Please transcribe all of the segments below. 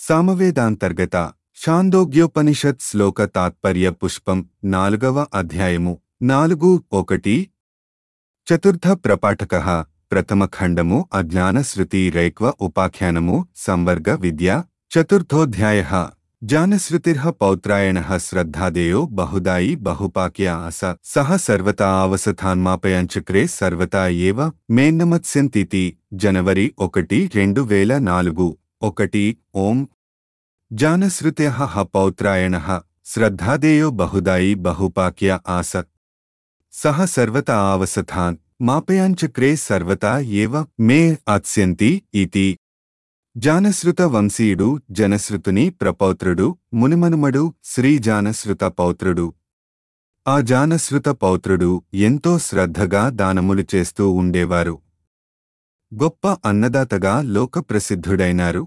సామవేదాంతర్గత షాందోగ్యోపనిషత్ శ్లోక తాత్పర్య పుష్పం నాలుగవ అధ్యాయము నాలుగు ఒకటి చతుర్థ ప్రపాఠక ప్రథమ ఖండము అజ్ఞానశ్రుతి రైక్వ ఉపాఖ్యానము సంవర్గ విద్య చతుర్థోధ్యాయ జానశ్రుతిర్హ పౌత్రాయణ శ్రద్ధాదేయో బహుదాయి బహుపాక్య ఆస సహ సర్వతా అవసథాన్మాపయాంచక్రే సర్వతా ఏవ మేన్నమత్స్యంతితి జనవరి ఒకటి రెండు వేల నాలుగు ఒకటి ఓం జానశ్రుత్య హ పౌత్రాయణ శ్రద్ధాదేయో బహుదాయి బహుపాక్య ఆస సహ సర్వత ఆవసథాన్ మాపయాంచక్రే సర్వతా ఏవ మే అత్స్యంతి ఇతి జానశ్రుత వంశీయుడు జనశ్రుతుని ప్రపౌత్రుడు మునిమనుమడు శ్రీ జానశ్రుత పౌత్రుడు ఆ జానశ్రుత పౌత్రుడు ఎంతో శ్రద్ధగా దానములు చేస్తూ ఉండేవారు గొప్ప అన్నదాతగా లోకప్రసిద్ధుడైనారు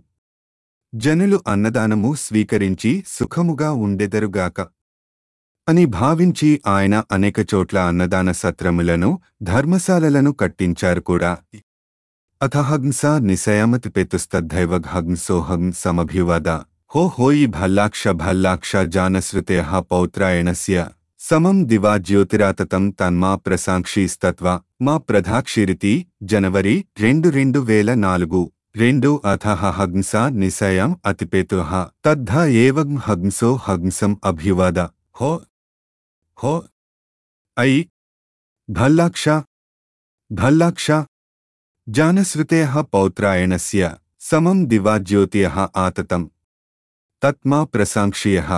జనులు అన్నదానము స్వీకరించి సుఖముగా ఉండెదరుగాక అని భావించి ఆయన అనేక చోట్ల అన్నదాన సత్రములను ధర్మశాలలను కట్టించారు కూడా అథహంస నిశయమతి పెతుస్తద్ధైవఘంసోహం సమభివాద హో హోయి భల్లాక్ష భల్లాక్ష జానశ్రుతయ పౌత్రాయణస్య సమం దివా జ్యోతిరాతతం తన్మా ప్రసాంక్షీస్తత్వ మా ప్రధాక్షిరితి జనవరి రెండు రెండు వేల నాలుగు రెండు అథ హంస నిశయం అతిపేతు తద్ధ ఏవం హంసో హంసం అభ్యువాద హో హో ఐ భల్లాక్ష భల్లాక్ష జానశ్రుతేః పౌత్రాయణస్య సమం దివాజ్యోతియః ఆతతం తత్మా ప్రసాంక్షియః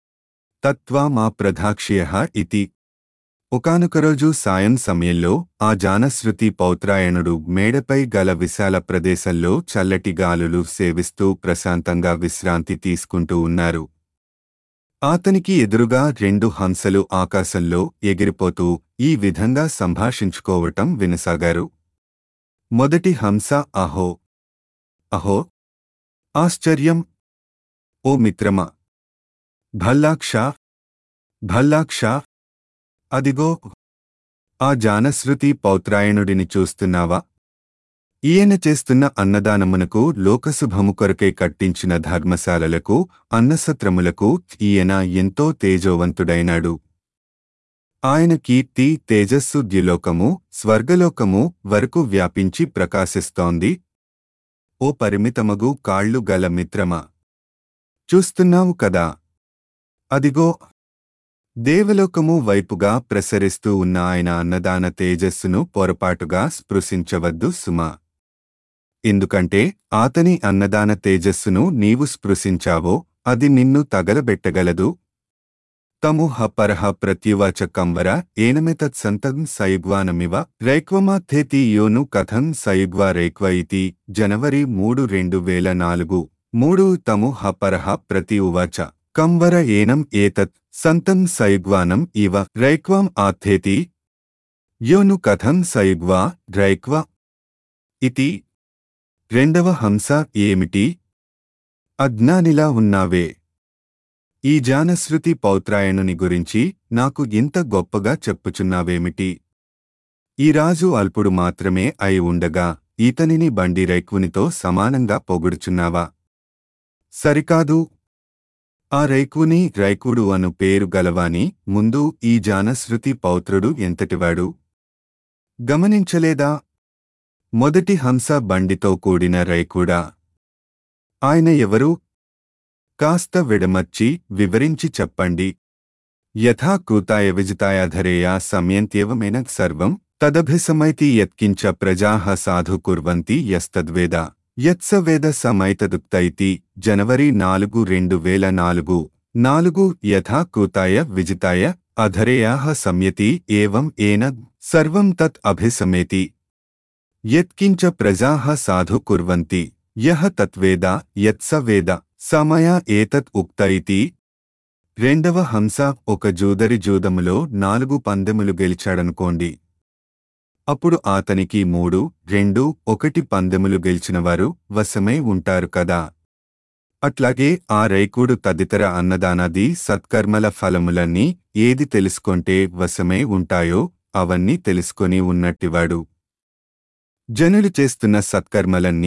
తత్వా మా ప్రధాక్షియః ఇతి ఒకానొక రోజు సాయం సమయంలో ఆ జానశ్రుతి పౌత్రాయణుడు మేడపై గల విశాల ప్రదేశంలో చల్లటి గాలులు సేవిస్తూ ప్రశాంతంగా విశ్రాంతి తీసుకుంటూ ఉన్నారు అతనికి ఎదురుగా రెండు హంసలు ఆకాశంలో ఎగిరిపోతూ ఈ విధంగా సంభాషించుకోవటం వినసాగారు మొదటి హంస అహో అహో ఆశ్చర్యం ఓ మిత్రమా భల్లాక్ష భల్లాక్ష అదిగో ఆ జానశ్రుతి పౌత్రాయణుడిని చూస్తున్నావా ఈయన చేస్తున్న అన్నదానమునకు లోకశుభము కొరకై కట్టించిన ధర్మశాలలకు అన్నసత్రములకు ఈయన ఎంతో తేజోవంతుడైనాడు ఆయన కీర్తి తేజస్సు ద్యులోకము స్వర్గలోకము వరకు వ్యాపించి ప్రకాశిస్తోంది ఓ పరిమితమగు కాళ్ళు గల మిత్రమా చూస్తున్నావు కదా అదిగో దేవలోకము వైపుగా ప్రసరిస్తూ ఉన్న ఆయన అన్నదాన తేజస్సును పొరపాటుగా స్పృశించవద్దు సుమా ఎందుకంటే ఆతని అన్నదాన తేజస్సును నీవు స్పృశించావో అది నిన్ను తగలబెట్టగలదు తము హపరహ ప్రత్యువాచ కంవర ఏనమెతత్ సంతం సయుగ్వానమివ రైక్వమాథేతి యోను కథం సయుగ్వా రైక్వ ఇతి జనవరి మూడు రెండు వేల నాలుగు మూడు తము హపరహ ప్రతి ఉవాచ కంవర ఏనం ఏతత్ సంతం సయుగ్వానం ఇవ రైక్వాం ఆథేతి యోను కథం సయుగ్వా రైక్వ ఇతి రెండవ హంస ఏమిటి అజ్ఞానిలా ఉన్నావే ఈ జానశ్రుతి పౌత్రాయణుని గురించి నాకు ఇంత గొప్పగా చెప్పుచున్నావేమిటి ఈ రాజు అల్పుడు మాత్రమే అయి ఉండగా ఈతనిని బండి రైకునితో సమానంగా పొగుడుచున్నావా సరికాదు ఆ రైకుని రైకుడు అను పేరు గలవాని ముందు ఈ జానశ్రుతి పౌత్రుడు ఎంతటివాడు గమనించలేదా మొదటి హంస బండితో కూడిన రైకుడా ఆయన ఎవరు కాస్త విడమర్చి వివరించి చెప్పండి యథా కృతాయ విజితాయాధరేయా సమయంత్యేవమేన సర్వం తదభిసమైతి యత్కించ ప్రజాః సాధు కుర్వంతి యస్తద్వేద యత్స వేద సమైతదుక్త ఇతి జనవరి నాలుగు రెండు వేల నాలుగు నాలుగు యథా కృతాయ విజితాయ అధరేయాః సంయతి ఏవం ఏన సర్వం తత్ అభిసమేతి యత్కించ ప్రజాః సాధు కుర్వంతి యహ తత్వేద యత్స వేద సమయ ఏతత్ ఉక్త ఇతి రెండవ హంస ఒక జూదరి జూదములో నాలుగు పందెములు గెలిచాడనుకోండి అప్పుడు అతనికి మూడు రెండు ఒకటి పందెములు గెలిచినవారు వశమై ఉంటారు కదా అట్లాగే ఆ రైకుడు తదితర అన్నదానాది సత్కర్మల ఫలములన్నీ ఏది తెలుసుకొంటే వశమై ఉంటాయో అవన్నీ తెలుసుకొని ఉన్నట్టివాడు జనులు చేస్తున్న సత్కర్మలన్నీ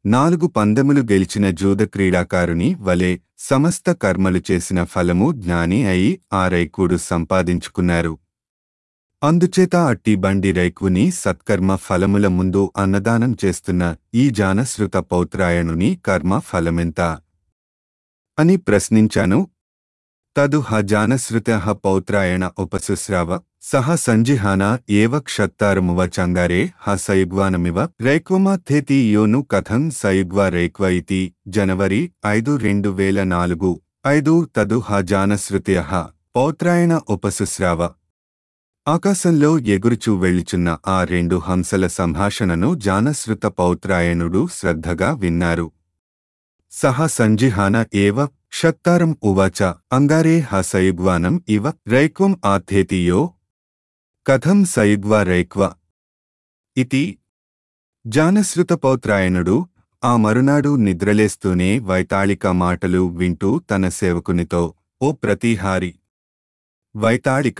నాలుగు పందెములు గెలిచిన జూద క్రీడాకారుని వలె సమస్త కర్మలు చేసిన ఫలము జ్ఞాని అయి ఆ రైకుడు సంపాదించుకున్నారు అందుచేత అట్టి బండి రైకుని సత్కర్మ ఫలముల ముందు అన్నదానం చేస్తున్న ఈ జానశ్రుత పౌత్రాయణుని కర్మ ఫలమెంత అని ప్రశ్నించాను తదు హ జానశ్రుత పౌత్రాయణ ఉపశుశ్రావ సహ సంజిహాన ఏవ క్షత్తారమువ చంగారే హ సయుగ్వానమివ రైక్వమాథేతి యోను కథం సయుగ్వ రైక్వ ఇతి జనవరి ఐదు రెండు వేల నాలుగు ఐదు తదు హ జానశ్రుత్య పౌత్రాయణ ఉపశుశ్రావ ఆకాశంలో ఎగురుచూ వెళ్ళుచున్న ఆ రెండు హంసల సంభాషణను జానశ్రుత పౌత్రాయణుడు శ్రద్ధగా విన్నారు సహ సంజిహాన ఏవ క్షత్తారం ఉవాచ అంగారే హ సయుగ్వానం ఇవ రైక్వం ఆథేతియో కథం సయుగ్వా రైక్వ ఇతి జానశ్రుతపౌత్రాయణుడు ఆ మరునాడు నిద్రలేస్తూనే వైతాళిక మాటలు వింటూ తన సేవకునితో ఓ ప్రతిహారి వైతాళిక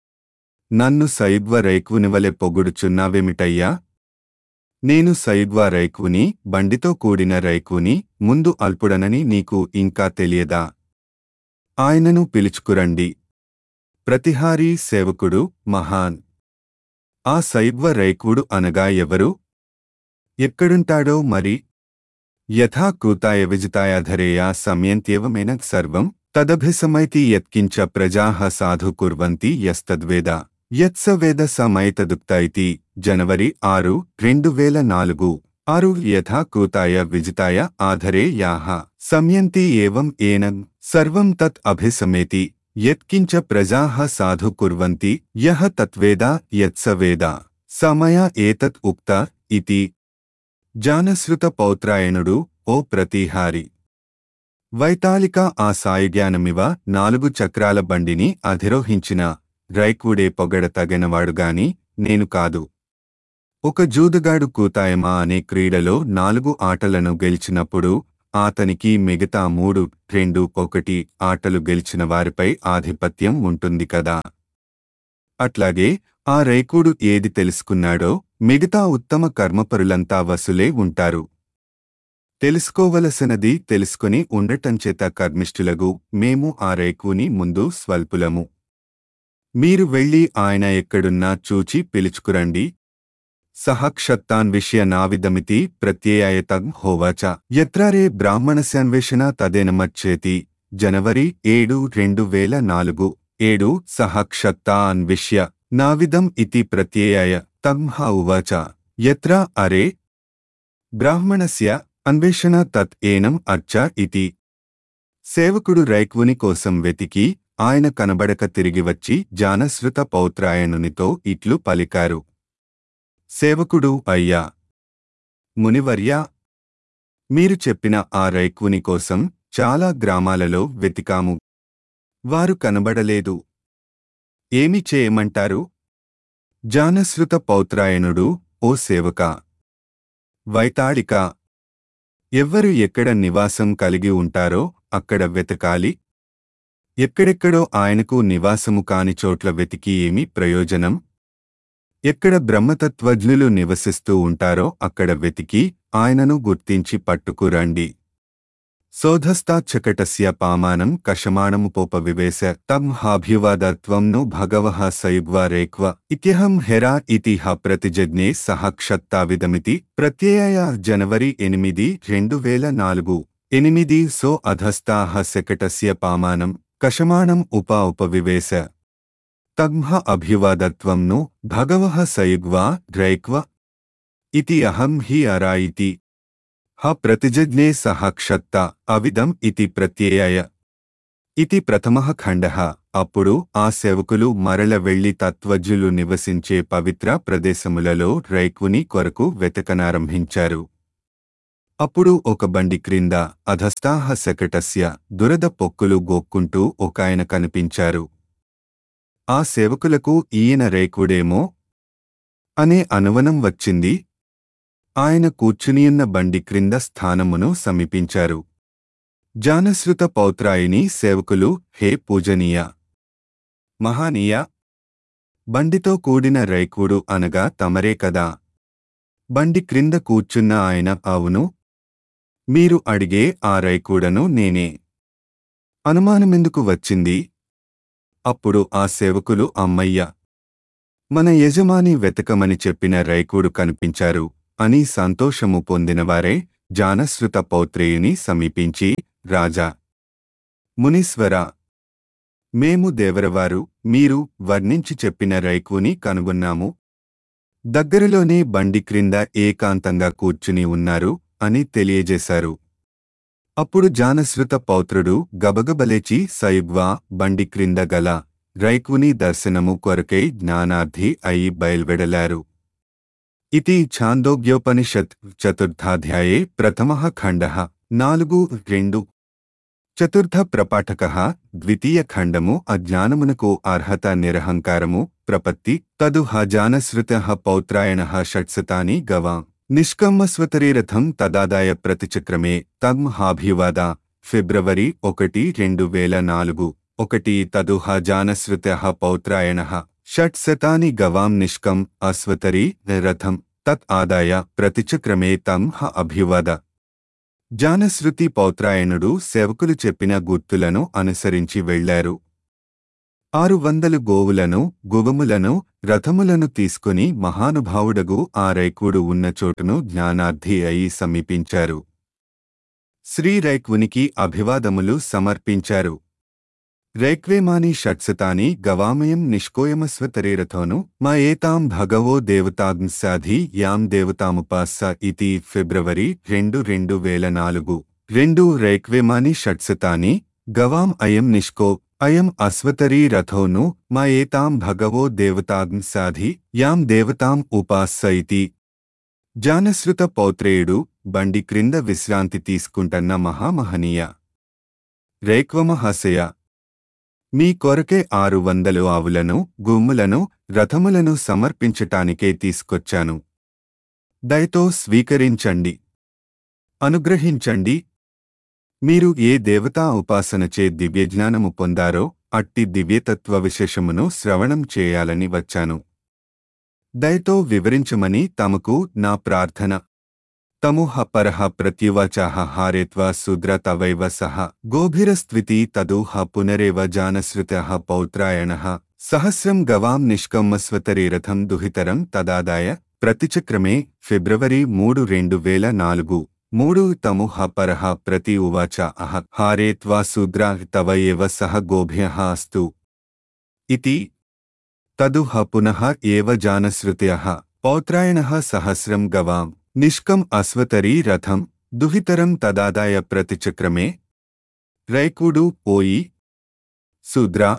నన్ను సయుగ్వ రైకునివలె పొగుడుచున్నావేమిటయ్యా నేను సయుగ్వ రైకుని బండితో కూడిన రైకుని ముందు అల్పుడనని నీకు ఇంకా తెలియదా ఆయనను పిలుచుకురండి ప్రతిహారీ సేవకుడు మహాన్ ఆ సైగ్వ రైకుడు అనగా ఎవరు ఎక్కడుంటాడో మరి యథా కూతాయ విజితాయాధరేయా సమయంత్యేవమేన సర్వం తదభిసమైతి యత్కించ ప్రజాః సాధు కుర్వంతి యస్తద్వేద యత్స వేద సమైతదుక్త ఇతి జనవరి ఆరు రెండు వేల నాలుగు ఆరు యథా కూతాయ విజితాయ ఆధరే యాః సంయంతి ఏవం ఏనం సర్వం తత్ అభిసమేతి యత్కించ ప్రజాః సాధు కుర్వంతి యః తత్వేద యత్స వేద సమయ ఏతత్ ఉక్త ఇతి జానశ్రుత పౌత్రాయణుడు ఓ ప్రతిహారి వైతాళిక ఆ సాయుజ్ఞానమివ నాలుగు చక్రాల బండిని అధిరోహించిన రైకుడే పొగడ తగినవాడుగాని నేను కాదు ఒక జూదగాడు కూతాయమా అనే క్రీడలో నాలుగు ఆటలను గెలిచినప్పుడు అతనికి మిగతా మూడు రెండు ఒకటి ఆటలు గెలిచిన వారిపై ఆధిపత్యం ఉంటుంది కదా అట్లాగే ఆ రైకుడు ఏది తెలుసుకున్నాడో మిగతా ఉత్తమ కర్మపరులంతా వసులే ఉంటారు తెలుసుకోవలసినది తెలుసుకుని ఉండటంచేత కర్మిష్ఠులగు మేము ఆ రైకుని ముందు స్వల్పులము మీరు వెళ్ళి ఆయన ఎక్కడున్నా చూచి పిలుచుకురండి సహక్షత్తాన్విష్య నావిదమితి ప్రత్యయాయతం హోవాచ యత్రారే బ్రాహ్మణస్యాన్వేషణ తదేనమచ్చేతి జనవరి ఏడు రెండు వేల నాలుగు ఏడు సహక్షత్తా అన్విష్య నావిదం ఇతి ప్రత్యయాయ తం హ ఉవాచ యత్ర అరే బ్రాహ్మణస్య అన్వేషణ తత్ ఏనం అర్చ ఇతి సేవకుడు రైక్వుని కోసం వెతికి ఆయన కనబడక తిరిగి వచ్చి జానశ్రుత పౌత్రాయణునితో ఇట్లు పలికారు సేవకుడు అయ్యా మునివర్యా మీరు చెప్పిన ఆ రైక్వుని కోసం చాలా గ్రామాలలో వెతికాము వారు కనబడలేదు ఏమి చేయమంటారు జానశ్రుత పౌత్రాయణుడు ఓ సేవక వైతాళిక ఎవ్వరు ఎక్కడ నివాసం కలిగి ఉంటారో అక్కడ వెతకాలి ఎక్కడెక్కడో ఆయనకు నివాసము కాని చోట్ల వెతికి ఏమి ప్రయోజనం ఎక్కడ బ్రహ్మతత్వజ్ఞులు నివసిస్తూ ఉంటారో అక్కడ వెతికి ఆయనను గుర్తించి పట్టుకురండి సోధస్తాచ్చకటస్య పామానం కషమాణముపోపవివేశ తం హాభ్యువాదత్వం ను భగవః సయుగ్వా రేక్వ ఇత్యహం హెరా ఇతి హ ప్రతిజజ్ఞే సహ క్షత్తావిదమితి ప్రత్యయ జనవరి ఎనిమిది రెండు వేల నాలుగు ఎనిమిది సో అధస్తాహ శకటస్య పామానం కషమాణం ఉప ఉపవివేశ తగ్మ అభ్యువాదత్వం ను భగవః సయుగ్వా రైక్వ ఇతి అహం హి అరా ఇతి హ ప్రతిజజ్ఞే సహ క్షత్త అవిదం ఇతి ప్రత్యయాయ ఇతి ప్రథమః ఖండః అప్పుడు ఆ సేవకులు మరల వెళ్లి తత్వజ్ఞులు నివసించే పవిత్ర ప్రదేశములలో రైకుని కొరకు వెతకనారంభించారు అప్పుడు ఒక బండి క్రింద అధస్తాహ శకటస్య దురద పొక్కులు గోక్కుంటూ ఒకాయన కనిపించారు ఆ సేవకులకు ఈయన రేకుడేమో అనే అనువనం వచ్చింది ఆయన కూర్చునియున్న బండి క్రింద స్థానమును సమీపించారు జానశ్రుత పౌత్రాయిని సేవకులు హే పూజనీయ మహానీయ బండితో కూడిన రైకుడు అనగా తమరే కదా బండి క్రింద కూర్చున్న ఆయన అవును మీరు అడిగే ఆ రైకూడను నేనే అనుమానమెందుకు వచ్చింది అప్పుడు ఆ సేవకులు అమ్మయ్య మన యజమాని వెతకమని చెప్పిన రైకూడు కనిపించారు అని సంతోషము పొందినవారే జానశ్రుత పౌత్రేయుని సమీపించి రాజా మునీశ్వర మేము దేవరవారు మీరు వర్ణించి చెప్పిన రైకుని కనుగొన్నాము దగ్గరలోనే బండి క్రింద ఏకాంతంగా కూర్చుని ఉన్నారు అని తెలియజేశారు అప్పుడు జానశ్రుత పౌత్రుడు గబగబలేచి సయుగ్వా బండి క్రింద గల రైకుని దర్శనము కొరకై జ్ఞానార్థి అయి బయల్వెడలారు ఇది ఛాందోగ్యోపనిషత్ చతుర్థాధ్యాయే ప్రథమః ఖండః నాలుగు రెండు చతుర్థ ప్రపాఠక ద్వితీయ ఖండము అజ్ఞానమునకు అర్హత నిరహంకారము ప్రపత్తి తదు హజానశ్రుత పౌత్రాయణ షట్సతాని గవా నిష్కమ్మస్వతరీరథం తదాదాయ ప్రతిచక్రమే తమ్ హాభివాద ఫిబ్రవరి ఒకటి రెండు వేల నాలుగు ఒకటి తదు హజానశ్రుత పౌత్రాయణ షట్శతాని గవాం నిష్కం అస్వతరీ రథం తత్ ఆదాయ ప్రతిచక్రమే తం హ అభివాద జానశ్రుతి పౌత్రాయణుడు సేవకులు చెప్పిన గుర్తులను అనుసరించి వెళ్లారు ఆరు వందలు గోవులను గువములను రథములను తీసుకుని మహానుభావుడగు ఆ రైకుడు ఉన్న చోటును జ్ఞానార్థి అయి సమీపించారు శ్రీ రైక్వునికి అభివాదములు సమర్పించారు రైక్వేమాని షట్సతాని గవామయం నిష్కోయమస్వతరేరథోను మా ఏతాం భగవో దేవతాంసాధి యాం దేవతాముపాస్స ఇతి ఫిబ్రవరి రెండు రెండు వేల నాలుగు రెండు రైక్వేమాని షట్సతాని గవాం అయం నిష్కో అయం అస్వతరీ రథోను మా ఏతాం భగవో దేవతాంసాధి యాం దేవతాం ఉపాస్స ఇతి జానశ్రుత పౌత్రేయుడు బండి క్రింద విశ్రాంతి తీసుకుంటన్న మహామహనీయ రేక్వమహాశయ మీ కొరకే ఆరు వందలు ఆవులను గుమ్ములను రథములను సమర్పించటానికే తీసుకొచ్చాను దయతో స్వీకరించండి అనుగ్రహించండి మీరు ఏ దేవతా ఉపాసనచే దివ్యజ్ఞానము పొందారో అట్టి దివ్యతత్వ విశేషమును శ్రవణం చేయాలని వచ్చాను దయతో వివరించమని తమకు నా ప్రార్థన తముహ పరహ ప్రత్యువాచాహ హారేత్వా శూద్ర తవైవ సహ గోభిరస్త్వితి తదూహ పునరేవ జానశ్రుత పౌత్రాయణ సహస్రం గవాం నిష్కమ్మస్వతరీరథం దుహితరం తదాదాయ ప్రతిచక్రమే ఫిబ్రవరి మూడు రెండు వేల నాలుగు మూడు తముహ పరహ ప్రతి ఉవాచ అహ హారేత్వా శూద్ర తవ ఏవ సహ గోభ్య అస్తు ఇతి తదుహ పునః ఏవ జానశ్రుత్యః పౌత్రాయణః సహస్రం గవాం నిష్కం అస్వతరీ రథం దుహితరం తదాదాయ ప్రతిచక్రమే రైకుడు పోయి శూద్రా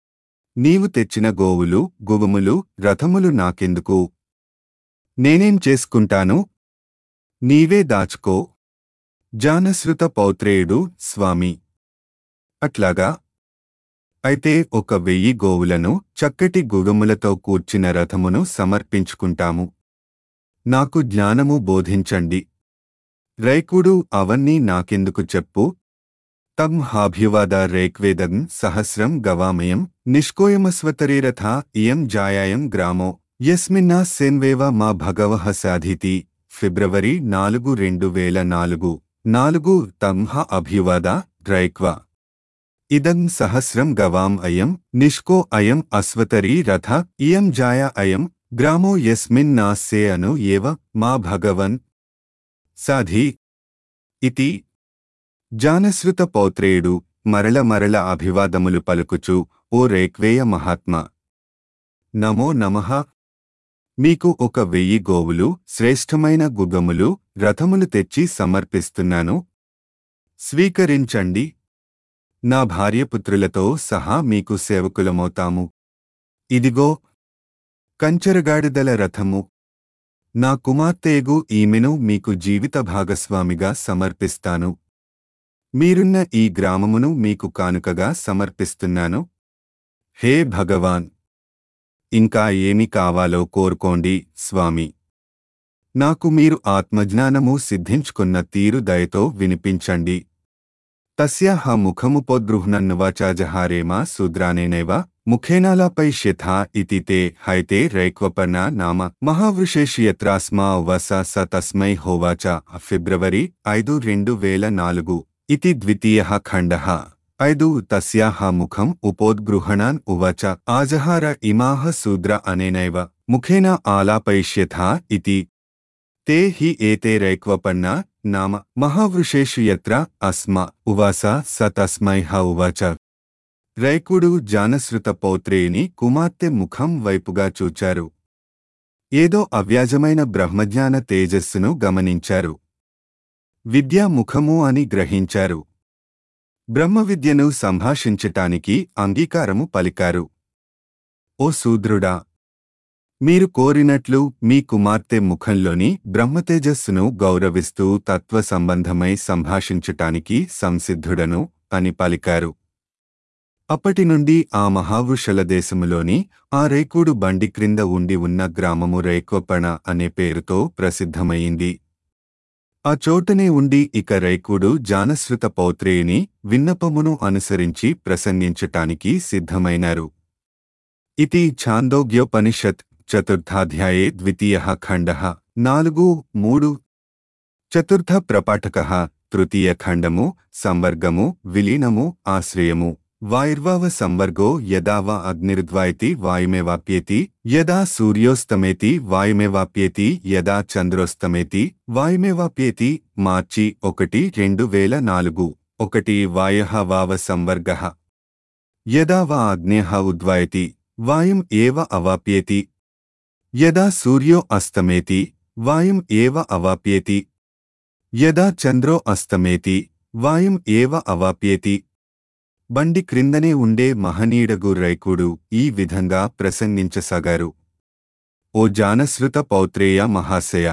నీవు తెచ్చిన గోవులు గుగుములు రథములు నాకెందుకు నేనేం చేసుకుంటాను నీవే దాచుకో జానశ్రుత పౌత్రేయుడు స్వామి అట్లాగా అయితే ఒక వెయ్యి గోవులను చక్కటి గుగములతో కూర్చిన రథమును సమర్పించుకుంటాము నాకు జ్ఞానము బోధించండి రైకుడు అవన్నీ నాకెందుకు చెప్పు తమ్ హాభ్యువాద రేక్వేదం సహస్రం గవామయం నిష్కోయమస్వతరీరథ ఇయం జాయాయం గ్రామో యస్మిన్నా సెన్వేవ మా భగవః సాధితి ఫిబ్రవరి నాలుగు రెండు వేల నాలుగు నాలుగు తంహ అభ్యువాద రైక్వ ఇదం సహస్రం గవాం అయం నిష్కో అయం అస్వతరీ రథ ఇయం జాయ అయం గ్రామో యస్మిన్నాస్సే అను ఏవ మా భగవన్ సాధి ఇతి జానశ్రుత పౌత్రేయుడు మరల మరల అభివాదములు పలుకుచు ఓ రేక్వేయ మహాత్మా నమో నమః మీకు ఒక వెయ్యి గోవులు శ్రేష్టమైన గుగములు రథములు తెచ్చి సమర్పిస్తున్నాను స్వీకరించండి నా భార్యపుత్రులతో సహా మీకు సేవకులమవుతాము ఇదిగో కంచరగాడిదల రథము నా కుమార్తెగు ఈమెను మీకు జీవిత భాగస్వామిగా సమర్పిస్తాను మీరున్న ఈ గ్రామమును మీకు కానుకగా సమర్పిస్తున్నాను హే భగవాన్ ఇంకా ఏమి కావాలో కోరుకోండి స్వామి నాకు మీరు ఆత్మజ్ఞానము సిద్ధించుకున్న తీరు దయతో వినిపించండి తస్యాహ ముఖముపోద్రుహ్నన్నువాచాజహారేమా శూద్రానేనైవ ముఖేనాలాపై శథ ఇతి తే హైతే రైక్వపర్ణ నామ మహావృషేషు యత్రాస్మా వస స తస్మై హోవాచ ఫిబ్రవరి ఐదు రెండు వేల నాలుగు ఇతి ద్వితీయ ఖండ ఐదు తస్యాహ ముఖం ఉపోద్గృహణాన్ ఉవాచ ఆజహార ఇమాహ శూద్ర అనేనైవ ముఖేన ఆలాపయిష్యథ ఇతి తే హి ఏతే రైక్వపన్న నామ మహావృషేషు యత్ర అస్మ ఉవాస స తస్మై హ ఉవాచ రైకుడు జానశ్రుత పౌత్రేయుని కుమార్తె ముఖం వైపుగా చూచారు ఏదో అవ్యాజమైన బ్రహ్మజ్ఞాన తేజస్సును గమనించారు విద్యా ముఖము అని గ్రహించారు బ్రహ్మ విద్యను సంభాషించటానికి అంగీకారము పలికారు ఓ శూద్రుడా మీరు కోరినట్లు మీ కుమార్తె ముఖంలోని బ్రహ్మతేజస్సును గౌరవిస్తూ తత్వ సంబంధమై సంభాషించటానికి సంసిద్ధుడను అని పలికారు అప్పటి నుండి ఆ మహావృషల దేశములోని ఆ రేకుడు బండి క్రింద ఉండి ఉన్న గ్రామము రేకోపణ అనే పేరుతో ప్రసిద్ధమయింది ఆ చోటనే ఉండి ఇక రైకుడు జానశ్రుత పౌత్రేయుని విన్నపమును అనుసరించి ప్రసంగించటానికి సిద్ధమైనారు ఇది ఛాందోగ్యోపనిషత్ చతుర్థాధ్యాయే ద్వితీయ ఖండ నాలుగు మూడు చతుర్థ ప్రపాఠక తృతీయ ఖండము సంవర్గము విలీనము ఆశ్రయము వాయుర్వావ సంవర్గో యదా వా అగ్నిర్ద్వాయతి వాయుమేవాప్యేతి యదా సూర్యోస్తమేతి వాయుమేవాప్యేతి యదా చంద్రోస్తమేతి వాయుమేవాప్యేతి మార్చి ఒకటి రెండు వేల నాలుగు ఒకటి వాయః వావ సంవర్గ యదా వా అగ్నేః ఉద్వాయతి వాయుం ఏవ అవాప్యేతి యదా సూర్యో అస్తమేతి వాయుం ఏవ అవాప్యేతి యదా చంద్రో అస్తమేతి వాయుం ఏవ అవాప్యేతి బండి క్రిందనే ఉండే మహనీయుడగు రైకుడు ఈ విధంగా ప్రసంగించసాగారు ఓ జానశ్రుత పౌత్రేయ మహాశయ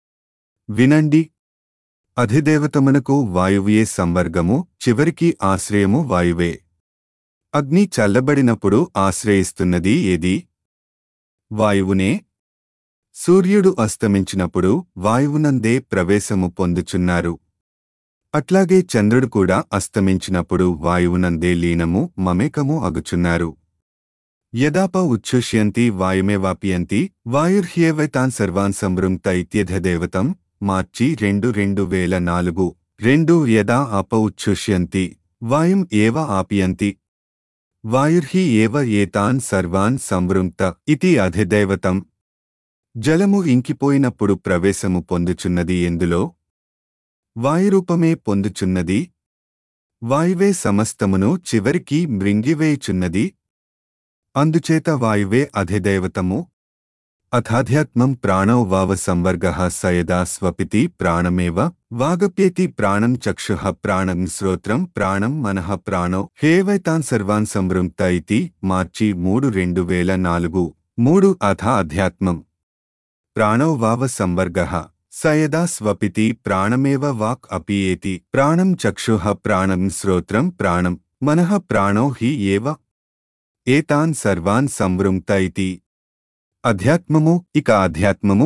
వినండి అధిదేవతమునకు వాయువుయే సంవర్గము చివరికి ఆశ్రయము వాయువే అగ్ని చల్లబడినప్పుడు ఆశ్రయిస్తున్నది ఏది వాయువునే సూర్యుడు అస్తమించినప్పుడు వాయువునందే ప్రవేశము పొందుచున్నారు అట్లాగే చంద్రుడు కూడా అస్తమించినప్పుడు వాయువునందే లీనము మమేకము అగుచున్నారు యదాప ఉచ్ఛుష్యంతి వాయుమేవాప్యంతి వాయుర్హ్యేవైతాన్ సర్వాన్ సంవృంక్త ఇత్యధదేవతం మార్చి రెండు రెండు వేల నాలుగు రెండు యదా అప ఉచ్ఛుష్యంతి వాయుం ఏవ ఆపియంతి వాయుర్హి ఏవ ఏతాన్ సర్వాన్ సంవృంక్త ఇతి అధిదైవతం జలము ఇంకిపోయినప్పుడు ప్రవేశము పొందుచున్నది ఎందులో వాయురూపమే పొందుచున్నది వాయువే సమస్తమును చివరికి మృంగివేయుచున్నది అందుచేత వాయువే అధిదైవతము అథాధ్యాత్మం ప్రాణౌ వావ సంవర్గ సయదా స్వపితి ప్రాణమేవ వాగప్యేతి ప్రాణం చక్షుః ప్రాణం శ్రోత్రం ప్రాణం మనః ప్రాణో హేవైతాన్ సర్వాన్ సంవృంక్త ఇతి మార్చి మూడు రెండు వేల నాలుగు మూడు అథ అధ్యాత్మం ప్రాణౌ వావ సంవర్గ సయదా స్వపితి ప్రాణమేవ వాక్ అపియేతి ప్రాణం చక్షుః ప్రాణం శ్రోత్రం ప్రాణం మనః ప్రాణో హి ఏవ ఏతాన్ సర్వాన్ సంవృంక్త ఇతి అధ్యాత్మము ఇక అధ్యాత్మము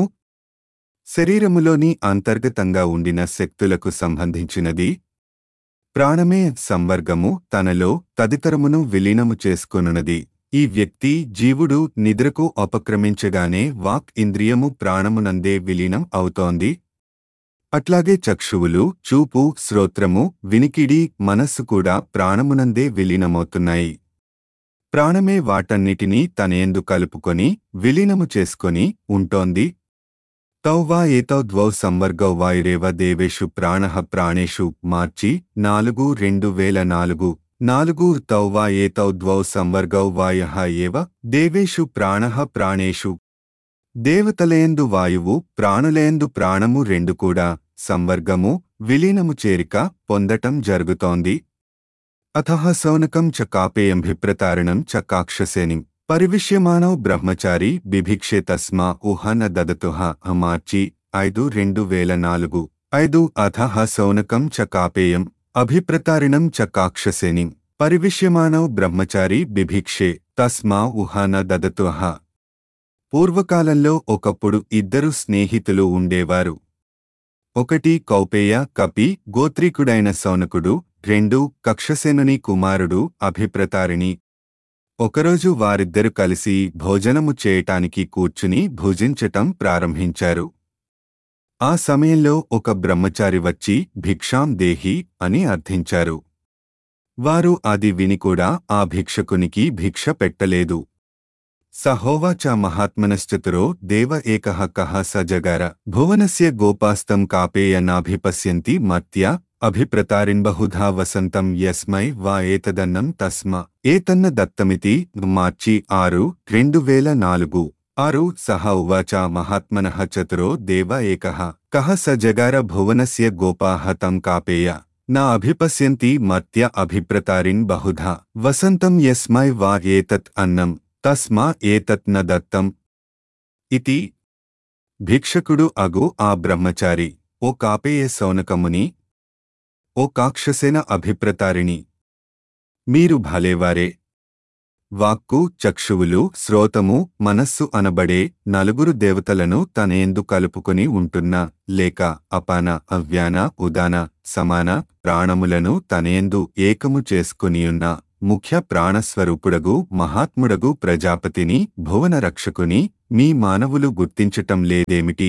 శరీరములోని అంతర్గతంగా ఉండిన శక్తులకు సంబంధించినది ప్రాణమే సంవర్గము తనలో తదితరమును విలీనము చేసుకొనున్నది ఈ వ్యక్తి జీవుడు నిద్రకు అపక్రమించగానే వాక్ ఇంద్రియము ప్రాణమునందే విలీనం అవుతోంది అట్లాగే చక్షువులు చూపు శ్రోత్రము వినికిడి మనస్సు కూడా ప్రాణమునందే విలీనమవుతున్నాయి ప్రాణమే వాటన్నిటినీ తనేందు కలుపుకొని విలీనము చేసుకొని ఉంటోంది తౌ వా ఏతౌ ద్వౌ సంవర్గౌ వాయురేవ దేవేషు ప్రాణః ప్రాణేషు మార్చి నాలుగు రెండు వేల నాలుగు నాలుగు తౌ వా ఏతౌ ద్వౌ సంవర్గౌ వాయః ఏవ దేవేషు ప్రాణః ప్రాణేషు దేవతలయందు వాయువు ప్రాణులయందు ప్రాణము రెండు కూడా సంవర్గము విలీనము చేరిక పొందటం జరుగుతోంది అథః సౌనకం చ కాపేయంభిప్రతారణం చ కాక్షసేనిం పరివిష్యమానౌ బ్రహ్మచారి బిభిక్షే తస్మా ఊహన దదతుహ అమార్చి ఐదు రెండు వేల నాలుగు ఐదు అథః సౌనకం చ కాపేయం అభిప్రతారిణం చ కాక్షసేనిం పరివిష్యమానౌ బ్రహ్మచారి బిభిక్షే తస్మా ఊహన దదతుహ పూర్వకాలంలో ఒకప్పుడు ఇద్దరు స్నేహితులు ఉండేవారు ఒకటి కౌపేయ కపి గోత్రీకుడైన సౌనకుడు రెండు కక్షసేనుని కుమారుడు అభిప్రతారిణి ఒకరోజు వారిద్దరు కలిసి భోజనము చేయటానికి కూర్చుని భుజించటం ప్రారంభించారు ఆ సమయంలో ఒక బ్రహ్మచారి వచ్చి భిక్షాం దేహి అని అర్థించారు వారు అది విని కూడా ఆ భిక్షకునికి భిక్ష పెట్టలేదు సహోవాచ మహాత్మనశ్చతురో దేవ ఏకః కః స జగార భువనస్య గోపాస్తం కాపేయనాభిపశ్యంతి మర్త్య అభిప్రతారిన్ బహుధా వసంతం యస్మై వా ఏతదన్నం తస్మ ఏతన్న దత్తమితి మార్చి ఆరు రెండు వేల నాలుగు ఆరు సహ ఉవాచ మహాత్మనః చతురో దేవ ఏకః కః స జగార భువనస్య గోపాః తం కాపేయ నా అభిపశ్యంతి మర్త్య అభిప్రతారిన్ బహుధా వసంతం యస్మై వా ఏతత్ అన్నం తస్మా ఏతత్ న దత్తం ఇతి భిక్షకుడు అగు ఆ బ్రహ్మచారి ఓ కాపేయ సౌనకముని ఓ కాక్షసేన అభిప్రతారిణి మీరు భలేవారే వాక్కు చక్షువులు శ్రోతము మనస్సు అనబడే నలుగురు దేవతలను తనేందు కలుపుకొని ఉంటున్న లేక అపాన అవ్యాన ఉదాన సమాన ప్రాణములను తనేందు ఏకము చేసుకునియున్న ముఖ్య ప్రాణస్వరూపుడగు మహాత్ముడగు ప్రజాపతిని భువన రక్షకుని మీ మానవులు గుర్తించటం లేదేమిటి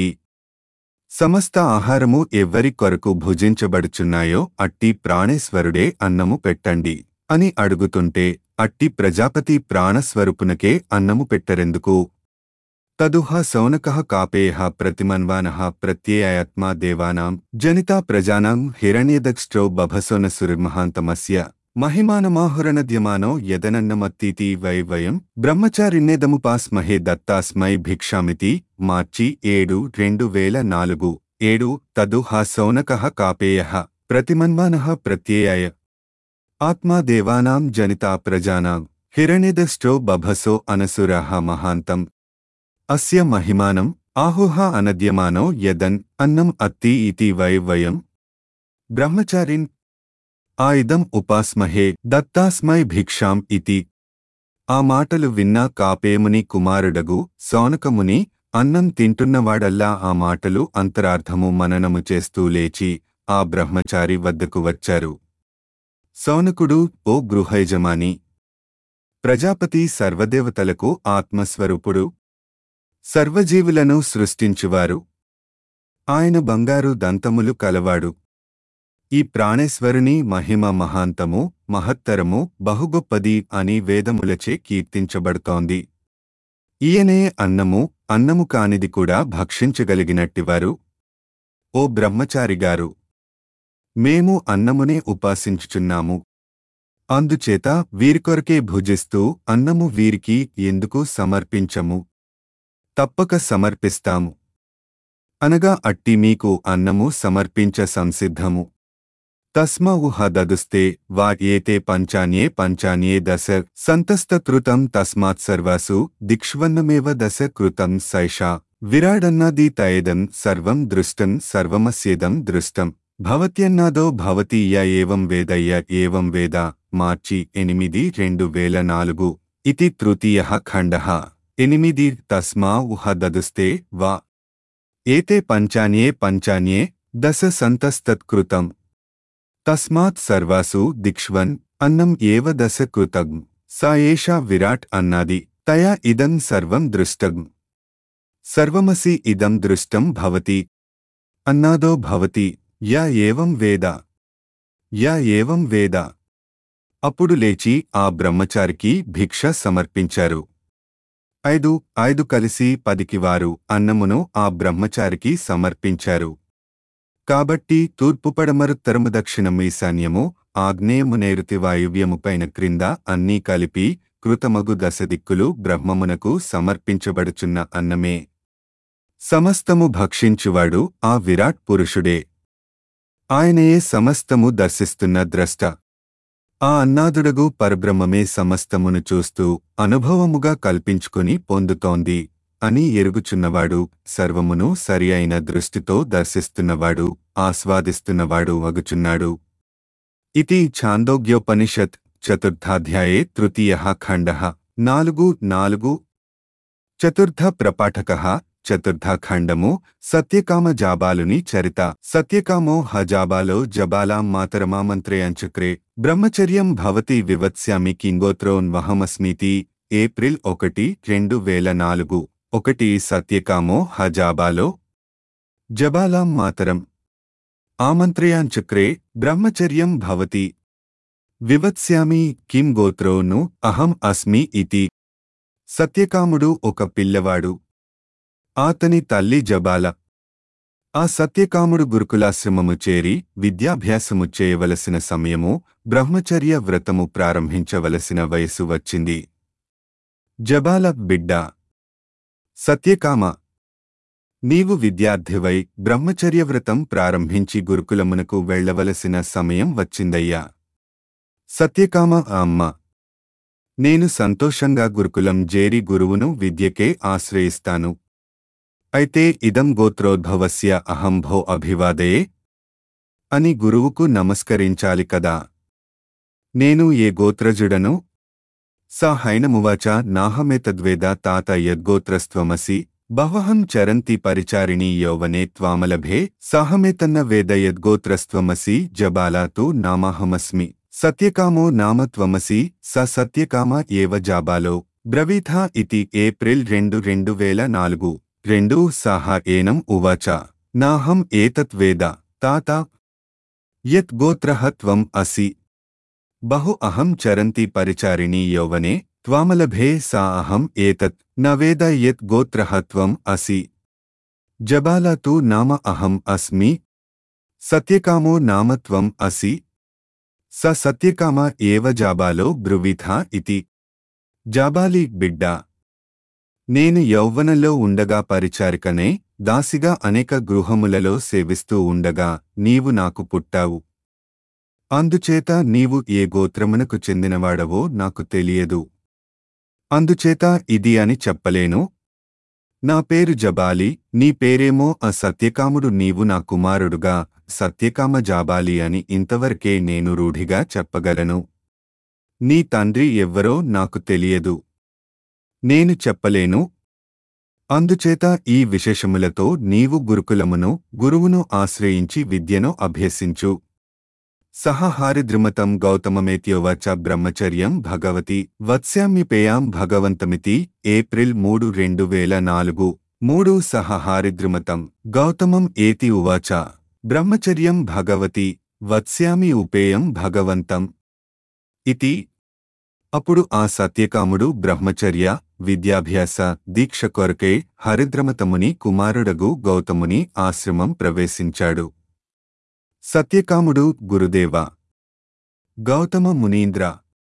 సమస్త ఆహారము ఎవ్వరి కొరకు భుజించబడుచున్నాయో అట్టి ప్రాణేశ్వరుడే అన్నము పెట్టండి అని అడుగుతుంటే అట్టి ప్రజాపతి ప్రాణస్వరూపునకే అన్నము పెట్టరెందుకు తదుహ సౌనకః కాపేయః ప్రతిమన్వానః ప్రత్యయాత్మా దేవానాం జనితా ప్రజానాం హిరణ్యదక్షో బభసోనసురిర్మహాంతమస్య మహిమానమాహురణద్యమానో యదనన్నమత్తీతి వై వయం బ్రహ్మచారిణ్యేదముపాస్మహే దత్తాస్మై భిక్షామితి మార్చి ఏడు రెండు వేల నాలుగు ఏడు తదు హ సౌనకః కాపేయః ప్రతిమన్వానః ప్రత్యయాయ ఆత్మా దేవానాం జనితా ప్రజానాం హిరణ్యదష్టో బభసో అనసురః మహాంతం అస్య మహిమానం ఆహుహ అనద్యమానో యదన్ అన్నం అత్తి ఇతి వై వయం బ్రహ్మచారిన్ ఆ ఇదం ఉపాస్మహే దత్తాస్మై భిక్షాం ఇతి ఆ మాటలు విన్నా కాపేముని కుమారుడగు సౌనకముని అన్నం తింటున్నవాడల్లా ఆ మాటలు అంతరార్థము మననము చేస్తూ లేచి ఆ బ్రహ్మచారి వద్దకు వచ్చారు సౌనకుడు ఓ గృహయజమాని ప్రజాపతి సర్వదేవతలకు ఆత్మస్వరూపుడు సర్వజీవులను సృష్టించువారు ఆయన బంగారు దంతములు కలవాడు ఈ ప్రాణేశ్వరుని మహిమ మహాంతము మహత్తరము బహుగొప్పది అని వేదములచే కీర్తించబడుతోంది ఈయనే అన్నము అన్నము కానిది కూడా భక్షించగలిగినట్టివారు ఓ బ్రహ్మచారిగారు మేము అన్నమునే ఉపాసించుచున్నాము అందుచేత వీరికొరకే భుజిస్తూ అన్నము వీరికి ఎందుకు సమర్పించము తప్పక సమర్పిస్తాము అనగా అట్టి మీకు అన్నము సమర్పించ సంసిద్ధము తస్మ ఊహ దదుస్తే వా ఏతే పంచాన్యే పంచాన్యే దశ సంతస్తకృతం తస్మాత్ సర్వాసు దిక్ష్వన్నమేవ దశ కృతం సైషా విరాడన్నాది తయేదం సర్వం దృష్టం సర్వమస్యేదం దృష్టం భవత్యన్నాదో భవతి య ఏవం వేద య ఏవం వేద మార్చి ఎనిమిది రెండు వేల నాలుగు ఇతి తృతీయ ఖండ ఎనిమిది తస్మా ఉహ దదుస్తే వా ఏతే పంచాన్యే పంచాన్యే దశ సంతస్తత్కృతం తస్మాత్ సర్వాసు దిక్ష్వన్ అన్నం ఏవ దశ కృతం సా ఏషా విరాట్ అన్నాది తయా ఇదం సర్వం దృష్టం సర్వమసి ఇదం దృష్టం భవతి అన్నాదో భవతి యా ఏవం వేద యా ఏవం వేద అప్పుడు లేచి ఆ బ్రహ్మచారికి భిక్ష సమర్పించారు ఐదు ఐదు కలిసి పదికి వారు అన్నమును ఆ బ్రహ్మచారికి సమర్పించారు కాబట్టి తూర్పు పడమరుత్తరము దక్షిణము ఈశాన్యము ఆగ్నేయము నైరుతి వాయువ్యము పైన క్రింద అన్నీ కలిపి కృతమగు దశదిక్కులు బ్రహ్మమునకు సమర్పించబడుచున్న అన్నమే సమస్తము భక్షించువాడు ఆ విరాట్ పురుషుడే ఆయనయే సమస్తము దర్శిస్తున్న ద్రష్ట ఆ అన్నాదుడగు పరబ్రహ్మమే సమస్తమును చూస్తూ అనుభవముగా కల్పించుకుని పొందుతోంది అని ఎరుగుచున్నవాడు సర్వమును సరి అయిన దృష్టితో దర్శిస్తున్నవాడు ఆస్వాదిస్తున్నవాడు వగుచున్నాడు ఇది ఛాందోగ్యోపనిషత్ చతుర్థాధ్యాయే తృతీయ ఖండ నాలుగు నాలుగు చతుర్థ ప్రపాఠక చతుర్థ ఖండము సత్యకామ జాబాలుని చరిత సత్యకామో హజాబాలో జబాలాం మాతరమామంత్రయాంచక్రే బ్రహ్మచర్యం భవతి వివత్స్యామి కింగోత్రోన్వహమస్మితి ఏప్రిల్ ఒకటి రెండు వేల నాలుగు ఒకటి సత్యకామో హజాబాలో జబాలాం మాతరం ఆమంత్రయాంచక్రే బ్రహ్మచర్యం భవతి వివత్స్యామి కిం గోత్రోను అహం అస్మి ఇతి సత్యకాముడు ఒక పిల్లవాడు ఆతని తల్లి జబాల ఆ సత్యకాముడు గురుకులాశ్రమము చేరి విద్యాభ్యాసము చేయవలసిన సమయము బ్రహ్మచర్య వ్రతము ప్రారంభించవలసిన వయసు వచ్చింది జబాల బిడ్డ సత్యకామ నీవు విద్యార్థివై బ్రహ్మచర్య వ్రతం ప్రారంభించి గురుకులమునకు వెళ్ళవలసిన సమయం వచ్చిందయ్యా సత్యకామ అమ్మ నేను సంతోషంగా గురుకులం జేరి గురువును విద్యకే ఆశ్రయిస్తాను అయితే ఇదం గోత్రోద్భవస్య అహంభో అభివాదయే అని గురువుకు నమస్కరించాలి కదా నేను ఏ గోత్రజుడను స హైనమువాచ నాహమేతద్వేద తాత యద్గోత్రస్త్వమసి బహవహం చరంతి పరిచారిణీ యౌవనే త్వామలభే సహమేతన్న వేద యద్గోత్రస్త్వమసి జబాలాతు నామాహమస్మి సత్యకామో నామ త్వమసి స సత్యకామ ఏవ జాబాలో బ్రవీథా ఇతి ఏప్రిల్ రెండు రెండు వేల నాలుగు రెండు సహ ఏనం ఉవాచ నాహం ఏతత్ వేద తాత యత్ గోత్రః త్వం అసి బహు అహం చరంతి పరిచారిణీ యౌవనే త్వామలభే సా అహం ఏతత్ న వేద యత్ గోత్రః త్వం అసి జబాల తు నామ అహం అస్మి సత్యకామో నామ త్వం అసి స సత్యకామ ఏవ జాబాలో బ్రువిథా ఇతి జాబాలి బిడ్డ నేను యౌవనంలో ఉండగా పరిచారికనే దాసిగా అనేక గృహములలో సేవిస్తూ ఉండగా నీవు నాకు పుట్టావు అందుచేత నీవు ఏ గోత్రమునకు చెందినవాడవో నాకు తెలియదు అందుచేత ఇది అని చెప్పలేను నా పేరు జబాలి నీ పేరేమో ఆ సత్యకాముడు నీవు నా కుమారుడుగా సత్యకామ జాబాలి అని ఇంతవరకే నేను రూఢిగా చెప్పగలను నీ తండ్రి ఎవ్వరో నాకు తెలియదు నేను చెప్పలేను అందుచేత ఈ విశేషములతో నీవు గురుకులమును గురువును ఆశ్రయించి విద్యను అభ్యసించు సహహారిద్రుమతం గౌతమమేత్యోవాచ బ్రహ్మచర్యం భగవతి వత్స్యామ్యపేయాం భగవంతమితి ఏప్రిల్ మూడు రెండు వేల నాలుగు మూడు సహహారిద్రుమతం గౌతమం ఏతి ఉవాచ బ్రహ్మచర్యం భగవతి వత్స్యామి ఉపేయం భగవంతం ఇతి అప్పుడు ఆ సత్యకాముడు బ్రహ్మచర్య విద్యాభ్యాస దీక్ష కొరకై హరిద్రమతముని కుమారుడగు గౌతముని ఆశ్రమం ప్రవేశించాడు సత్యకాముడు గురుదేవ గౌతమ మునీంద్ర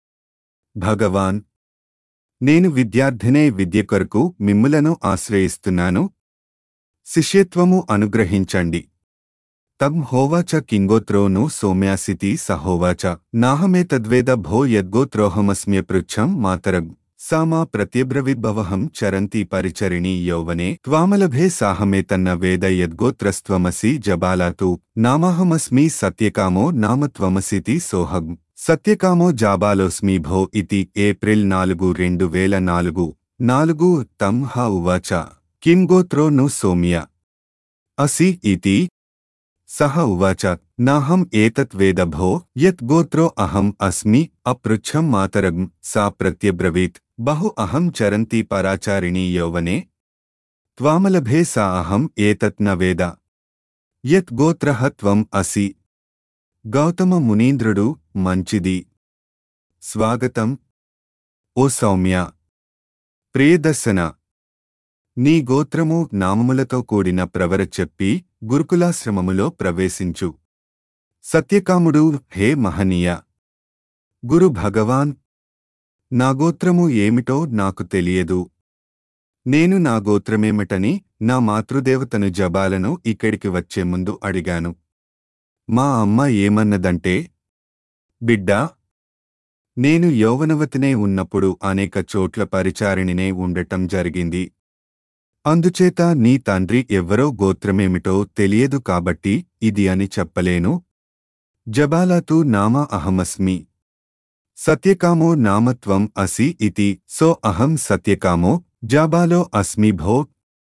భగవాన్ నేను విద్యార్థినే విద్య కొరకు మిమ్ములను ఆశ్రయిస్తున్నాను శిష్యత్వము అనుగ్రహించండి తం హోవాచ కింగోత్రోను సోమ్యాసితి సహోవాచ నాహమేతద్వేద భో యద్గోత్రోహమస్మ్యపృచ్ఛం మాతరం సామా ప్రత్యబ్రవిద్భవహం చరంతి పరిచరిణీ యౌవనే త్వామలభే సాహమేతన్న వేద యద్గోత్రస్త్వమసి జబాలాతు నామాహమస్మి సత్యకామో నామ త్వమసితి సోహం సత్యకామో జాబాలోస్మి భో ఇతి ఏప్రిల్ నాలుగు రెండు వేల నాలుగు నాలుగు తం హ ఉవాచ కిం గోత్రో ను సోమ్య అసి ఇతి సహ ఉవాచ నాహం ఏతత్ వేద భో యత్ గోత్రో అహం అస్మి అపృచ్ఛం మాతరం సా ప్రత్యబ్రవీత్ బహు అహం చరంతి పరాచారిణీ యౌవనే త్వామలభే సా అహం ఏతత్ న వేద యత్ గోత్రః త్వం అసి గౌతమ మునీంద్రుడు మంచిది స్వాగతం ఓ సౌమ్య ప్రియదర్శన నీ గోత్రము నామములతో కూడిన ప్రవర చెప్పి గురుకులాశ్రమములో ప్రవేశించు సత్యకాముడు హే మహనీయ గురు భగవాన్ నా గోత్రము ఏమిటో నాకు తెలియదు నేను నా గోత్రమేమిటని నా మాతృదేవతను జబాలను ఇక్కడికి వచ్చే ముందు అడిగాను మా అమ్మ ఏమన్నదంటే బిడ్డా నేను యౌవనవతినే ఉన్నప్పుడు అనేక చోట్ల పరిచారిణినే ఉండటం జరిగింది అందుచేత నీ తండ్రి ఎవ్వరో గోత్రమేమిటో తెలియదు కాబట్టి ఇది అని చెప్పలేను జబాలాతు నామ అహమస్మి సత్యకామో నామత్వం అసి ఇతి సో అహం సత్యకామో జాబాలో అస్మి భో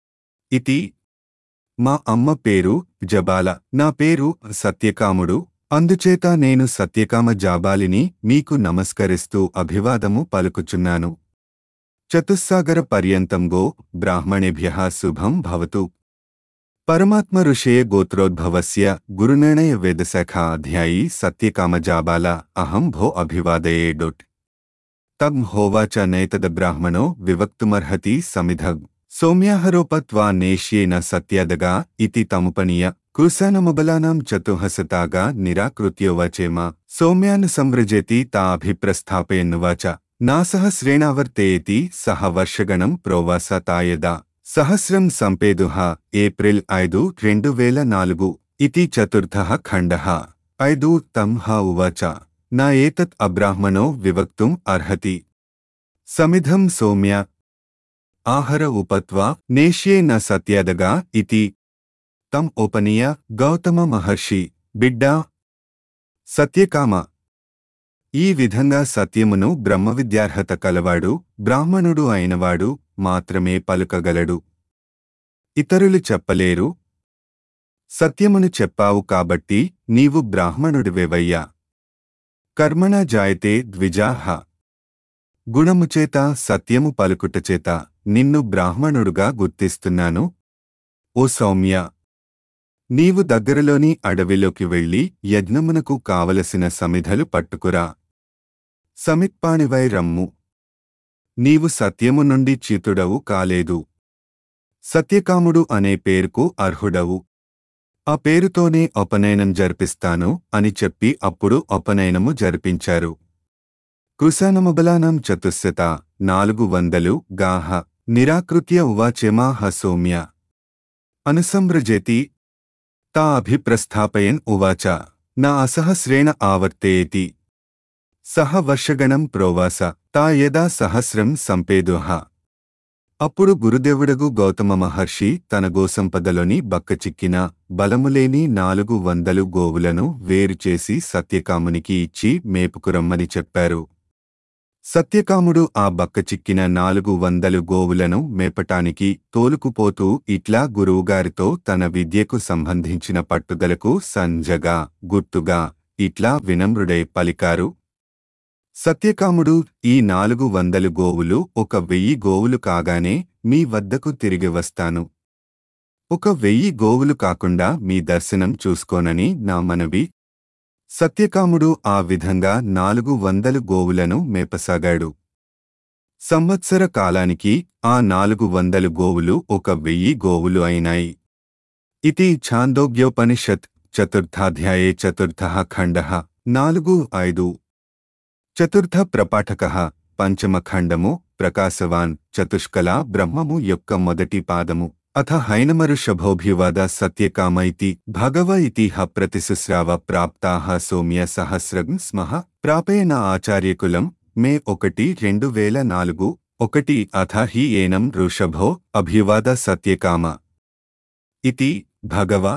ఇతి మా అమ్మ పేరు జబాల నా పేరు సత్యకాముడు అందుచేత నేను సత్యకామ జాబాలిని మీకు నమస్కరిస్తూ అభివాదము పలుకుచున్నాను చతుస్సాగర పర్యంతం గో బ్రాహ్మణేభ్య శుభం భవతు పరమాత్మ ఋషయ గోత్రోద్భవస్య గురునిర్ణయ వేదశాఖ అధ్యాయీ సత్యకామ జాబాల అహం భో అభివాదయే డొట్ తమ్ హోవాచ నైతద బ్రాహ్మణో వివక్తుమర్హతి సమిధగ్ సౌమ్యాహరోపత్వా నేష్యేన సత్యాదగా ఇతి తముపనీయ కృశానమబలానాం చతుహసతాగా నిరాకృత్యోవచేమ సౌమ్యాను సంవ్రజేతి తా అభిప్రస్థాపయన్నువాచ నాసహస్రేణావర్తేతి సహ వర్షగణం ప్రోవాస తాయదా సహస్రం సంపేదుః ఏప్రిల్ ఐదు రెండు వేల నాలుగు ఇతి చతుర్థః ఖండః ఐదు తం హ ఉవాచ నా ఏతత్ అబ్రాహ్మణో వివక్తుం అర్హతి సమిధం సౌమ్య ఆహర ఉపత్వా నేష్యే న సత్యాదగా ఇతి తం ఓపనీయ గౌతమ మహర్షి బిడ్డా సత్యకామ ఈ విధంగా సత్యమును బ్రహ్మవిద్యార్హత కలవాడు బ్రాహ్మణుడు అయినవాడు మాత్రమే పలుకగలడు ఇతరులు చెప్పలేరు సత్యమును చెప్పావు కాబట్టి నీవు బ్రాహ్మణుడివేవయ్యా కర్మణ జాయతే ద్విజాహ గుణముచేత సత్యము పలుకుటచేత నిన్ను బ్రాహ్మణుడుగా గుర్తిస్తున్నాను ఓ సౌమ్య నీవు దగ్గరలోని అడవిలోకి వెళ్ళి యజ్ఞమునకు కావలసిన సమిధలు పట్టుకురా సమిత్పాణివై రమ్ము నీవు సత్యము నుండి చితుడవు కాలేదు సత్యకాముడు అనే పేరుకు అర్హుడవు ఆ పేరుతోనే ఉపనయనం జరిపిస్తాను అని చెప్పి అప్పుడు ఉపనయనము జరిపించారు కృశానమబలానం చతుస్సత నాలుగు వందలు గాహ నిరాకృత్య ఉవాచెమాహ సౌమ్య అనుసంవ్రజేతి తా అభిప్రస్థాపయన్ ఉవాచ నా అసహస్రేణ ఆవర్తేతి సహ వర్షగణం ప్రోవాస తా యదా సహస్రం సంపేదుహ అప్పుడు గురుదేవుడగు గౌతమ మహర్షి తన గోసంపదలోని బక్కచిక్కిన బలములేని నాలుగు వందలు గోవులను వేరుచేసి సత్యకామునికి ఇచ్చి మేపుకురమ్మని చెప్పారు సత్యకాముడు ఆ బక్కచిక్కిన నాలుగు వందలు గోవులను మేపటానికి తోలుకుపోతూ ఇట్లా గురువుగారితో తన విద్యకు సంబంధించిన పట్టుదలకు సంజగా గుర్తుగా ఇట్లా వినమ్రుడై పలికారు సత్యకాముడు ఈ నాలుగు వందలు గోవులు ఒక వెయ్యి గోవులు కాగానే మీ వద్దకు తిరిగి వస్తాను ఒక వెయ్యి గోవులు కాకుండా మీ దర్శనం చూసుకోనని నా మనవి సత్యకాముడు ఆ విధంగా నాలుగు వందలు గోవులను మేపసాగాడు సంవత్సర కాలానికి ఆ నాలుగు వందలు గోవులు ఒక వెయ్యి గోవులు అయినాయి ఇది ఛాందోగ్యోపనిషత్ చతుర్థాధ్యాయే చతుర్థ ఖండ నాలుగు ఐదు చతుర్థ ప్రపాఠక పంచమ ఖండము ప్రకాశవాన్ చతుష్కలా బ్రహ్మము యొక్క మొదటి పాదము అథ హైనమరుషభోభివాద సత్యకామ ఇతి భగవ ఇతి హ ప్రతిశుశ్రావ ప్రాప్తాః సౌమ్య సహస్రం స్మః ప్రాపేణ ఆచార్యకులం మే ఒకటి రెండు వేల నాలుగు ఒకటి అథ హి ఏనం ఋషభో అభివాద సత్యకామ ఇతి భగవ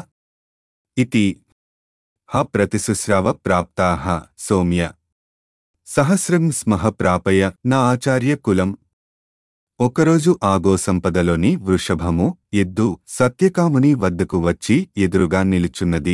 ఇతి హ ప్రతిశుశ్రావ ప్రాప్తాః సౌమ్య సహస్రం స్మః ప్రాపయ నా ఆచార్య కులం ఒకరోజు ఆగో సంపదలోని వృషభము ఎద్దు సత్యకాముని వద్దకు వచ్చి ఎదురుగా నిలుచున్నది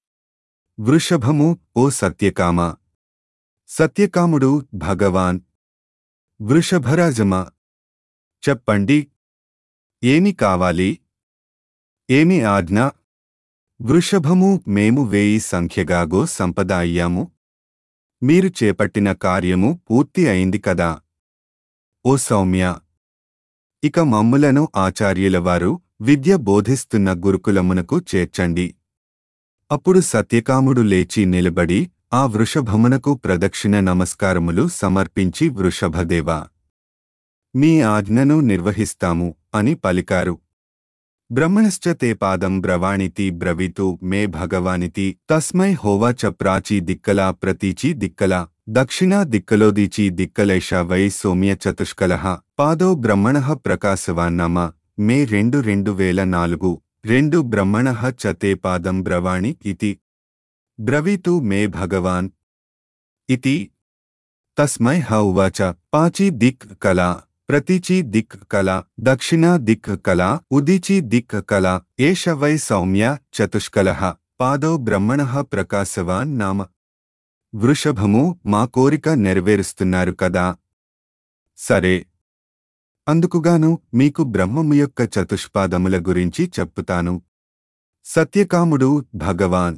వృషభము ఓ సత్యకామ సత్యకాముడు భగవాన్ వృషభరాజమా చెప్పండి ఏమి కావాలి ఏమి ఆజ్ఞ వృషభము మేము వేయి సంఖ్యగాగో సంపద అయ్యాము మీరు చేపట్టిన కార్యము పూర్తి అయింది కదా ఓ సౌమ్య ఇక మమ్ములను ఆచార్యులవారు విద్య బోధిస్తున్న గురుకులమునకు చేర్చండి అప్పుడు సత్యకాముడు లేచి నిలబడి ఆ వృషభమునకు ప్రదక్షిణ నమస్కారములు సమర్పించి వృషభదేవా మీ ఆజ్ఞను నిర్వహిస్తాము అని పలికారు బ్రహ్మణశ్చ తే పాదం బ్రవాణితి బ్రవీతు మే భగవానితి తస్మై హోవాచ ప్రాచీ దిక్కలా ప్రతీచి దిక్కలా దక్షిణా దిక్కలోదీచి దిక్కలైష వై సౌమ్య చతుష్కలః పాదో బ్రహ్మణ ప్రకాశవాన్నమ మే రెండు రెండు వేల నాలుగు రెండు బ్రహ్మణ చ తే పాదం బ్రవాణి ఇతి బ్రవీతు మే భగవాన్ ఇతి తస్మై హ ఉవాచ పాచీ దిక్ కలా ప్రతీచి దిక్ కల దక్షిణ దిక్ కల ఉదీచి దిక్ కల ఏష వై సౌమ్య చతుష్కలః పాదౌ బ్రహ్మణః ప్రకాశవాన్ నామ వృషభము మా కోరిక నెరవేరుస్తున్నారు కదా సరే అందుకుగాను మీకు బ్రహ్మము యొక్క చతుష్పాదముల గురించి చెప్పుతాను సత్యకాముడు భగవాన్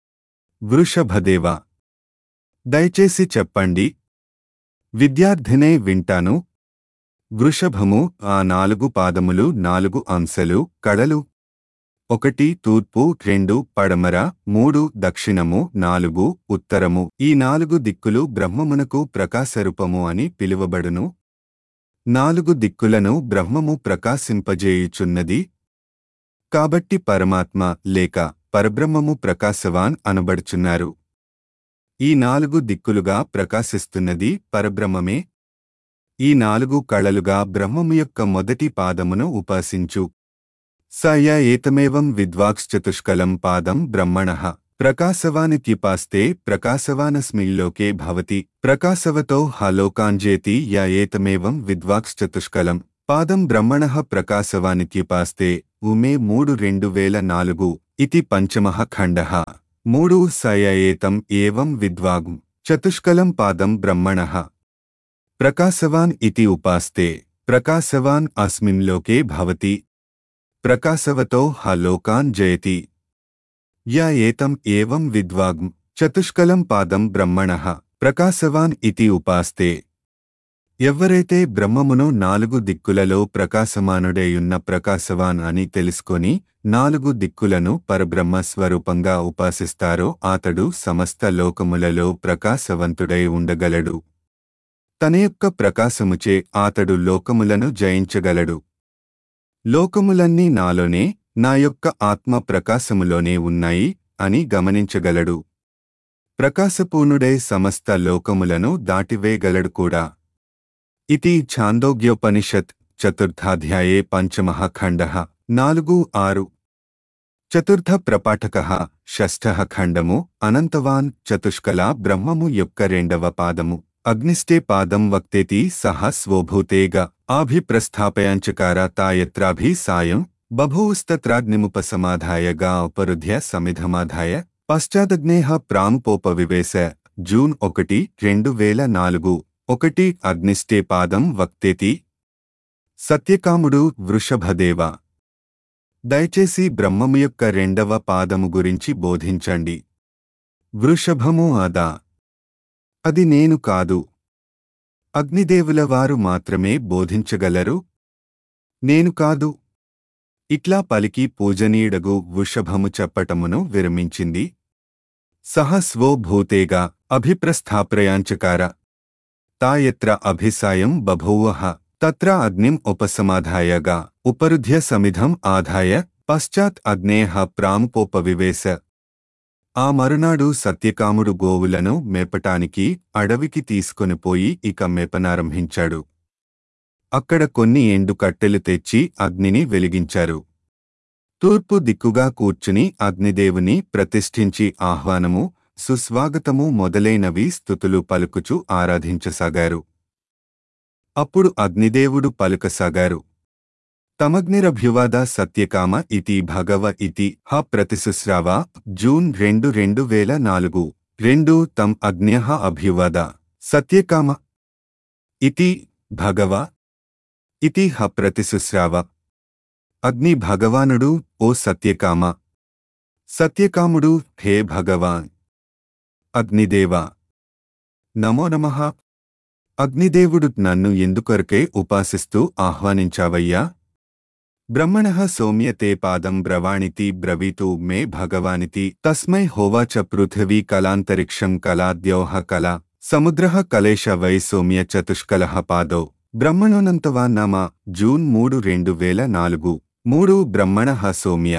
వృషభదేవ దయచేసి చెప్పండి విద్యార్థినే వింటాను వృషభము ఆ నాలుగు పాదములు నాలుగు అంశలు కడలు ఒకటి తూర్పు రెండు పడమర మూడు దక్షిణము నాలుగు ఉత్తరము ఈ నాలుగు దిక్కులు బ్రహ్మమునకు ప్రకాశరూపము అని పిలువబడును నాలుగు దిక్కులను బ్రహ్మము ప్రకాశింపజేయుచున్నది కాబట్టి పరమాత్మ లేక పరబ్రహ్మము ప్రకాశవాన్ అనబడుచున్నారు ఈ నాలుగు దిక్కులుగా ప్రకాశిస్తున్నది పరబ్రహ్మమే ఈ నాలుగు కళలుగా బ్రహ్మము యొక్క మొదటి పాదమును ఉపాసించు సయ ఏతమేవం విద్వాక్శ్చతుష్కలం పాదం బ్రహ్మణః ప్రకాశవానిత్యుపాస్తే ప్రకాశవానస్మిల్లోకే భవతి ప్రకాశవతో హలోకాంజేతి య ఏతమేవం విద్వాక్శ్చతుష్కలం పాదం బ్రహ్మణః ప్రకాశవానిత్యుపాస్తే ఉమే మూడు రెండు వేల నాలుగు ఇతి పంచమః ఖండః మూడు సయ ఏతం ఏవం విద్వాగు చతుష్కలం పాదం బ్రహ్మణః ప్రకాశవాన్ ఇతి ఉపాస్తే ప్రకాశవాన్ అస్మిన్ లోకే భవతి ప్రకాశవతో హ లోకాన్ జయతి య ఏతం ఏవం విద్వాగ్ చతుష్కలం పాదం బ్రహ్మణః ప్రకాశవాన్ ఇతి ఉపాస్తే ఎవ్వరైతే బ్రహ్మమును నాలుగు దిక్కులలో ప్రకాశమానుడేయున్న ప్రకాశవాన్ అని తెలుసుకొని నాలుగు దిక్కులను పరబ్రహ్మ స్వరూపంగా ఉపాసిస్తారో అతడు సమస్త లోకములలో ప్రకాశవంతుడై ఉండగలడు తన యొక్క ప్రకాశముచే అతడు లోకములను జయించగలడు లోకములన్నీ నాలోనే నా యొక్క ఆత్మ ప్రకాశములోనే ఉన్నాయి అని గమనించగలడు ప్రకాశపూర్ణుడై సమస్త లోకములను దాటివేయగలడు కూడా ఇది ఛాందోగ్యోపనిషత్ చతుర్థాధ్యాయే పంచమః ఖండః నాలుగు ఆరు చతుర్థ ప్రపాఠక షష్ఠ ఖండము అనంతవాన్ చతుష్కలా బ్రహ్మము యొక్క రెండవ పాదము అగ్నిష్టే పాదం వక్తేతి సహ స్వోభూతేగ ఆభిప్రస్థాపయాంచకార తాయత్రాభి సాయం బభూస్తత్రాగ్నిముపసమాధాయ గా ఉపరుధ్య సమిధమాధాయ పశ్చాదగ్నేహ ప్రాముపోపవివేశ జూన్ ఒకటి రెండు వేల నాలుగు ఒకటి అగ్నిష్టే పాదం వక్తేతి సత్యకాముడు వృషభదేవ దయచేసి బ్రహ్మము యొక్క రెండవ పాదము గురించి బోధించండి వృషభము అదా అది నేను కాదు అగ్నిదేవుల వారు మాత్రమే బోధించగలరు నేను కాదు ఇట్లా పలికి పూజనీయుడగు వృషభము చెప్పటమును విరమించింది సహ స్వో భూతేగా అభిప్రస్థాప్రయాంచకార తాయత్ర అభిసాయం బభూవ తత్ర అగ్నిం ఉపసమాధాయగా ఉపరుధ్య సమిధం ఆదాయ పశ్చాత్ అగ్నేహ ప్రాముపోపవివేశ ఆ మరునాడు సత్యకాముడు గోవులను మేపటానికి అడవికి తీసుకొనిపోయి ఇక మేపనారంభించాడు అక్కడ కొన్ని ఎండు కట్టెలు తెచ్చి అగ్నిని వెలిగించారు తూర్పు దిక్కుగా కూర్చుని అగ్నిదేవుని ప్రతిష్ఠించి ఆహ్వానము సుస్వాగతము మొదలైనవి స్థుతులు పలుకుచు ఆరాధించసాగారు అప్పుడు అగ్నిదేవుడు పలుకసాగారు తమగ్నిరభ్యువాద సత్యకామ ఇతి భగవ ఇతి హ ప్రతిశుశ్రావ జూన్ రెండు రెండు వేల నాలుగు రెండు తం అగ్న్య అభ్యువాద సత్యకామ ఇతి భగవ ఇతి హ ప్రతిశుశ్రావ అగ్ని భగవానుడు ఓ సత్యకామ సత్యకాముడు హే భగవాన్ అగ్నిదేవ నమో నమః అగ్నిదేవుడు నన్ను ఎందుకొరకే ఉపాసిస్తూ ఆహ్వానించావయ్యా బ్రహ్మణ సౌమ్యతే పాదం బ్రవాణితి బ్రవీతు మే భగవానితి తస్మై హోవాచ పృథివీ కలాంతరిక్షం కలాద్యోహ కల సముద్ర కలేశ వై సౌమ్య చతుష్కల పాదౌ బ్రహ్మణోనంతవాన్నామ జూన్ మూడు రెండు వేల నాలుగు మూడు బ్రహ్మణ సౌమ్య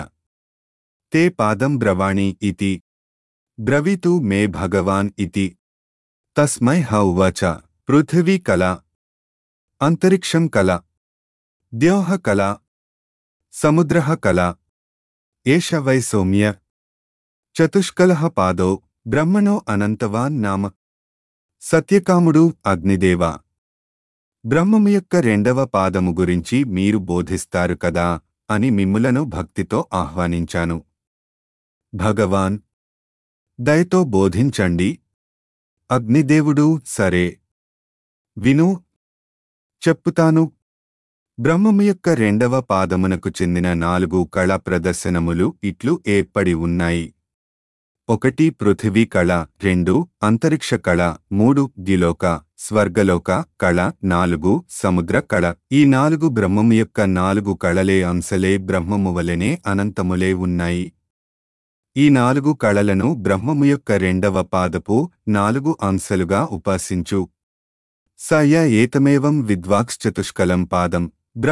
తే పాదం బ్రవాణి ఇతి బ్రవీతు మే భగవాన్ ఇతి తస్మై హ ఉవాచ పృథివీ కళ అంతరిక్షం కళ ద్యోహ కళ సముద్ర కళ ఏష వై సౌమ్య చతుష్కల పాదౌ బ్రహ్మణో అనంతవాన్ నామ సత్యకాముడు అగ్నిదేవ బ్రహ్మము యొక్క రెండవ పాదము గురించి మీరు బోధిస్తారు కదా అని మిమ్ములను భక్తితో ఆహ్వానించాను భగవాన్ దయతో బోధించండి అగ్నిదేవుడు సరే విను చెప్పుతాను బ్రహ్మము యొక్క రెండవ పాదమునకు చెందిన నాలుగు కళ ప్రదర్శనములు ఇట్లు ఏర్పడి ఉన్నాయి ఒకటి పృథివీ కళ రెండు అంతరిక్ష కళ మూడు దిలోక స్వర్గలోక కళ నాలుగు సముద్ర కళ ఈ నాలుగు బ్రహ్మము యొక్క నాలుగు కళలే అంశలే బ్రహ్మము వలెనే అనంతములే ఉన్నాయి ఈ నాలుగు కళలను బ్రహ్మము యొక్క రెండవ పాదపు నాలుగు అంశలుగా ఉపాసించు సయ ఏతమేవం విద్వాక్శ్చతుష్కలం పాదం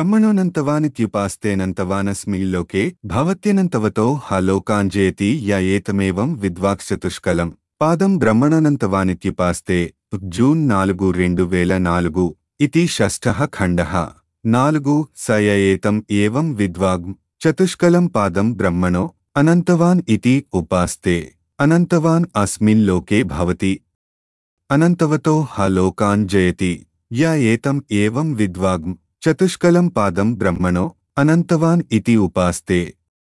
బ్రహ్మణోనంతవానిత్యుపాస్తేనంతవానస్మిల్లోకే భవత్యనంతవతో హలోకాంజేతి య ఏతమేవం విద్వాక్శ్చతుష్కలం పాదం బ్రహ్మణోనంతవానిత్యుపాస్తే జూన్ నాలుగు రెండు వేల నాలుగు ఇతి షష్ఠ ఖండ నాలుగు సయ ఏతం ఏవం విద్వాగ్ చతుష్కలం పాదం బ్రహ్మణో అనంతవాన్ ఇతి ఉపాస్తే అనంతవాన్ అస్మిన్ లోకే భవతి అనంతవతో హలోకాన్ జయతి య ఏతం ఏవం విద్వాగ్ చతుష్కలం పాదం బ్రహ్మణో అనంతవాన్ ఇతి ఉపాస్తే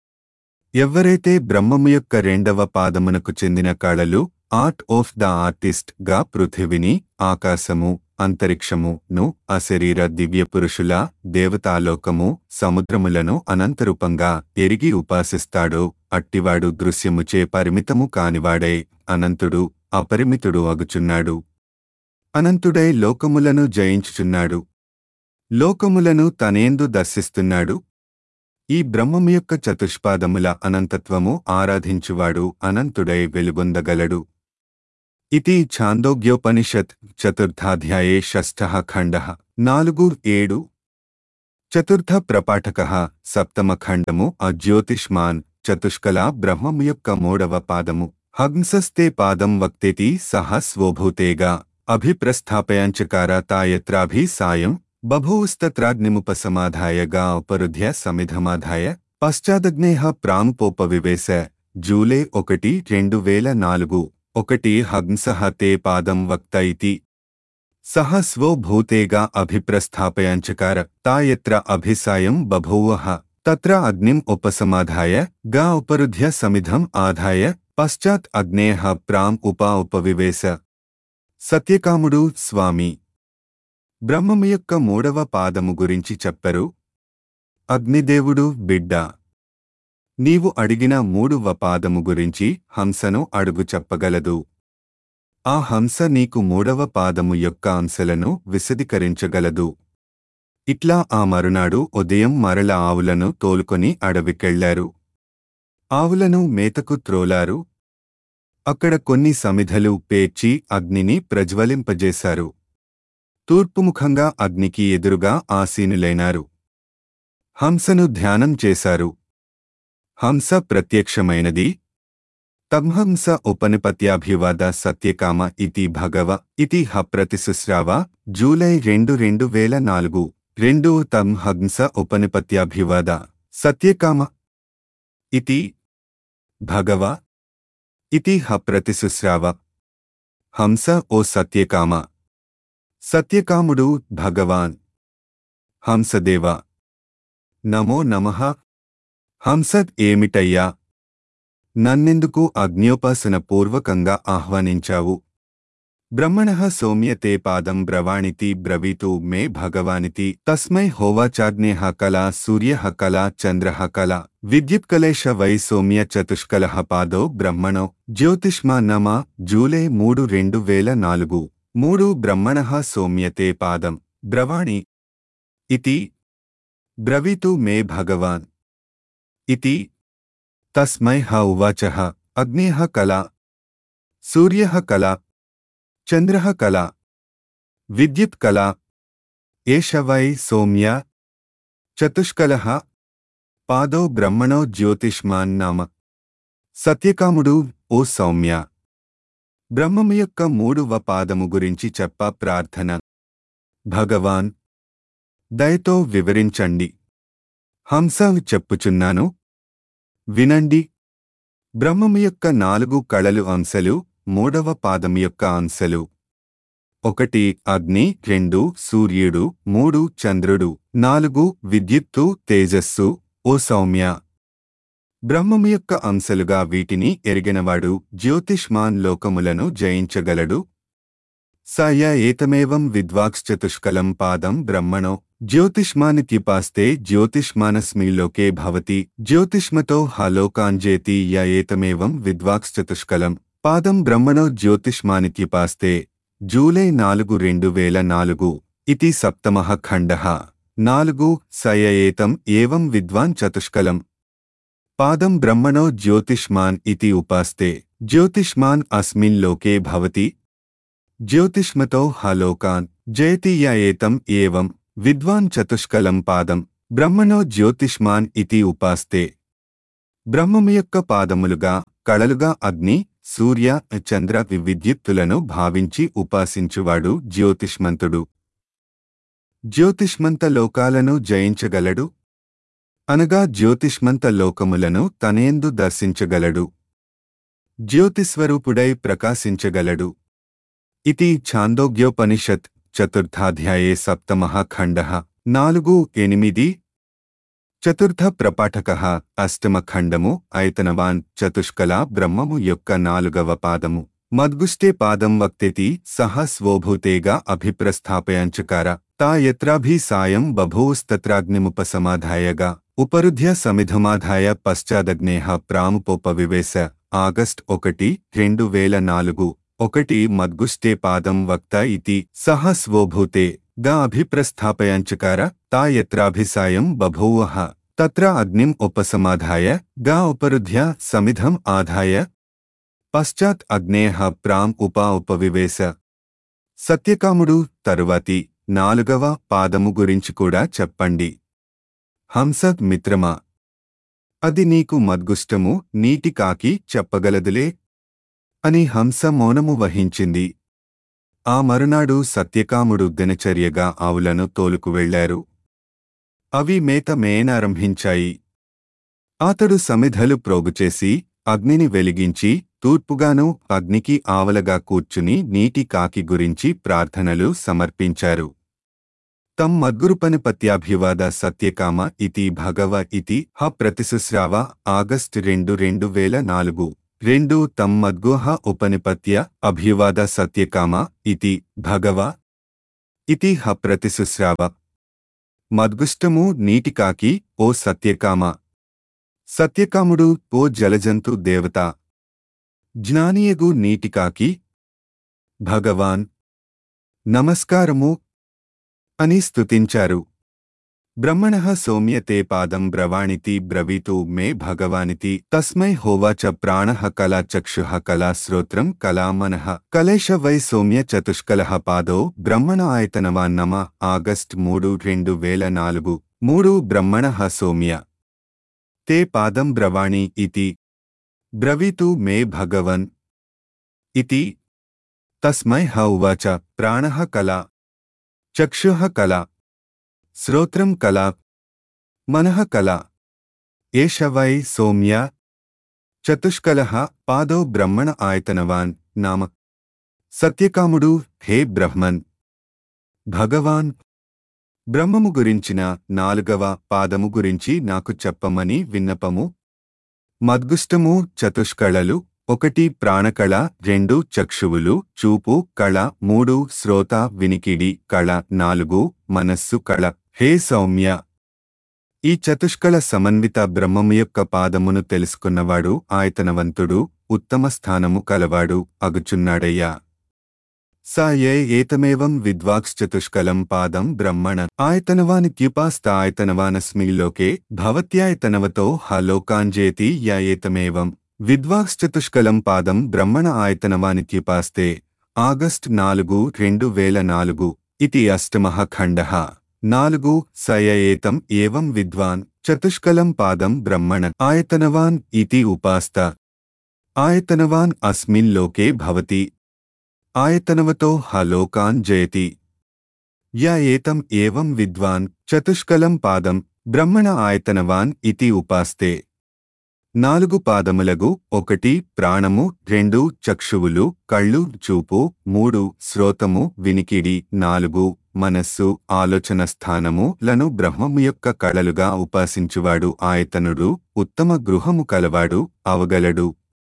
ఎవ్వరైతే బ్రహ్మము యొక్క రెండవ పాదమునకు చెందిన కళలు ఆర్ట్ ఆఫ్ ద ఆర్టిస్ట్ గా పృథివిని ఆకాశము అంతరిక్షము ను అశరీర దివ్య పురుషుల దేవతాలోకము సముద్రములను అనంతరూపంగా ఎరిగి ఉపాసిస్తాడో అట్టివాడు దృశ్యముచే పరిమితము కానివాడై అనంతుడు అపరిమితుడు అగుచున్నాడు అనంతుడై లోకములను జయించుచున్నాడు లోకములను తనేందు దర్శిస్తున్నాడు ఈ బ్రహ్మము యొక్క చతుష్పాదముల అనంతత్వము ఆరాధించువాడు అనంతుడై వెలుగొందగలడు ఇది ఛాందోగ్యోపనిషత్ చతుర్థాధ్యాయే షష్ఠ ఖండ నాలుగు ఏడు చతుర్థ ప్రపాఠక సప్తమ ఖండము అజ్యోతిష్మాన్ చతుష్కల బ్రహ్మము యొక్క మూడవ పాదము హంసస్తే పాదం వక్తేతి సహ స్వభూతేగా అభిప్రస్థాపయాంచకార తాయత్రాభి సాయం బభూస్తత్రాగ్నిముపసమాధాయ గా ఉపరుధ్య సమిధమాధాయ పశ్చాదగ్నేహ ప్రాముపోపవివేశ జూలై ఒకటి రెండు వేల నాలుగు ఒకటి హంసః తే పాదం వక్త ఇతి సహ స్వభూతేగా అభిప్రస్థాపయాంచకార తాయత్ర అభిసాయం బభూవః తత్ర అగ్నిం ఉపసమాధాయ గా ఉపరుధ్య సమిధం ఆధాయ పశ్చాత్ అగ్నేహ ప్రాం ఉపా ఉపవివేశ సత్యకాముడు స్వామి బ్రహ్మము యొక్క మూడవ పాదము గురించి చెప్పరు అగ్నిదేవుడు బిడ్డ నీవు అడిగిన మూడవ పాదము గురించి హంసను అడుగు చెప్పగలదు ఆ హంస నీకు మూడవ పాదము యొక్క అంశలను విశదీకరించగలదు ఇట్లా ఆ మరునాడు ఉదయం మరల ఆవులను తోలుకొని అడవికెళ్లారు ఆవులను మేతకు త్రోలారు అక్కడ కొన్ని సమిధలు పేర్చి అగ్నిని ప్రజ్వలింపజేశారు తూర్పుముఖంగా అగ్నికి ఎదురుగా ఆసీనులైనారు హంసను ధ్యానం చేశారు హంస ప్రత్యక్షమైనది తమ్హంస ఉపనిపత్యాభివాద సత్యకామ ఇతి భగవ ఇతి హ ప్రతిశుశ్రావ జూలై రెండు రెండు వేల నాలుగు రెండు తం హంస ఉపనిపత్యాభివాద సత్యకామ ఇతి భగవ ఇతి హ ప్రతిశుశ్రావ హంస ఓ సత్యకామ సత్యకాముడు భగవాన్ హంసదేవ నమో నమః హంసత్ ఏమిటయ్యా నన్నెందుకు అగ్న్యోపాసన పూర్వకంగా ఆహ్వానించావు బ్రహ్మణ సౌమ్య తే పాదం బ్రవాణితి బ్రవీతు మే భగవానితి తస్మై హోవాచాగ్నేహ కళా సూర్య కళా చంద్ర కళ విద్యుత్కలేశ వై సౌమ్య చతుష్కల పాదో బ్రహ్మణో జ్యోతిష్మా నమ జూలై మూడు రెండు వేల నాలుగు మూడు బ్రహ్మణ సౌమ్యతే పాదం బ్రవాణి ఇతి బ్రవీతు మే భగవాన్ ఇతి తస్మై హ ఉవాచ అగ్నేః కళా సూర్యః కళా చంద్రః కళా విద్యుత్ కళా ఏష వై సౌమ్య చతుష్కలః పాదో బ్రహ్మణో జ్యోతిష్మాన్ నామ సత్యకాముడు ఓ సౌమ్య బ్రహ్మము యొక్క మూడవ పాదము గురించి చెప్ప ప్రార్థన భగవాన్ దయతో వివరించండి హంస చెప్పుచున్నాను వినండి బ్రహ్మము యొక్క నాలుగు కళలు అంశలు మూడవ పాదము యొక్క అంశలు ఒకటి అగ్ని రెండు సూర్యుడు మూడు చంద్రుడు నాలుగు విద్యుత్తు తేజస్సు ఓ సౌమ్య బ్రహ్మము యొక్క అంశలుగా వీటిని ఎరిగినవాడు జ్యోతిష్మాన్ లోకములను జయించగలడు సయ ఏతమేవం విద్వాక్శ్చతుష్కలం పాదం బ్రహ్మణో జ్యోతిష్మానిత్యుపాస్తే జ్యోతిష్మానస్మి లోకే భవతి జ్యోతిష్మతో హలోకాంజేతి య ఏతమేవం విద్వాక్శ్చతుష్కలం పాదం బ్రహ్మణో జ్యోతిష్మానిత్యుపాస్తే జూలై నాలుగు రెండు వేల నాలుగు ఇతి సప్తమః ఖండః నాలుగు సయ ఏతం ఏవం విద్వాన్ చతుష్కలం పాదం బ్రహ్మణో జ్యోతిష్మాన్ ఇతి ఉపాస్తే జ్యోతిష్మాన్ అస్మిన్ లోకే భవతి జ్యోతిష్మతో హలోకాన్ జయతి య ఏతం ఏవం విద్వాన్ చతుష్కలం పాదం బ్రహ్మణో జ్యోతిష్మాన్ ఇతి ఉపాస్తే బ్రహ్మము యొక్క పాదములుగా కళలుగా అగ్ని సూర్య చంద్ర విద్యుత్తులను భావించి ఉపాసించువాడు జ్యోతిష్మంతుడు జ్యోతిష్మంత లోకాలను జయించగలడు అనగా జ్యోతిష్మంత లోకములను తనేందు దర్శించగలడు జ్యోతిస్వరూపుడై ప్రకాశించగలడు ఇది ఛాందోగ్యోపనిషత్ చతుర్థాధ్యాయే సప్తమః ఖండః నాలుగు ఎనిమిది చతుర్థ ప్రపాఠక అష్టమ ఖండము ఐతనవాన్ చతుష్కల బ్రహ్మము యొక్క నాలుగవ పాదము మద్గుష్టే పాదం వక్తేతి సహ స్వోభూతేగా అభిప్రస్థాపయాంచకార తా యత్రాభి సాయం బభూస్తత్రాగ్నిముపసమాధాయగా ఉపరుధ్య సమిధమాధాయ పశ్చాదగ్నేహ ప్రాముపోపవివేశ ఆగస్ట్ ఒకటి రెండు వేల నాలుగు ఒకటి మద్గుష్టే పాదం వక్త ఇతి సహ స్వోభూతే గా అభిప్రస్థాపయాంచకార తా యత్రాభిసాయం బభూవః తత్ర అగ్నిం ఉపసమాధాయ గా ఉపరుధ్య సమిధం ఆధాయ పశ్చాత్ అగ్నేహ ప్రాం ఉపా ఉపవివేశ సత్యకాముడు తరువాతి నాలుగవ పాదము గురించి కూడా చెప్పండి హంస మిత్రమా అది నీకు మద్గుష్టము నీటి కాకి చెప్పగలదులే అని హంస మౌనము వహించింది ఆ మరునాడు సత్యకాముడు దినచర్యగా ఆవులను తోలుకు వెళ్లారు అవి మేత మేయనారంభించాయి అతడు సమిధలు ప్రోగుచేసి అగ్నిని వెలిగించి తూర్పుగాను అగ్నికి ఆవలగా కూర్చుని నీటి కాకి గురించి ప్రార్థనలు సమర్పించారు తం మద్గురుపనిపత్యాభివాద సత్యకామ ఇతి భగవ ఇతి హ ప్రతిశుశ్రావ ఆగస్ట్ రెండు రెండు వేల నాలుగు రెండు తం మద్గుహ ఉపనిపత్య అభివాద సత్యకామ ఇతి భగవ ఇతి హ ప్రతిశుశ్రావ మద్గుష్టము నీటికాకి ఓ సత్యకామ సత్యకాముడు ఓ జలజంతు దేవత జ్ఞానియగు నీటికాకి భగవాన్ నమస్కారము అని స్తుతించారు బ్రహ్మణ సౌమ్యతే పాదం బ్రవాణితి బ్రవీతు మే భగవానితి తస్మై హోవాచ ప్రాణ కళా చక్షు కళా శ్రోత్రం కళా మనః కలేశ వై సౌమ్య చతుష్కల పాదో బ్రహ్మణ ఆయతనవాన్నమ ఆగస్ట్ మూడు రెండు వేల నాలుగు మూడు బ్రహ్మణ సౌమ్య తే పాదం బ్రవాణి ఇతి బ్రవీతు మే భగవన్ ఇతి తస్మై హ ఉవాచ ప్రాణ కళా చక్షు కళా శ్రోత్రం కళా మనః కళా ఏష వై సౌమ్య చతుష్కల పాదో బ్రహ్మణ ఆయతనవాన్ నామ సత్యకాముడు హే బ్రహ్మన్ భగవాన్ బ్రహ్మము గురించిన నాలుగవ పాదము గురించి నాకు చెప్పమని విన్నపము మద్గుష్టము చతుష్కళలు ఒకటి ప్రాణకళ రెండు చక్షువులు చూపు కళ మూడు శ్రోత వినికిడి కళ నాలుగు మనస్సు కళ హే సౌమ్య ఈ చతుష్కళ సమన్విత బ్రహ్మము యొక్క పాదమును తెలుసుకున్నవాడు ఆయతనవంతుడు ఉత్తమ స్థానము కలవాడు అగుచున్నాడయ్యా స ఏ ఏతమేవం విద్వాక్శ్చతుష్కలం పాదం బ్రహ్మణ ఆయతనవానిత్యుపాస్త ఆయతనవానస్మి లోకే భవత్యాయతనవతో హలోకాంజేతి య ఏతమేవం విద్వాక్శ్చతుష్కలం పాదం బ్రహ్మణ ఆయతనవానిత్యుపాస్తే ఆగస్ట్ నాలుగు రెండు వేల నాలుగు ఇది అష్టమః ఖండః నాలుగు సయ ఏతం ఏవం విద్వాన్ చతుష్కలం పాదం బ్రహ్మణ ఆయతనవాన్ ఇతి ఉపాస్త ఆయతనవాన్ అస్మిన్ లోకే భవతి ఆయతనవతో హలోకాన్ జయతి య ఏతం ఏవం విద్వాన్ చతుష్కలం పాదం బ్రహ్మణ ఆయతనవాన్ ఇతి ఉపాస్తే నాలుగు పాదములగు ఒకటి ప్రాణము రెండు చక్షువులు కళ్ళు చూపు మూడు శ్రోతము వినికిడి నాలుగు మనస్సు ఆలోచన స్థానము లను బ్రహ్మము యొక్క కళలుగా ఉపాసించువాడు ఆయతనుడు ఉత్తమ గృహము కలవాడు అవగలడు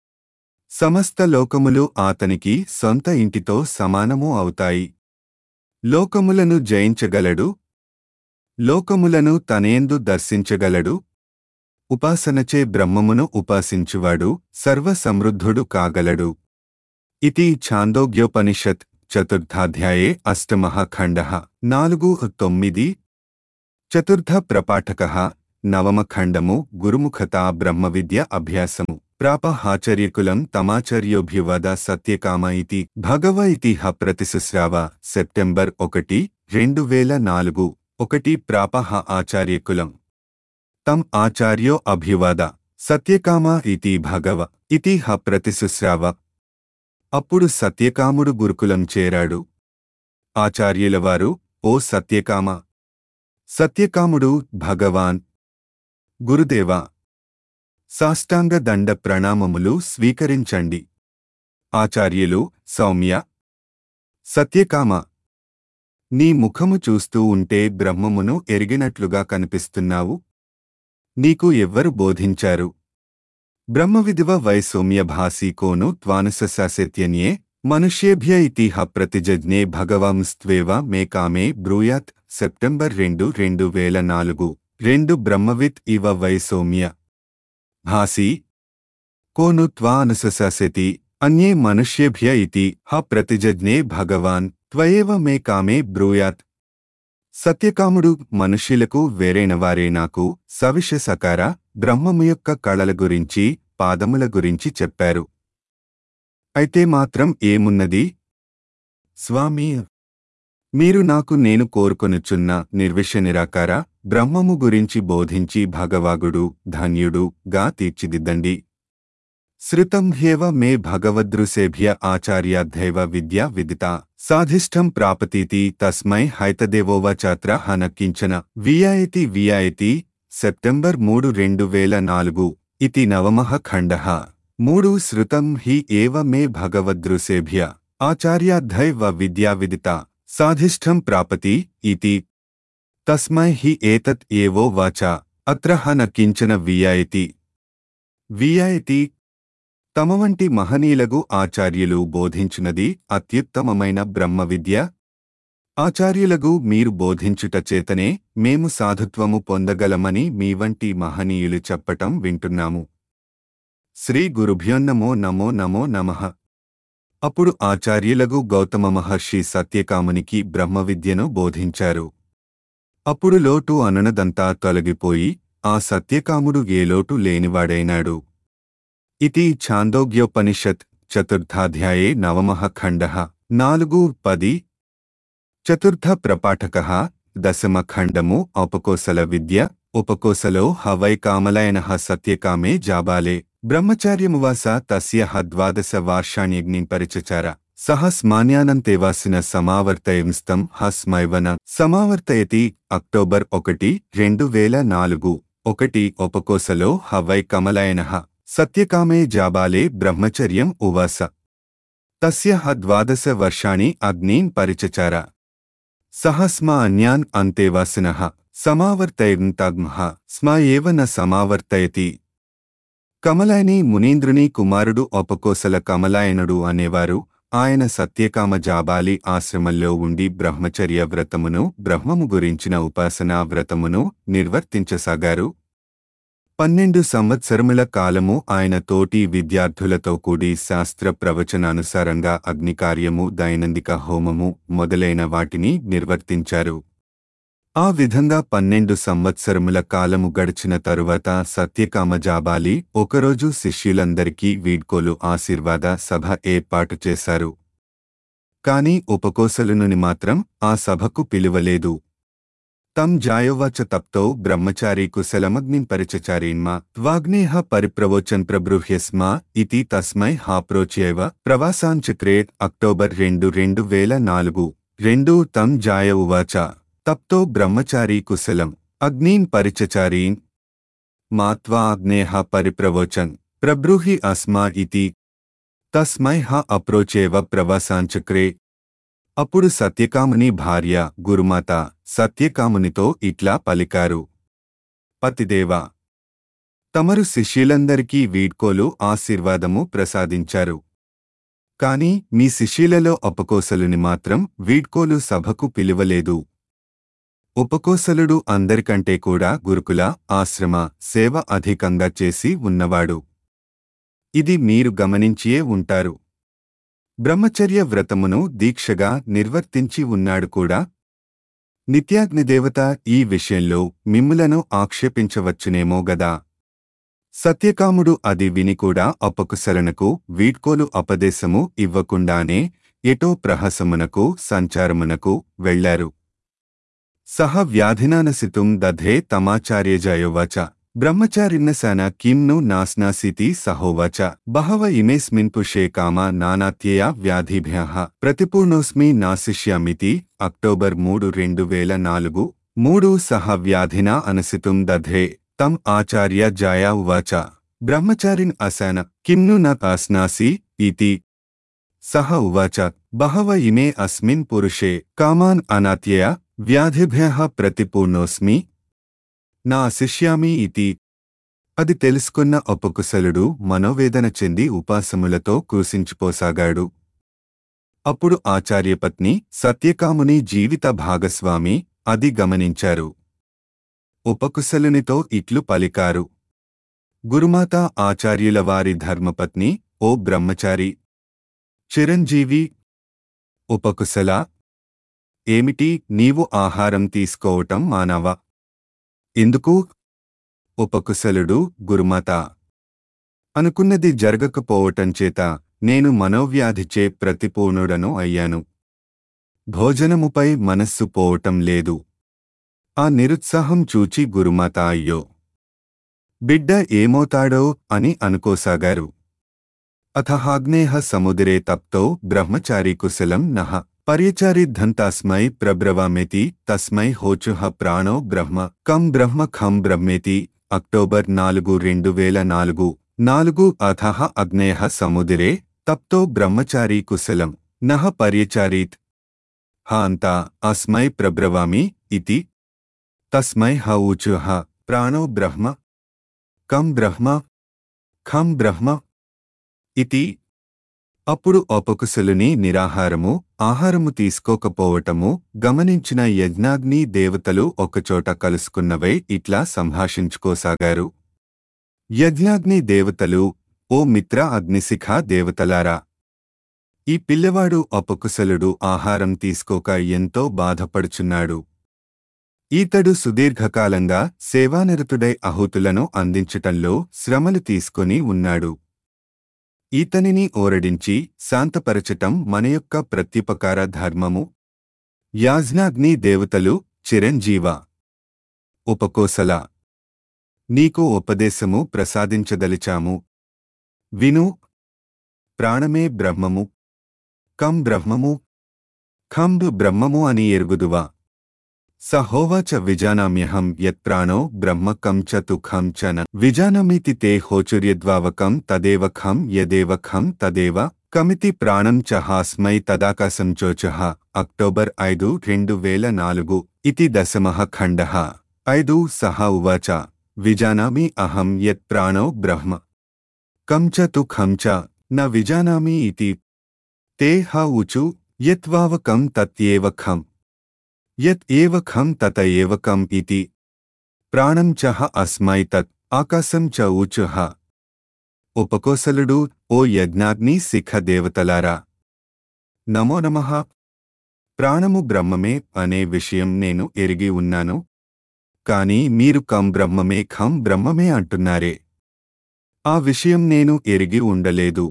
సమస్త లోకములు ఆతనికి సొంత ఇంటితో సమానము అవుతాయి లోకములను జయించగలడు లోకములను తనేందు దర్శించగలడు ఉపాసనచే బ్రహ్మమును ఉపాసించువాడు సర్వసమృద్ధుడు కాగలడు ఇది ఛాందోగ్యోపనిషత్ చతుర్థాధ్యాయే అష్టమః ఖండః నాలుగు తొమ్మిది చతుర్థ ప్రపాఠక నవమ ఖండము గురుముఖతా బ్రహ్మవిద్య అభ్యాసము ప్రాపహాచర్యకులం తమాచర్యోభ్యువద సత్యకామ ఇతి భగవ ఇతి హ ప్రతిశుశ్రావ సెప్టెంబర్ ఒకటి రెండు వేల నాలుగు ఒకటి ప్రాపహ ఆచార్యకులం తం ఆచార్యో అభ్యువాద సత్యకామ ఇతి భగవ ఇతి హ ప్రతిశుశ్రావ అప్పుడు సత్యకాముడు గురుకులం చేరాడు ఆచార్యులవారు ఓ సత్యకామ సత్యకాముడు భగవాన్ గురుదేవా సాష్టాంగ దండ ప్రణామములు స్వీకరించండి ఆచార్యులు సౌమ్య సత్యకామ నీ ముఖము చూస్తూ ఉంటే బ్రహ్మమును ఎరిగినట్లుగా కనిపిస్తున్నావు నీకు ఎవ్వరు బోధించారు బ్రహ్మవిదివ వై సౌమ్య భాసీకోను త్వానుసశాస్యన్యే మనుష్యేభ్య ఇతిహ ప్రతిజజ్ఞే భగవాంస్త్వేవ మే కామే బ్రూయాత్ సెప్టెంబర్ రెండు రెండు వేల నాలుగు రెండు బ్రహ్మవిత్ ఇవ వై సౌమ్య భాసి కోను త్వానుసశాస్యతి అన్యే మనుష్యేభ్య ఇతి హ ప్రతిజజ్ఞే భగవాన్ త్వయేవ మే కామే బ్రూయాత్ సత్యకాముడు మనుష్యులకు వేరైనవారే నాకు సవిష సకార బ్రహ్మము యొక్క కళల గురించి పాదముల గురించి చెప్పారు అయితే మాత్రం ఏమున్నది స్వామి మీరు నాకు నేను కోరుకొనుచున్న నిర్విష నిరాకార బ్రహ్మము గురించి బోధించి భగవాగుడు ధన్యుడు గా తీర్చిదిద్దండి శృతం హ్యేవ మే భగవదృసేభ్య ఆచార్యాద్ధైవ విద్యా విదిత సాధిష్టం ప్రాపతీతి తస్మై హైతదేవోవచాత్ర హనక్కించన వియాయతి వియాయతి సెప్టెంబర్ మూడు రెండు వేల నాలుగు ఇతి నవమః ఖండః మూడు శృతం హి ఏవ మే భగవదృసేభ్య ఆచార్యాద్ధైవ విద్యా విదిత సాధిష్టం ప్రాపతి ఇతి తస్మై హి ఏతత్ ఏవో వాచ అత్ర హ న కించన వియాయతి వియాయతి తమ వంటి మహనీయులగు ఆచార్యులు బోధించునది అత్యుత్తమమైన బ్రహ్మ విద్య ఆచార్యులగు మీరు బోధించుట చేతనే మేము సాధుత్వము పొందగలమని మీ వంటి మహనీయులు చెప్పటం వింటున్నాము శ్రీ గురుభ్యోన్నమో నమో నమో నమః అప్పుడు ఆచార్యులగు గౌతమ మహర్షి సత్యకామునికి బ్రహ్మ విద్యను బోధించారు అప్పుడు లోటు అననదంతా తొలగిపోయి ఆ సత్యకాముడు ఏ లోటు లేనివాడైనాడు ఇది ఛాందోగ్యోపనిషత్ చతుర్థాధ్యాయే నవమః ఖండః నాలుగు పది చతుర్థ ప్రపాఠక దశమ ఖండము ఔపకోసల విద్య ఉపకోసలో హవై కామలయన సత్యకామే జాబాలే బ్రహ్మచార్యమువాస తస్య హ ద్వాదశ వార్షాణ్యగ్నిం పరిచచార సహ స్మాన్యానంతేవాసిన సమావర్తయంస్తం హ స్మైవన సమావర్తయతి అక్టోబర్ ఒకటి రెండు వేల నాలుగు ఒకటి ఉపకోసలో హవై కమలయన సత్యకామే జాబాలే బ్రహ్మచర్యం ఉవాస తస్య హ ద్వాదశ వర్షాణి అగ్నీన్ పరిచచార సహ స్మ అన్యాన్ అంతేవాసినః సమావర్తయంతగ్మః స్మ ఏవ న సమావర్తయతి కమలాయని మునీంద్రుని కుమారుడు ఉపకోసల కమలాయనుడు అనేవారు ఆయన సత్యకామ జాబాలి ఆశ్రమంలో ఉండి బ్రహ్మచర్య వ్రతమును బ్రహ్మము గురించిన ఉపాసనా వ్రతమును నిర్వర్తించసాగారు పన్నెండు సంవత్సరముల కాలము ఆయన తోటి విద్యార్థులతో కూడి శాస్త్ర ప్రవచనానుసారంగా అగ్నికార్యము దైనందిక హోమము మొదలైన వాటిని నిర్వర్తించారు ఆ విధంగా పన్నెండు సంవత్సరముల కాలము గడిచిన తరువాత సత్యకామ జాబాలి ఒకరోజు శిష్యులందరికీ వీడ్కోలు ఆశీర్వాద సభ ఏర్పాటు చేశారు కాని ఉపకోసలునుని మాత్రం ఆ సభకు పిలువలేదు తం జాయోవాచ తప్తో బ్రహ్మచారీ కుశలమగ్నిం పరిచచారీన్మా త్వాగ్నేహ పరిప్రవోచన్ ప్రభృహ్యస్మా ఇతి తస్మై హాప్రోచ్యైవ ప్రవాసాంచక్రేట్ అక్టోబర్ రెండు రెండు వేల నాలుగు రెండు తం జాయ ఉవాచ తప్తో బ్రహ్మచారీ కుశలం అగ్నీన్ పరిచచారీన్ మాత్వా అగ్నేహ పరిప్రవోచన్ ప్రబ్రూహి అస్మా ఇతి తస్మై హ అప్రోచేవ ప్రవాసాంచక్రే అప్పుడు సత్యకాముని భార్య గురుమాత సత్యకామునితో ఇట్లా పలికారు పతిదేవా తమరు శిష్యులందరికీ వీడ్కోలు ఆశీర్వాదము ప్రసాదించారు కాని మీ శిష్యులలో ఉపకోసలుని మాత్రం వీడ్కోలు సభకు పిలువలేదు ఉపకోసలుడు అందరికంటే కూడా గురుకుల ఆశ్రమ సేవ అధికంగా చేసి ఉన్నవాడు ఇది మీరు గమనించియే ఉంటారు బ్రహ్మచర్య వ్రతమును దీక్షగా నిర్వర్తించి ఉన్నాడు కూడా నిత్యాగ్నిదేవత ఈ విషయంలో మిమ్ములను ఆక్షేపించవచ్చునేమో గదా సత్యకాముడు అది విని కూడా అపకుశరణకు వీడ్కోలు అపదేశము ఇవ్వకుండానే ఎటో ప్రహసమునకు సంచారమునకు వెళ్లారు సహ వ్యాధినానసితుం దధే తమాచార్యజయోవచ బ్రహ్మచారిన్నసన కింను నాస్నాసితి సహోవచ బహవ ఇమేస్మిన్ పుషే కామ నానాత్యయ వ్యాధిభ్యః ప్రతిపూర్ణోస్మి నాశిష్యామితి అక్టోబర్ మూడు రెండు వేల నాలుగు మూడు సహ వ్యాధినా అనసితుం దధే తం ఆచార్య జాయా ఉవాచ బ్రహ్మచారిన్ అసన కిమ్ను న అస్నాసి ఇతి సహ ఉవాచ బహవ ఇమే అస్మిన్ పురుషే కామాన్ అనాత్యయ వ్యాధిభ్యః ప్రతిపూర్ణోస్మి నా శిష్యామి ఇతి అది తెలుసుకున్న అపకుశలుడు మనోవేదన చెంది ఉపాసములతో క్రూశించిపోసాగాడు అప్పుడు ఆచార్యపత్ని సత్యకాముని జీవిత భాగస్వామి అది గమనించారు ఉపకుశలునితో ఇట్లు పలికారు గురుమాత ఆచార్యుల వారి ధర్మపత్ని ఓ బ్రహ్మచారి చిరంజీవి ఉపకుశల ఏమిటి నీవు ఆహారం తీసుకోవటం మానవా ఎందుకు ఉపకుశలుడు గురుమాత అనుకున్నది జరగకపోవటం చేత నేను మనోవ్యాధిచే ప్రతిపూర్ణుడను అయ్యాను భోజనముపై మనస్సు పోవటం లేదు ఆ నిరుత్సాహం చూచి గురుమాత అయ్యో బిడ్డ ఏమవుతాడో అని అనుకోసాగారు అథహాగ్నేహ సముదిరే తప్తో బ్రహ్మచారి కుశలం నహ పర్యచారిద్ధంతాస్మై ప్రబ్రవామెతి తస్మై హోచుహ ప్రాణో బ్రహ్మ కం బ్రహ్మ ఖం బ్రహ్మేతి అక్టోబర్ నాలుగు రెండు వేల నాలుగు నాలుగు అథః అగ్నేహ సముదిరే తప్తో బ్రహ్మచారీ కుశలం నహ పర్యచారీత్ హ అంతా అస్మై ప్రబ్రవామి ఇతి తస్మై హ ఊచుహ ప్రాణో బ్రహ్మ కం బ్రహ్మ ఖం బ్రహ్మ ఇతి అప్పుడు అపకుశలుని నిరాహారము ఆహారము తీసుకోకపోవటము గమనించిన యజ్ఞాగ్ని దేవతలు ఒకచోట కలుసుకున్నవై ఇట్లా సంభాషించుకోసాగారు యజ్ఞాగ్ని దేవతలు ఓ మిత్ర అగ్నిశిఖ దేవతలారా ఈ పిల్లవాడు అపకుశలుడు ఆహారం తీసుకోక ఎంతో బాధపడుచున్నాడు ఈతడు సుదీర్ఘకాలంగా సేవానిరతుడై అహుతులను అందించటంలో శ్రమలు తీసుకొని ఉన్నాడు ఈతనిని ఓరడించి శాంతపరచటం మన యొక్క ప్రత్యుపకార ధర్మము యాజ్ఞాగ్ని దేవతలు చిరంజీవ ఉపకోసల నీకు ఉపదేశము ప్రసాదించదలిచాము విను ప్రాణమే బ్రహ్మము కం బ్రహ్మము ఖంబ్ బ్రహ్మము అని ఎరుగుదువా సహోవాచ విజానామ్యహం యత్ప్రాణో బ్రహ్మ కం చ తు ఖం చ న విజానమితి తే హోచుర్యద్వావకం తదేవ ఖం యదేవ ఖం తదేవ కమితి ప్రాణం చ హాస్మై తదాకాశం చోచః అక్టోబర్ ఐదు రెండు వేల నాలుగు ఇతి దశమః ఖండః ఐదు సహ ఉవాచ విజానామి అహం యత్ ప్రాణో బ్రహ్మ కం చ తు ఖం చ న విజానామి ఇతి తే హ ఊచు యత్వావకం తత్యేవ ఖం యత్ ఏవ ఖం తత ఏవ కం ఇతి ప్రాణం చ హ అస్మై తత్ ఆకాశం చ ఊచుః ఉపకోసలుడు ఓ యజ్ఞాగ్ని శిఖ దేవతలారా నమో నమః ప్రాణము బ్రహ్మమే అనే విషయం నేను ఎరిగి ఉన్నాను కాని మీరు కం బ్రహ్మమే ఖం బ్రహ్మమే అంటున్నారే ఆ విషయం నేను ఎరిగి ఉండలేదు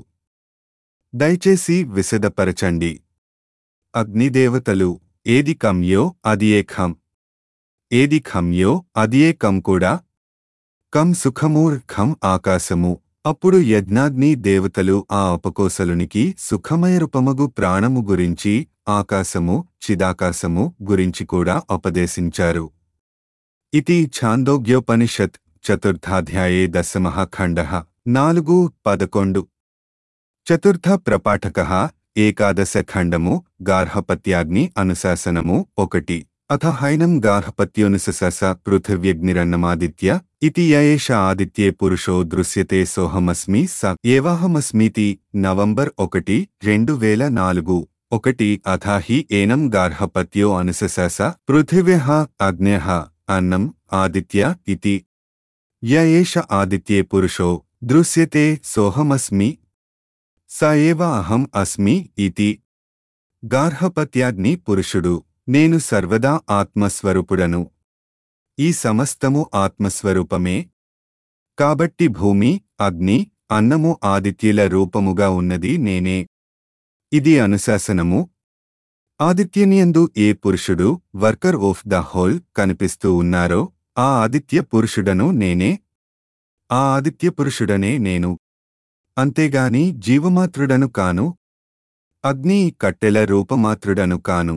దయచేసి విశదపరచండి అగ్నిదేవతలు ఏది కమ్యో అదియే ఖం ఏది ఖమ్యో అదియే కం కూడా కం సుఖమూర్ ఖం ఆకాశము అప్పుడు యజ్ఞాగ్ని దేవతలు ఆ అపకోసలునికి సుఖమయ రూపమగు ప్రాణము గురించి ఆకాశము చిదాకాశము గురించి కూడా ఉపదేశించారు ఇది ఛాందోగ్యోపనిషత్ చతుర్థాధ్యాయే దశమః ఖండః నాలుగు పదకొండు చతుర్థ ప్రపాఠక ఏకాదశ ఖండము గార్హపత్యాగ్ని అనుశాసనము ఒకటి అథ హైనం గార్హపత్యోనుసస పృథివ్యగ్నిరన్నమాదిత్య ఇతి యయేష ఆదిత్యే పురుషో దృశ్యతే సోహమస్మి స ఏవాహమస్మితి నవంబర్ ఒకటి రెండు వేల నాలుగు ఒకటి అథ హి ఏనం గార్హపత్యో అనుసస పృథివ్యః అగ్న్యః అన్నం ఆదిత్య ఇతి య ఏష ఆదిత్యే పురుషో దృశ్యతే సోహమస్మి స ఏవ అహం అస్మి ఇతి గార్హపత్యాగ్ని పురుషుడు నేను సర్వదా ఆత్మస్వరూపుడను ఈ సమస్తము ఆత్మస్వరూపమే కాబట్టి భూమి అగ్ని అన్నము ఆదిత్యుల రూపముగా ఉన్నది నేనే ఇది అనుశాసనము ఆదిత్యనియందు ఏ పురుషుడు వర్కర్ ఆఫ్ ద హోల్ కనిపిస్తూ ఉన్నారో ఆ ఆదిత్య పురుషుడను నేనే ఆ ఆదిత్య పురుషుడనే నేను అంతేగాని జీవమాత్రుడను కాను అగ్ని కట్టెల రూపమాత్రుడను కాను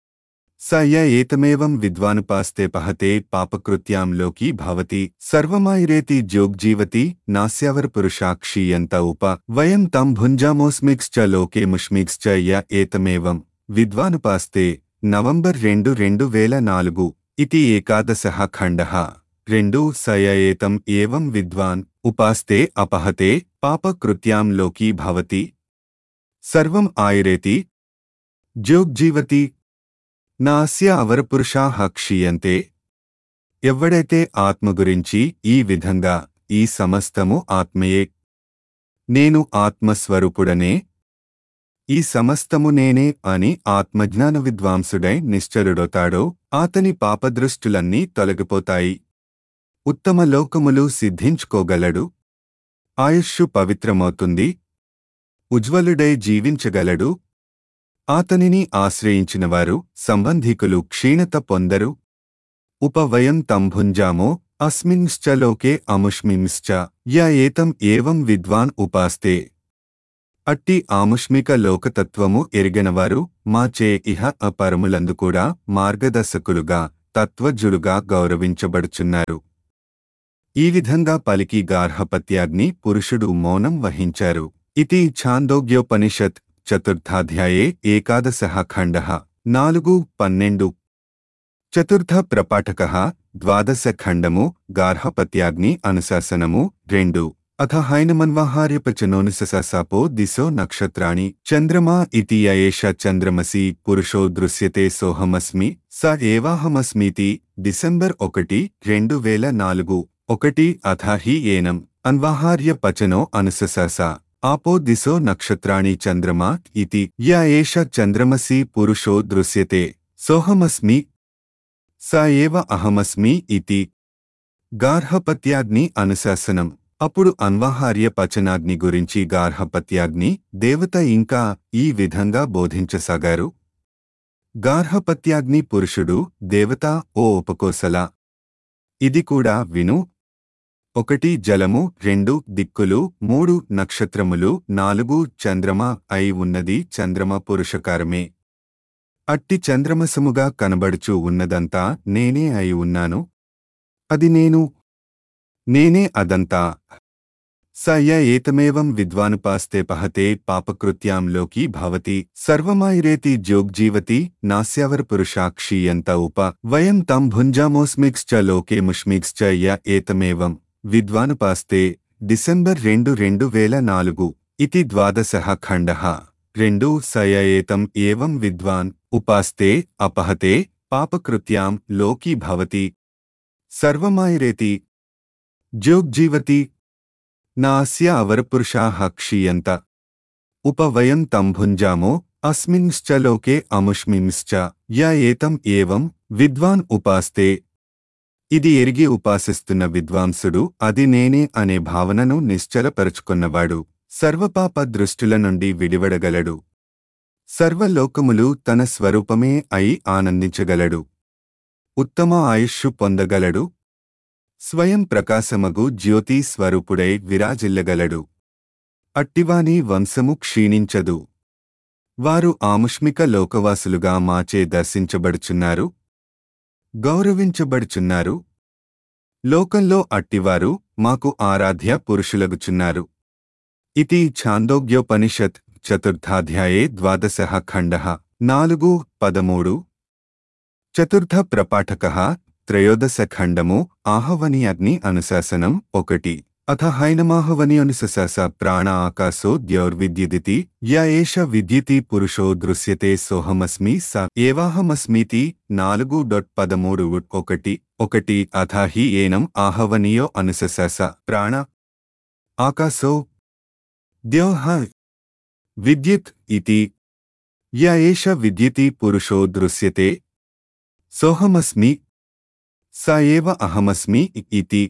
స య ఏతమేవం విద్వానుపాస్తే పహతే పాపకృత్యాం లోకి భవతి సర్వమాయిరేతి జోగ్జీవతి నాస్యావర పురుషాక్షీయంత ఉప వయం తం భుంజామోస్మిక్శ్చ లోకే ముష్మిక్శ్చ య ఏతమేవం విద్వానుపాస్తే నవంబర్ రెండు రెండు వేల నాలుగు ఇది ఏకాదశ ఖండః రెండు సయ ఏతం ఏవం విద్వాన్ ఉపాస్తే అపహతే పాపకృత్యాం లోకి భవతి సర్వం ఆయురేతి జోగ్జీవతి నాస్య అవరపురుషాః క్షీయంతే ఎవ్వడైతే ఆత్మ గురించి ఈ విధంగా ఈ సమస్తము ఆత్మయే నేను ఆత్మస్వరూపుడనే ఈ సమస్తము నేనే అని ఆత్మజ్ఞాన విద్వాంసుడై నిశ్చలుడొతాడో ఆతని పాపదృష్టులన్నీ తొలగిపోతాయి ఉత్తమ లోకములు సిద్ధించుకోగలడు ఆయుష్షు పవిత్రమవుతుంది ఉజ్వలుడై జీవించగలడు ఆతనిని ఆశ్రయించినవారు సంబంధికులు క్షీణత పొందరు ఉపవయం తం భుంజామో అస్మిన్శ్చ లోకే అముష్మింశ్చ య ఏతం ఏవం విద్వాన్ ఉపాస్తే అట్టి ఆముష్మిక లోకతత్వము ఎరిగినవారు మాచే ఇహ అపరములందు కూడా మార్గదర్శకులుగా తత్వజ్జులుగా గౌరవించబడుచున్నారు ఈ విధంగా పలికి గార్హపత్యాగ్ని పురుషుడు మౌనం వహించారు ఇది ఛాందోగ్యోపనిషత్ చతుర్థాధ్యాయే ఏకాదశ ఖండ నాలుగు పన్నెండు చతుర్థ ప్రపాఠక ద్వాదశ ఖండము గార్హపత్యాగ్ని అనుశాసనము రెండు అథ హైనమన్వాహార్యపచనోనుససాపో దిశో నక్షత్రాణి చంద్రమా ఇతి యయేష చంద్రమసి పురుషో దృశ్యతే సోహమస్మి స ఏవాహమస్మీతి డిసెంబర్ ఒకటి రెండు వేల నాలుగు ఒకటి అథ హి ఏనం అన్వాహార్య పచనో అనుససస ఆపో దిశో నక్షత్రాణి చంద్రమా ఇతి య ఏష చంద్రమసి పురుషో దృశ్యతే సోహమస్మి స ఏవ అహమస్మి ఇతి గార్హపత్యాగ్ని అనుశాసనం అప్పుడు అన్వాహార్య పచనాగ్ని గురించి గార్హపత్యాగ్ని దేవత ఇంకా ఈ విధంగా బోధించసాగారు గార్హపత్యాగ్ని పురుషుడు దేవత ఓ ఉపకోసల ఇది కూడా విను ఒకటి జలము రెండు దిక్కులు మూడు నక్షత్రములు నాలుగు చంద్రమ అయి ఉన్నది చంద్రమ పురుషకారమే అట్టి చంద్రమసముగా కనబడుచు ఉన్నదంతా నేనే అయి ఉన్నాను అది నేను నేనే అదంతా స య ఏతమేవం విద్వానుపాస్తే పహతే పాపకృత్యాం లోకి భవతి సర్వమాయిరేతి జోగ్జీవతి నాస్యావర పురుషాక్షీయంత ఉప వయం తం భుంజామోస్మిక్శ్చ లోకే ముష్మిక్శ్చ య ఏతమేవం విద్వానుపాస్తే డిసెంబర్ రెండు రెండు వేల నాలుగు ఇది ద్వాదశ ఖండ రెండు సయ ఏతం ఏవం విద్వాన్ ఉపాస్తే అపహతే పాపకృత్యాం లోకి భవతి సర్వమాయిరేతి జోగ్జీవతి నాస్య అవరపురుషాః క్షీయంత ఉపవయం తం భుంజామో అస్మిన్శ్చ లోకే అముష్మింశ్చ య ఏతం ఏవం విద్వాన్ ఉపాస్తే ఇది ఎరిగి ఉపాసిస్తున్న విద్వాంసుడు అది నేనే అనే భావనను నిశ్చలపరుచుకున్నవాడు సర్వపాప దృష్టుల నుండి విడివడగలడు సర్వలోకములు తన స్వరూపమే అయి ఆనందించగలడు ఉత్తమ ఆయుష్షు పొందగలడు స్వయం ప్రకాశమగు జ్యోతి స్వరూపుడై విరాజిల్లగలడు అట్టివాని వంశము క్షీణించదు వారు ఆముష్మిక లోకవాసులుగా మాచే దర్శించబడుచున్నారు గౌరవించబడుచున్నారు లోకంలో అట్టివారు మాకు ఆరాధ్య పురుషులగుచున్నారు ఇది ఛాందోగ్యోపనిషత్ చతుర్థాధ్యాయే ద్వాదశ ఖండ నాలుగు పదమూడు చతుర్థ ప్రపాఠక త్రయోదశ ఖండము ఆహవని అగ్ని అనుశాసనం ఒకటి అథ హైనమాహవని అనుశాస ప్రాణ ఆకాశో ద్యౌర్విద్యుదితి య ఏష విద్యుతి పురుషో దృశ్యతే సోహమస్మి స ఏవాహమస్మితి నాలుగు డొట్ పదమూడు ఒకటి ఒకటి అథ హి ఏనం ఆహవనీయో అనుశాస ప్రాణ ఆకాశో ద్యోః విద్యుత్ ఇతి య ఏష విద్యుతి పురుషో దృశ్యతే సోహమస్మి స ఏవ అహమస్మి ఇతి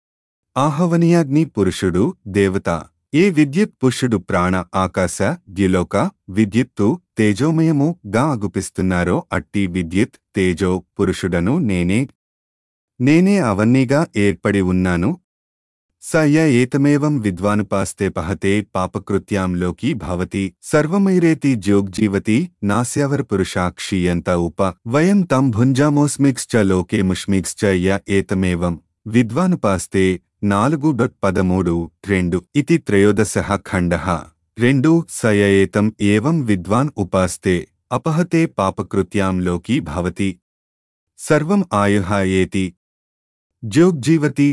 ఆహవనీయాగ్ని పురుషుడు దేవత ఏ విద్యుత్ పురుషుడు ప్రాణ ఆకాశ ద్యులోక విద్యుత్తు తేజోమయము గా అగుపిస్తున్నారో అట్టి విద్యుత్ తేజో పురుషుడను నేనే నేనే అవన్నీగా ఏర్పడి ఉన్నాను స య ఏతమేవం విద్వానుపాస్తే పహతే పాపకృత్యాం లోకి భవతి సర్వమైరేతి జోగ్జీవతి నాస్యావర పురుషా క్షీయంత ఉప వయం తం భుంజామోస్మిక్శ్చ లోకే ముష్మిక్శ్చ య ఏతమేవం విద్వానుపాస్తే నాలుగు డొట్ పదమూడు రెండు ఇతి త్రయోదశ ఖండ రెండు సయ ఏతం ఏవం విద్వాన్ ఉపాస్తే అపహతే పాపకృత్యాం లోకి భవతి సర్వం ఆయుః ఏతి జోగ్జీవతి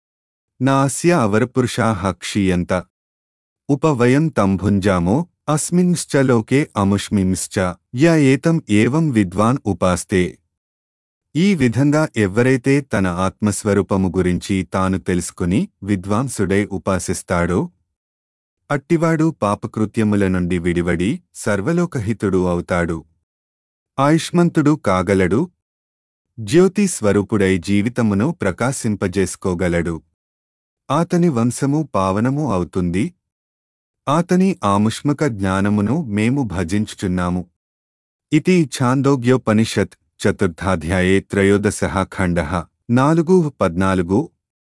నాస్య అవరపురుషాః క్షీయంత ఉప వయం తం భుంజామో అస్మింశ్చ లోకే అముష్మింశ్చ య ఏతం ఏవం విద్వాన్ ఉపాస్తే ఈ విధంగా ఎవ్వరైతే తన ఆత్మస్వరూపము గురించి తాను తెలుసుకుని విద్వాంసుడై ఉపాసిస్తాడో అట్టివాడు పాపకృత్యముల నుండి విడివడి సర్వలోకహితుడు అవుతాడు ఆయుష్మంతుడు కాగలడు జ్యోతి స్వరూపుడై జీవితమును ప్రకాశింపజేసుకోగలడు ఆతని వంశము పావనము అవుతుంది ఆతని ఆముష్మక జ్ఞానమును మేము భజించుచున్నాము ఇది ఛాందోగ్యోపనిషత్ చతుర్థాధ్యాయే త్రయోదశ ఖండ నాలుగు పద్నాలుగు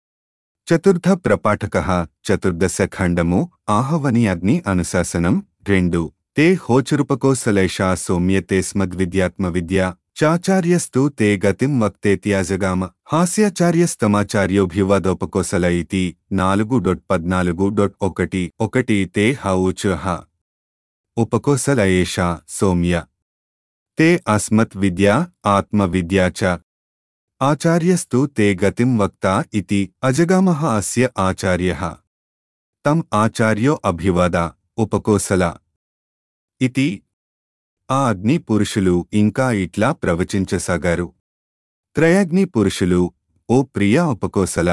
చతుర్థ ప్రపాఠక చతుర్దశ ఖండము ఆహవని అగ్ని అనుశాసనం రెండు తే హోచురుపకోసలైషా సౌమ్యతే స్మద్విద్యాత్మ విద్య చాచార్యస్తు తే గతిం వక్తేత్యాజగామ హాస్యాచార్యస్తమాచార్యోభ్యువదోపకోసల ఇతి నాలుగు డొట్ పద్నాలుగు డొట్ ఒకటి ఒకటి తే హౌచుహ ఉపకోసల ఏషా సౌమ్య తే అస్మత్ విద్యా ఆత్మ విద్యా చ ఆచార్యస్తు తే గతిం వక్త ఇతి అజగామః అస్య ఆచార్యః తం ఆచార్యో అభివాద ఉపకోసల ఇతి ఆ అగ్ని పురుషులు ఇంకా ఇట్లా ప్రవచించసాగారు త్రయాగ్ని పురుషులు ఓ ప్రియా ఉపకోసల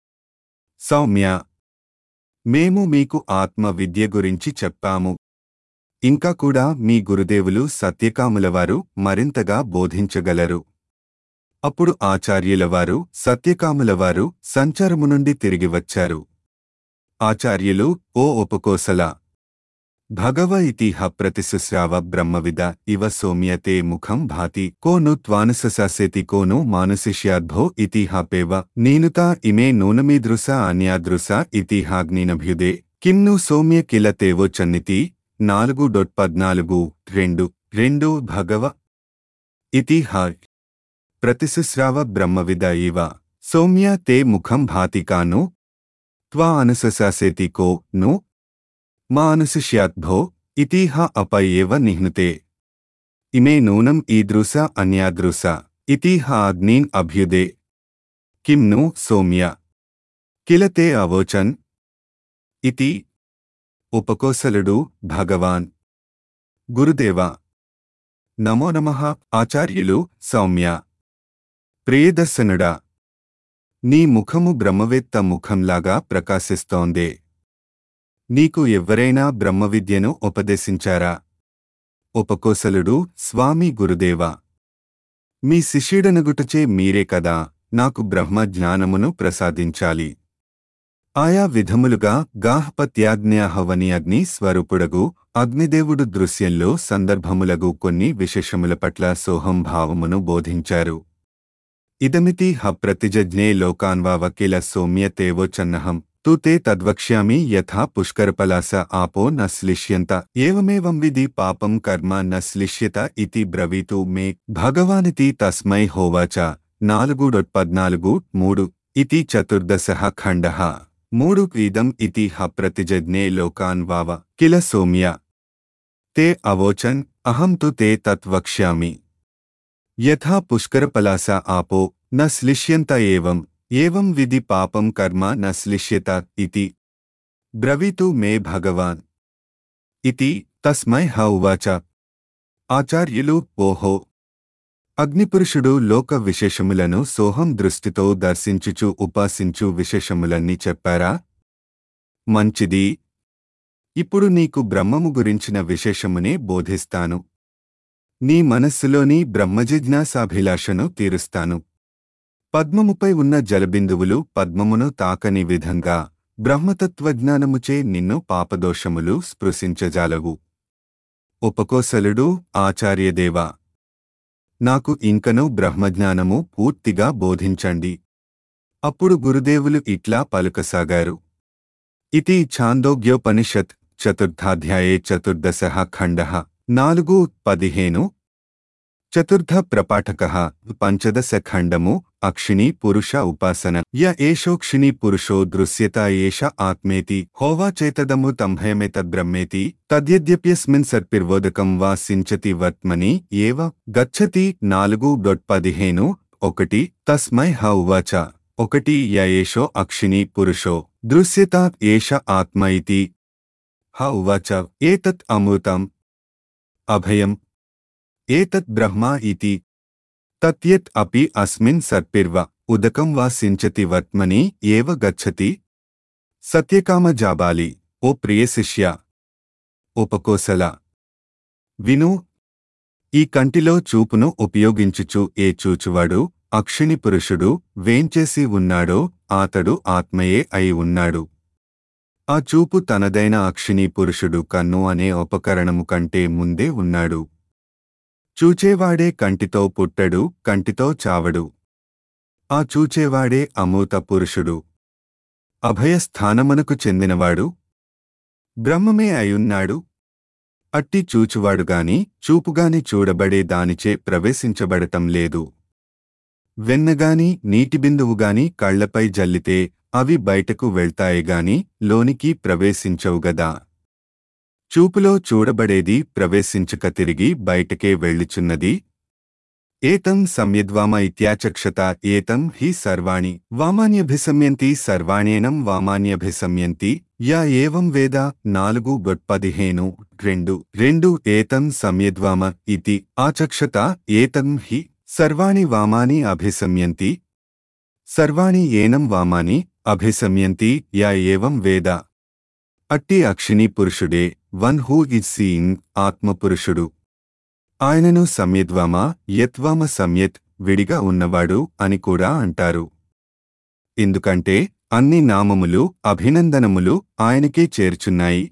సౌమ్య మేము మీకు ఆత్మ విద్య గురించి చెప్పాము ఇంకా కూడా మీ గురుదేవులు సత్యకాములవారు మరింతగా బోధించగలరు అప్పుడు ఆచార్యులవారు సత్యకాములవారు సంచారము నుండి తిరిగి వచ్చారు ఆచార్యులు ఓ ఉపకోసల భగవ ఇతిహ ప్రతిశుశ్రావ బ్రహ్మవిద ఇవ సౌమ్యతే ముఖం భాతి కోను త్వానుససాసేతి కోను మానుశిష్యాద్భో ఇతిహాపేవ నీనుతా ఇమే నూనమీదృశ అన్యాదృశ ఇతిహాగ్నినభ్యుదే కిమ్ను సౌమ్య కిల తేవోచన్నితి నాలుగు డొట్ పద్నాలుగు రెండు రెండు భగవ ఇతిహ ప్రతిశుశ్రావ బ్రహ్మవిద ఇవ సౌమ్య తే ముఖం భాతికాను త్వా అనుససాసేతి కో ను మా అనుశిష్యాద్భో ఇతిహ అప ఏవ నిహ్నుతే ఇమే నూనం ఈదృశ అన్యాదృశ ఇతిహ అగ్నీన్ అభ్యుదే కిం ను సౌమ్య కిల తే అవోచన్ ఇతి ఉపకోసలుడు భగవాన్ గురుదేవా నమో నమః ఆచార్యులు సౌమ్య ప్రియదర్శనుడా నీ ముఖము బ్రహ్మవేత్త ముఖంలాగా ప్రకాశిస్తోందే నీకు ఎవ్వరైనా బ్రహ్మవిద్యను ఉపదేశించారా ఉపకోసలుడు స్వామి గురుదేవా మీ శిష్యుడనుగుటచే మీరే కదా నాకు బ్రహ్మ జ్ఞానమును ప్రసాదించాలి ఆయా విధములుగా గాహపత్యాజ్ఞాహవని అగ్ని స్వరూపుడగు అగ్నిదేవుడు దృశ్యంలో సందర్భములగు కొన్ని విశేషముల పట్ల సోహం భావమును బోధించారు ఇదమితి హ ప్రతిజజ్ఞే లోకాన్వావకిల సౌమ్యతేవోచన్నహం తు తే తద్వక్ష్యామి యథా పుష్కరపలాస ఆపో న శ్లిష్యంత ఏవమేవం విధి పాపం కర్మ న శ్లిష్యత ఇతి బ్రవీతు మే భగవానితి తస్మై హోవాచ నాలుగు డొట్ పద్నాలుగు మూడు ఇతి చతుర్దశః ఖండః మూడు ఇదం ఇతి హ ప్రతిజజ్ఞే లోకాన్ వావ కిల సౌమ్య తే అవోచన్ అహం తు తే తత్ వక్ష్యామి యథా పుష్కరపలాస ఆపో న శ్లిష్యంత ఏవం ఏవం విధి పాపం కర్మ న శ్లిష్యత ఇతి బ్రవీతు మే భగవాన్ ఇతి తస్మై హ ఉవాచ ఆచార్యులు ఓహో అగ్నిపురుషుడు లోక విశేషములను సోహం దృష్టితో దర్శించుచు ఉపాసించు విశేషములన్నీ చెప్పారా మంచిది ఇప్పుడు నీకు బ్రహ్మము గురించిన విశేషమునే బోధిస్తాను నీ మనస్సులోని బ్రహ్మజిజ్ఞాసాభిలాషను తీరుస్తాను పద్మముపై ఉన్న జలబిందువులు పద్మమును తాకని విధంగా బ్రహ్మతత్వజ్ఞానముచే నిన్ను పాపదోషములు స్పృశించజాలవు ఉపకోసలుడు ఆచార్యదేవా నాకు ఇంకనూ బ్రహ్మజ్ఞానము పూర్తిగా బోధించండి అప్పుడు గురుదేవులు ఇట్లా పలుకసాగారు ఇది ఛాందోగ్యోపనిషత్ చతుర్థాధ్యాయే చతుర్దశ ఖండ నాలుగు పదిహేను చతుర్థ ప్రపాఠక పంచదశ ఖండము అక్షిణీ పురుష ఉపాసన య ఏషోక్షిణీ పురుషో దృశ్యత ఏష ఆత్మేతి హోవాచేతదము తంభయమేతద్బ్రహ్మేతి తద్యద్యప్యస్మిన్ సర్పిర్వోదకం వా సించతి వర్త్మని ఏవ గచ్చతి నాలుగు డొట్ పదిహేను ఒకటి తస్మై హ ఉవాచ ఒకటి య ఏషో అక్షిణీ పురుషో దృశ్యత ఏష ఆత్మ ఇతి హ ఉవాచ ఏతత్ అమృతం అభయం ఏతత్ బ్రహ్మ ఇతి తత్యత్ అపి అస్మిన్ సర్పిర్వ ఉదకం వా సించతి వర్త్మని ఏవ గచ్చతి సత్యకామ జాబాలి ఓ ప్రియ శిష్య ఉపకోసల విను ఈ కంటిలో చూపును ఉపయోగించుచు ఏ చూచువాడు అక్షిణి పురుషుడు వేంచేసి ఉన్నాడో ఆతడు ఆత్మయే అయి ఉన్నాడు ఆ చూపు తనదైన అక్షిణీ పురుషుడు కన్ను అనే ఉపకరణము కంటే ముందే ఉన్నాడు చూచేవాడే కంటితో పుట్టడు కంటితో చావడు ఆ చూచేవాడే అమూత పురుషుడు అభయస్థానమునకు చెందినవాడు బ్రహ్మమే అయున్నాడు అట్టి చూచువాడుగాని చూపుగాని చూడబడే దానిచే ప్రవేశించబడటం లేదు వెన్నగాని నీటిబిందువుగాని కళ్లపై జల్లితే అవి బయటకు వెళ్తాయిగాని లోనికి ప్రవేశించవుగదా చూపులో చూడబడేది ప్రవేశించక తిరిగి బయటకే వెళ్ళుచున్నది ఏతం సమ్యద్వామ ఇత్యాచక్షత ఏతం హి సర్వాణి వామాన్యభిసమ్యంతి సర్వాణ్యేనం వామాన్యభిసమ్యంతి యా ఏవం వేద నాలుగు పదిహేను రెండు రెండు ఏతం సమ్యద్వామ ఇతి ఆచక్షత ఏతం హి సర్వాణి వామాని అభిసమ్యంతి సర్వాణి ఏనం వామాని అభిసమ్యంతి యా ఏవం వేద అట్టి అక్షిణీ పురుషుడే వన్ హూ ఇజ్ సీయింగ్ ఆత్మపురుషుడు ఆయనను సమ్యద్వామ యత్వామ సమ్యత్ విడిగా ఉన్నవాడు అని కూడా అంటారు ఎందుకంటే అన్ని నామములు అభినందనములు ఆయనకే చేర్చున్నాయి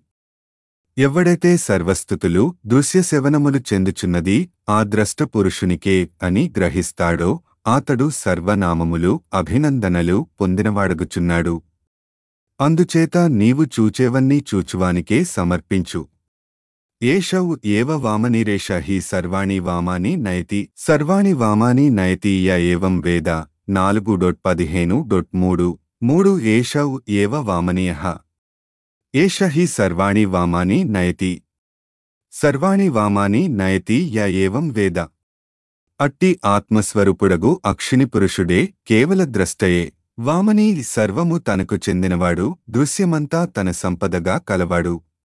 ఎవడైతే సర్వస్థుతులు దృశ్యశవనములు చెందుచున్నది ఆ ద్రష్ట పురుషునికే అని గ్రహిస్తాడో ఆతడు సర్వనామములు అభినందనలు పొందినవాడగుచున్నాడు అందుచేత నీవు చూచేవన్నీ చూచువానికే సమర్పించు ఏషౌ ఏవ వామనిరేష హి సర్వాణి వామాని నయతి సర్వాణి వామాని నయతి య ఏవం వేద నాలుగు డొట్ పదిహేను డొట్ మూడు మూడు ఏషౌ ఏవ వామనీయ ఏష హి సర్వాణి వామాని నయతి సర్వాణి వామాని నయతి య ఏవం వేద అట్టి ఆత్మస్వరూపుడగు అక్షిని పురుషుడే కేవల ద్రష్టయే వామని సర్వము తనకు చెందినవాడు దృశ్యమంతా తన సంపదగా కలవాడు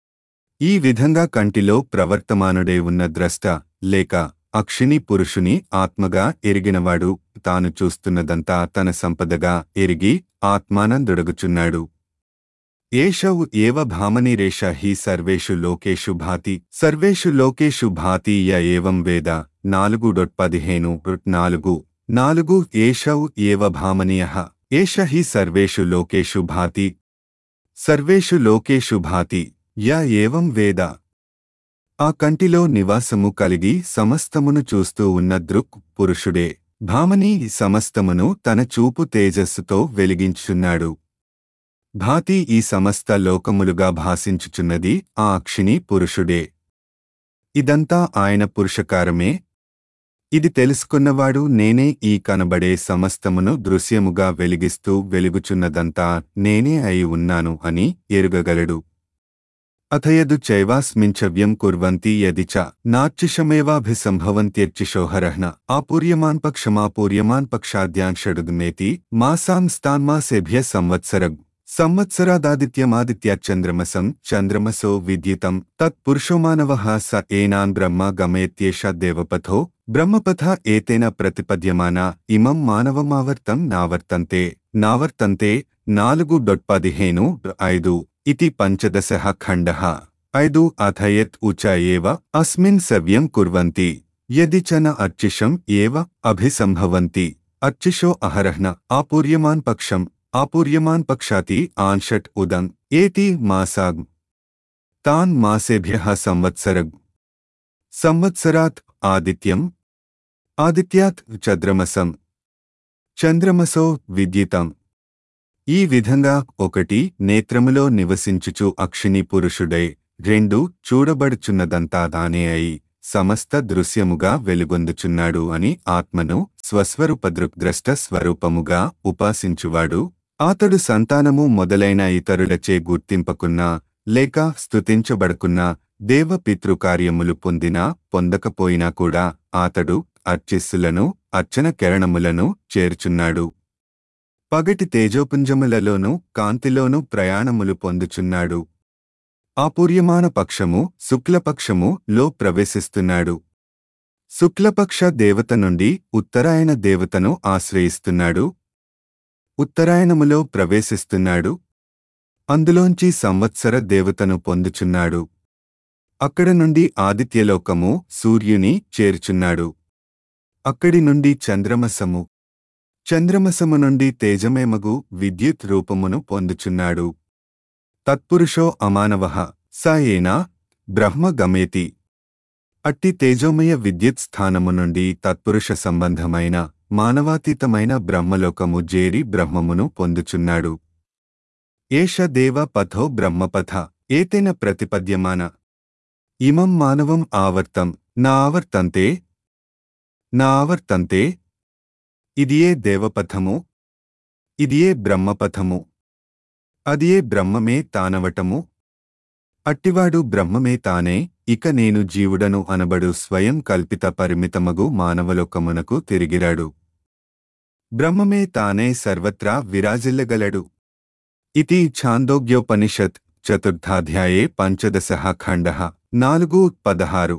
ఈ విధంగా కంటిలో ప్రవర్తమానుడే ఉన్న ద్రష్ట లేక అక్షిని పురుషుని ఆత్మగా ఎరిగినవాడు తాను చూస్తున్నదంతా తన సంపదగా ఎరిగి ఆత్మానందుడగుచున్నాడు ఏషౌ ఏవ భామనిరేష హి సర్వేషు లోకేషు భాతి సర్వేషు లోకేషు భాతి య ఏవం వేద నాలుగు డొట్ పదిహేను డొట్ నాలుగు నాలుగు ఏషౌ ఏవ భామనీయ ఏష హి సర్వేషు లోకేషు భాతి సర్వేషు లోకేషు భాతి యా ఏవం వేద ఆ కంటిలో నివాసము కలిగి సమస్తమును చూస్తూ ఉన్న దృక్ పురుషుడే భామని సమస్తమును తన చూపు తేజస్సుతో వెలిగించుచున్నాడు భాతి ఈ సమస్త లోకములుగా భాసించుచున్నది ఆ అక్షిణి పురుషుడే ఇదంతా ఆయన పురుషకారమే ఇది తెలుసుకున్నవాడు నేనే ఈ కనబడే సమస్తమును దృశ్యముగా వెలిగిస్తూ వెలుగుచున్నదంతా నేనే అయి ఉన్నాను అని ఎరుగగలడు అథయదు చైవాస్మించవ్యం కుర్వంతి యది చ నార్చిషమేవాభిసంభవంత్యర్చిషోహరహ్న ఆపూర్యమాన్ పక్షమాపూర్యమాన్ పక్షాద్యాన్ షడుగ్మేతి మాసాం స్తాన్మాసేభ్య సంవత్సరగ్ సంవత్సరాదాదిత్యమాదిత్యచంద్రమసం చంద్రమసో విద్యుతం తత్పురుషోమానవః స ఏనాన్ బ్రహ్మ గమయత్యేష దేవపథో బ్రహ్మపథ ఏతేన ప్రతిపద్యమాన ఇమం మానవమావర్తం నావర్తంతే నావర్తంతే నాలుగు డొట్ పదిహేను ఐదు ఇతి పంచదశ ఖండ ఐదు అథయత్ ఉచ ఏవ అస్మిన్ సవ్యం కుర్వంతి యది చ న అర్చిషం ఏవ అభిసంభవంతి అర్చిషో అహరహ్న ఆపూర్యమాన్ పక్షం ఆపూర్యమాన్ పక్షాతి ఆన్షట్ ఉదం ఏతి మాసాగ్ తాన్ మాసేభ్య సంవత్సరగ్ సంవత్సరాత్ ఆదిత్యం ఆదిత్యాత్ చంద్రమసం చంద్రమసో విద్యుతం ఈ విధంగా ఒకటి నేత్రములో నివసించుచు అక్షిని పురుషుడై రెండు చూడబడుచున్నదంతా దానే అయి సమస్త దృశ్యముగా వెలుగొందుచున్నాడు అని ఆత్మను స్వస్వరూపదృగ్ద్రష్ట స్వరూపముగా ఉపాసించువాడు అతడు సంతానము మొదలైన ఇతరులచే గుర్తింపకున్నా లేక స్తుతించబడకున్నా దేవ పితృకార్యములు పొందినా పొందకపోయినా కూడా అతడు అర్చిస్సులను అర్చన కిరణములను చేర్చున్నాడు పగటి తేజోపుంజములలోనూ కాంతిలోనూ ప్రయాణములు పొందుచున్నాడు ఆపూర్యమాన పక్షము శుక్లపక్షము లో ప్రవేశిస్తున్నాడు శుక్లపక్ష దేవత నుండి ఉత్తరాయణ దేవతను ఆశ్రయిస్తున్నాడు ఉత్తరాయణములో ప్రవేశిస్తున్నాడు అందులోంచి సంవత్సర దేవతను పొందుచున్నాడు అక్కడ నుండి ఆదిత్యలోకము సూర్యుని చేర్చున్నాడు అక్కడి నుండి చంద్రమసము చంద్రమసము నుండి తేజమేమగు విద్యుత్ రూపమును పొందుచున్నాడు తత్పురుషో అమానవః స ఏనా బ్రహ్మ గమేతి అట్టి తేజోమయ విద్యుత్ స్థానము నుండి తత్పురుష సంబంధమైన మానవాతీతమైన బ్రహ్మలోకము జేరి బ్రహ్మమును పొందుచున్నాడు ఏష దేవ పథో బ్రహ్మపథ ఏతేన ప్రతిపద్యమాన ఇమం మానవం ఆవర్తం నా ఆవర్తంతే నా ఆవర్తంతే ఇదియే దేవపథము ఇదియే బ్రహ్మపథము అదియే బ్రహ్మమే తానవటము అట్టివాడు బ్రహ్మమే తానే ఇక నేను జీవుడను అనబడు స్వయం కల్పిత పరిమితమగు మానవలోకమునకు తిరిగిరాడు బ్రహ్మమే తానే సర్వత్రా విరాజిల్లగలడు ఇది ఛాందోగ్యోపనిషత్ చతుర్థాధ్యాయే పంచదశ ఖండ నాలుగు పదహారు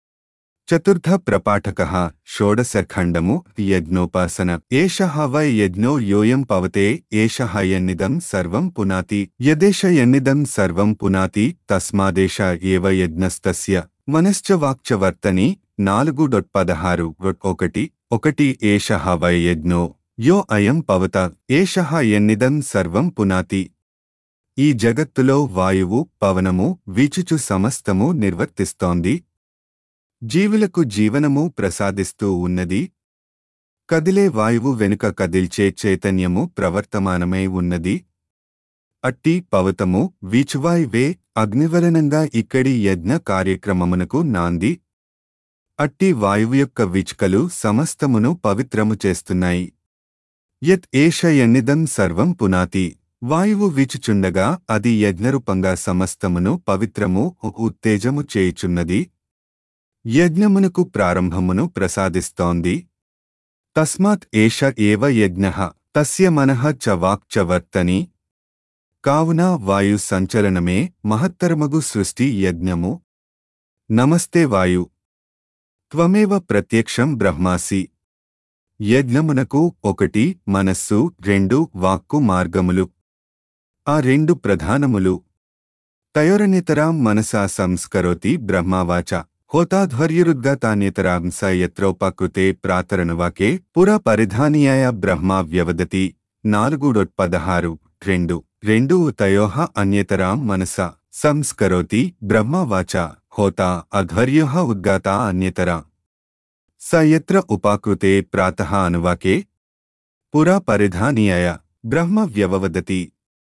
చతుర్థ ప్రపాఠక షోడశ ఖండము యజ్ఞోపాసన ఏష వై యజ్ఞో యోయం పవతే ఏష యన్నిదం సర్వం పునాతి యదేష యన్నిదం సర్వం పునాతి తస్మాదేశ ఏవ యజ్ఞస్తస్య మనశ్చ వాక్చ వర్తని నాలుగు డొట్ పదహారు డొట్ ఒకటి ఒకటి ఏష వై యజ్ఞో యో అయం పవత ఏష యన్నిదం సర్వం పునాతి ఈ జగత్తులో వాయువు పవనము వీచుచు సమస్తము నిర్వర్తిస్తోంది జీవులకు జీవనము ప్రసాదిస్తూ ఉన్నది కదిలే వాయువు వెనుక కదిల్చే చైతన్యము ప్రవర్తమానమై ఉన్నది అట్టి పవతము వీచువాయువే అగ్నివలనంగా ఇక్కడి యజ్ఞ కార్యక్రమమునకు నాంది అట్టి వాయువు యొక్క విచుకలు సమస్తమును పవిత్రము చేస్తున్నాయి యత్ ఏష యన్నిదం సర్వం పునాతి వాయువు వీచుచుండగా అది యజ్ఞరూపంగా సమస్తమును పవిత్రము ఉత్తేజము చేయుచున్నది యజ్ఞమునకు ప్రారంభమును ప్రసాదిస్తోంది తస్మాత్ ఏష ఏవ యజ్ఞ తస్య మనః చ వాక్ చ వర్తని కావున వాయు సంచలనమే మహత్తరమగు సృష్టి యజ్ఞము నమస్తే వాయు త్వమేవ ప్రత్యక్షం బ్రహ్మాసి యజ్ఞమునకు ఒకటి మనస్సు రెండు వాక్కు మార్గములు ఆ రెండు ప్రధానములు తయోరనితరాం మనసా సంస్కరోతి బ్రహ్మావాచ హోతాధ్వర్యురుద్గతాన్యతరాం స యత్రోపకృతే ప్రాతరనువాకే పురా పరిధానీయాయ బ్రహ్మా వ్యవదతి నాలుగు డొట్ పదహారు రెండు రెండు తయోః అన్యతరాం మనసా సంస్కరోతి బ్రహ్మవాచ హోతా అధ్వర్యోః ఉద్గాతా అన్యతరా స యత్ర ఉపాకృతే ప్రాతః అనువాకే పురా పరిధానీయాయ బ్రహ్మ వ్యవవదతి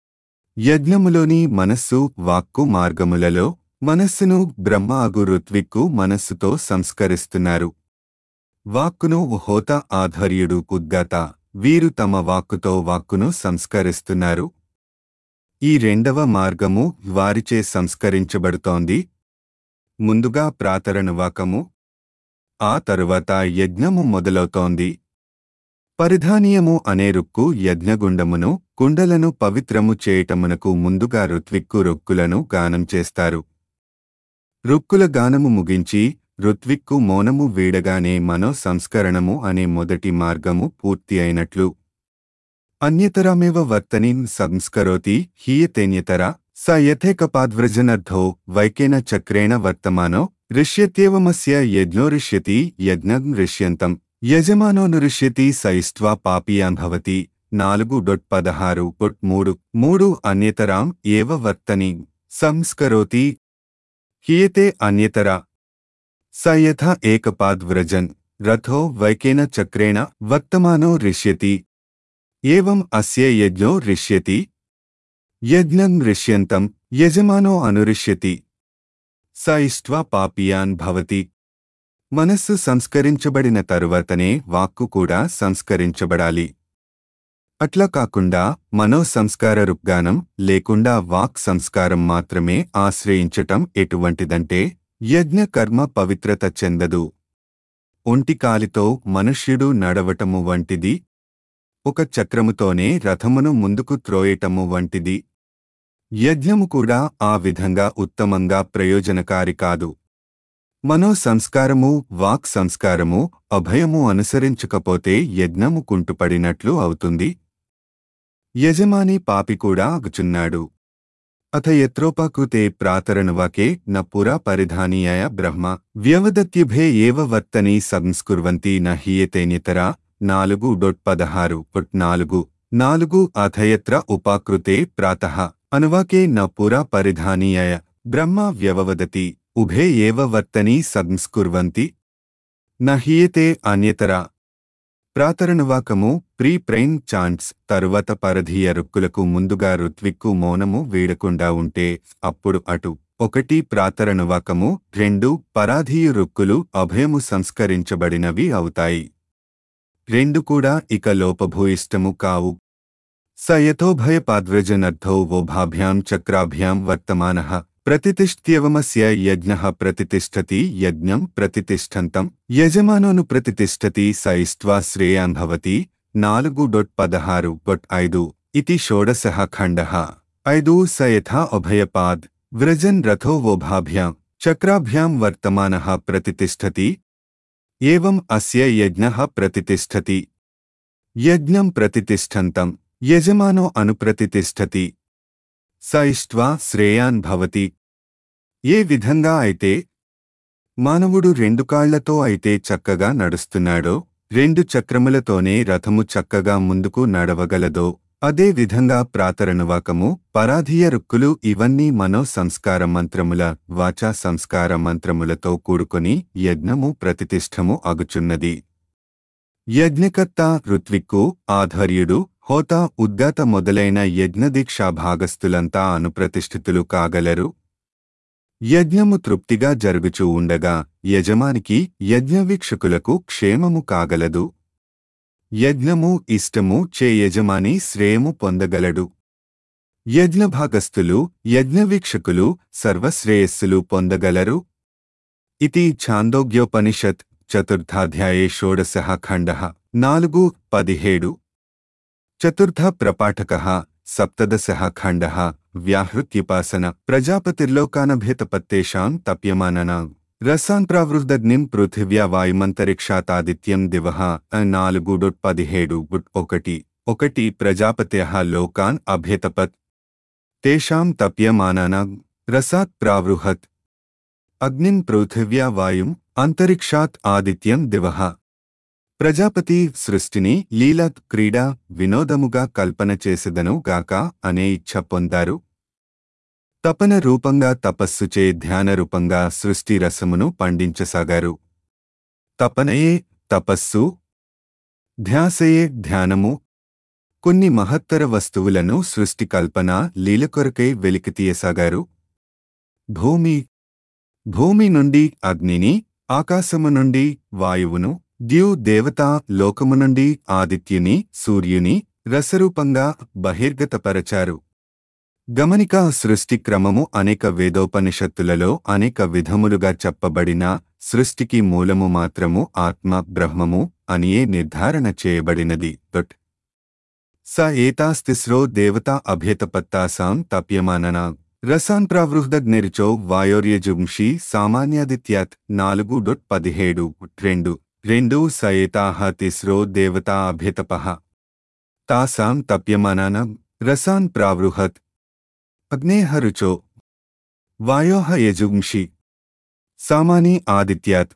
యజ్ఞములోని మనస్సు వాక్కు మార్గములలో మనస్సును బ్రహ్మ అగు ఋత్విక్కు మనస్సుతో సంస్కరిస్తున్నారు వాక్కును హోత ఆధ్వర్యుడు ఉద్గత వీరు తమ వాక్కుతో వాక్కును సంస్కరిస్తున్నారు ఈ రెండవ మార్గము వారిచే సంస్కరించబడుతోంది ముందుగా ప్రాతరణవాకము ఆ తరువాత యజ్ఞము మొదలవుతోంది పరిధానీయము అనే రుక్కు యజ్ఞగుండమును కుండలను పవిత్రము చేయటమునకు ముందుగా ఋత్విక్కు రొక్కులను గానం చేస్తారు రుక్కుల గానము ముగించి ఋత్విక్కు మౌనము వీడగానే మనో సంస్కరణము అనే మొదటి మార్గము పూర్తి అయినట్లు అన్యతరమేవ వర్తనిం సంస్కరోతి హీయతేన్యతర స యథేకపాద్వ్రజనర్థో వైకేన చక్రేణ వర్తమానో రిష్యత్యేవమస్య యజ్ఞోరిష్యతి యజ్ఞం రిష్యంతం యజమానోనురిష్యతి సయిష్ట్వా పాపీయాన్ భవతి నాలుగు డొట్ పదహారు డొట్ మూడు మూడు అన్యతరాం ఏవ వర్తని సంస్కరోతి హియతే అన్యతర స యథ ఏకపాద్వ్రజన్ రథో వైకేన చక్రేణ వర్తమానో రిష్యతి ఏవం అస్య యజ్ఞో రిష్యతి యజ్ఞం రిష్యంతం యజమానో అనురిష్యతి స ఇష్ట్వా పాపియాన్ భవతి మనస్సు సంస్కరించబడిన తరువాతనే వాక్కు కూడా సంస్కరించబడాలి అట్లా కాకుండా మనో సంస్కార రుగ్గానం లేకుండా వాక్ సంస్కారం మాత్రమే ఆశ్రయించటం ఎటువంటిదంటే యజ్ఞ కర్మ పవిత్రత చెందదు ఒంటికాలితో మనుష్యుడు నడవటము వంటిది ఒక చక్రముతోనే రథమును ముందుకు త్రోయటము వంటిది యజ్ఞము కూడా ఆ విధంగా ఉత్తమంగా ప్రయోజనకారి కాదు మనో సంస్కారము వాక్ సంస్కారము అభయము అనుసరించకపోతే యజ్ఞము కుంటుపడినట్లు అవుతుంది యజమాని పాపి కూడా అగుచున్నాడు అథ యత్రోపకృతే ప్రాతరణవాకే న పురా పరిధానీయాయ బ్రహ్మ వ్యవదత్యుభే ఏవ వర్తని సంస్కుర్వంతి న హీయతేనితర నాలుగు డొట్ పదహారు డొట్ నాలుగు నాలుగు అథయత్ర ఉపాకృతే ప్రాతః అనువాకే న పురా పరిధానీయాయ బ్రహ్మ వ్యవవదతి ఉభే ఏవ వర్తని సంస్కుర్వంతి న హీయతే అన్యతరా ప్రాతరణవాకము ప్రీ ప్రైన్ చాంట్స్ తరువాత పరధీయ రుక్కులకు ముందుగా ఋత్విక్కు మౌనము వీడకుండా ఉంటే అప్పుడు అటు ఒకటి ప్రాతరణవాకము రెండు పరాధీయు రుక్కులు అభయము సంస్కరించబడినవి అవుతాయి రెండు కూడా ఇక లోపభూయిష్టము కావు స యథోభయపాద్వ్రజనర్థో వోభాభ్యాం చక్రాభ్యాం వర్తమానః ప్రతితిష్ఠ్యవమస్య యజ్ఞః ప్రతితిష్ఠతి యజ్ఞం ప్రతితిష్ఠంతం యజమానోను ప్రతితిష్ఠతి స ఇష్ట్వా శ్రేయాన్ భవతి నాలుగు డొట్ పదహారు డొట్ ఐదు ఇతి షోడశః ఖండః ఐదు స యథా అభయపాద్ వ్రజన్ రథో వోభాభ్యాం చక్రాభ్యాం వర్తమానః ప్రతితిష్ఠతి ఏవం అస్య యజ్ఞః ప్రతితిష్ఠతి యజ్ఞం ప్రతితిష్ఠంతం యజమానో అనుప్రతితిష్ఠతి స ఇష్ట్వా శ్రేయాన్ భవతి ఏ విధంగా అయితే మానవుడు రెండు కాళ్లతో అయితే చక్కగా నడుస్తున్నాడో రెండు చక్రములతోనే రథము చక్కగా ముందుకు నడవగలదో అదే విధంగా ప్రాతరణవాకము పరాధీయ రుక్కులు ఇవన్నీ మనో సంస్కార మంత్రముల వాచా సంస్కార మంత్రములతో కూడుకొని యజ్ఞము ప్రతిష్ఠము అగుచున్నది యజ్ఞకర్త ఋత్విక్కు ఆధ్వర్యుడు హోత ఉద్గాత మొదలైన యజ్ఞదీక్షా భాగస్థులంతా అనుప్రతిష్ఠితులు కాగలరు యజ్ఞము తృప్తిగా జరుగుచూ ఉండగా యజమానికి యజ్ఞవీక్షకులకు క్షేమము కాగలదు యజ్ఞము ఇష్టము చే యజమాని శ్రేయము పొందగలడు యజ్ఞభాగస్థులు యజ్ఞవీక్షకులు సర్వశ్రేయస్సులు పొందగలరు ఇది ఛాందోగ్యోపనిషత్ చతుర్థాధ్యాయే షోడశః ఖండః నాలుగు పదిహేడు చతుర్థ ప్రపాఠకः సప్తదశः ఖండः వ్యాహృత్యుపాసన ప్రజాపతిర్లోకానభేతపత్తేషాం తప్యమాననాం రసాన్ ప్రావృద్ధగ్నిం పృథివ్యా వాయుమంతరిక్షాతాదిత్యం దివః నాలుగు డుట్ పదిహేడు గుట్ ఒకటి ఒకటి ప్రజాపత్యః లోకాన్ అభేతపత్ తేషాం తప్యమానానాం రసాత్ ప్రావృహత్ అగ్నిం పృథివ్యా వాయుం అంతరిక్షాత్ ఆదిత్యం దివః ప్రజాపతి సృష్టిని లీల క్రీడ వినోదముగా కల్పన చేసెదను గాక అనే ఇచ్ఛ పొందారు తపన రూపంగా తపస్సుచే ధ్యాన రూపంగా సృష్టి రసమును పండించసాగారు తపనయే తపస్సు ధ్యాసయే ధ్యానము కొన్ని మహత్తర వస్తువులను సృష్టి కల్పన లీల కొరకై వెలికితీయసాగారు భూమి భూమి నుండి అగ్నిని ఆకాశము నుండి వాయువును ద్యు దేవత లోకము నుండి ఆదిత్యుని సూర్యుని రసరూపంగా బహిర్గతపరచారు గమనిక సృష్టి క్రమము అనేక వేదోపనిషత్తులలో అనేక విధములుగా చెప్పబడిన సృష్టికి మూలము మాత్రము ఆత్మ బ్రహ్మము అనియే నిర్ధారణ చేయబడినది దొట్ స ఏతాస్తిస్రో దేవతా అభ్యతపత్తాసాం తప్యమాననా రసాన్ ప్రావృహ్దగ్నిరిచో వాయోర్యజుంషి సామాన్యాదిత్యాత్ నాలుగు డొట్ పదిహేడు రెండు రెండు స ఏతాహ తిస్రో దేవతా అభ్యతపః తాసాం తప్యమానానం రసాన్ ప్రావృహత్ అగ్నేహరుచో వాయోహ యజుంషి సామాని ఆదిత్యాత్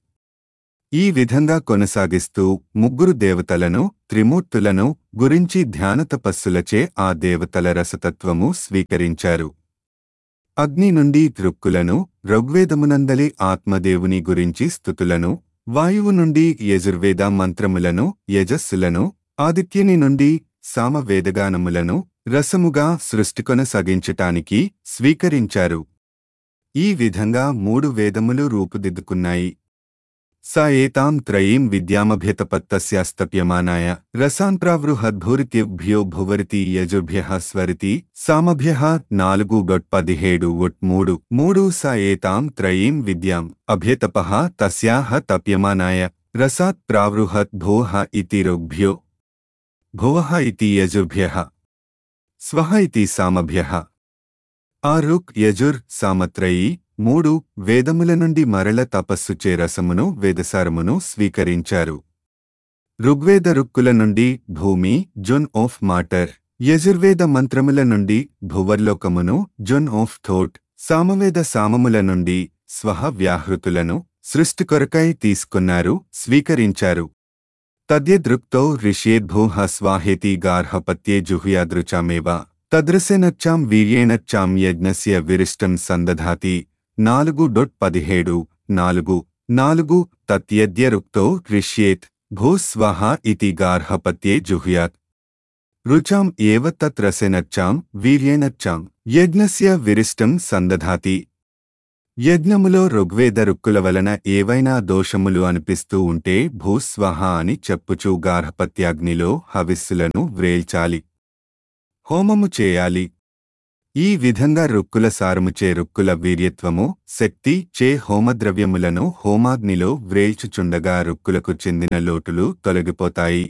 ఈ విధంగా కొనసాగిస్తూ ముగ్గురు దేవతలను త్రిమూర్తులను గురించి ధ్యాన తపస్సులచే ఆ దేవతల రసతత్వము స్వీకరించారు అగ్ని నుండి త్రుక్కులను ఋగ్వేదమునందలి ఆత్మదేవుని గురించి స్థుతులను వాయువు నుండి యజుర్వేద మంత్రములను యజస్సులను ఆదిత్యుని నుండి సామవేదగానములను రసముగా సృష్టి కొనసాగించటానికి స్వీకరించారు ఈ విధంగా మూడు వేదములు రూపుదిద్దుకున్నాయి స ఏతాం త్రయీం విద్యామభ్యతపత్తస్యాస్తప్యమానాయ రసాన్ ప్రావృహద్భూరిత్యభ్యో భువరితి యజుర్భ్య స్వరితి సామభ్య నాలుగు గొట్ పదిహేడు ఒట్ మూడు మూడు స ఏతాం త్రయీం విద్యాం అభ్యతప తస్యాహ తప్యమానాయ రసాత్ ప్రావృహత్ భోః ఇతి ఋగ్భ్యో భువః ఇతి యజుర్భ్యః స్వహ ఇతి సామభ్యః ఆ రుక్ యజుర్ సామత్రయీ మూడు వేదముల నుండి మరల తపస్సుచే రసమును వేదసారమును స్వీకరించారు ఋగ్వేద రుక్కుల నుండి భూమి జొన్ ఆఫ్ మాటర్ యజుర్వేద మంత్రముల నుండి భువర్లోకమును జొన్ ఆఫ్ థోట్ సామవేద సామముల నుండి స్వహ వ్యాహృతులను సృష్టి కొరకై తీసుకున్నారు స్వీకరించారు తద్యదృక్తో ఋష్యేద్భూహ స్వాహేతి గార్హపత్యే జుహుయాదృచామేవ తదృశేనచ్చాం వీర్యేణచ్చాం యజ్ఞస్య విరిష్టం సందధాతి నాలుగు డొట్ పదిహేడు నాలుగు నాలుగు తత్యద్యరుక్తో ఋష్యేత్ భూస్వహ ఇతి గార్హపత్యే జుహ్యాత్ రుచాం ఏవ తత్రసేనచ్చాం వీర్యేణచ్చాం యజ్ఞస్య విరిష్టం సందధాతి యజ్ఞములో ఋగ్వేద రుక్కుల వలన ఏవైనా దోషములు అనిపిస్తూ ఉంటే భూస్వహ అని చెప్పుచూ గార్హపత్యాగ్నిలో హవిస్సులను వ్రేల్చాలి హోమము చేయాలి ఈ విధంగా రుక్కుల సారముచే రుక్కుల వీర్యత్వము శక్తి చే హోమద్రవ్యములను హోమాగ్నిలో వ్రేల్చుచుండగా రుక్కులకు చెందిన లోటులు తొలగిపోతాయి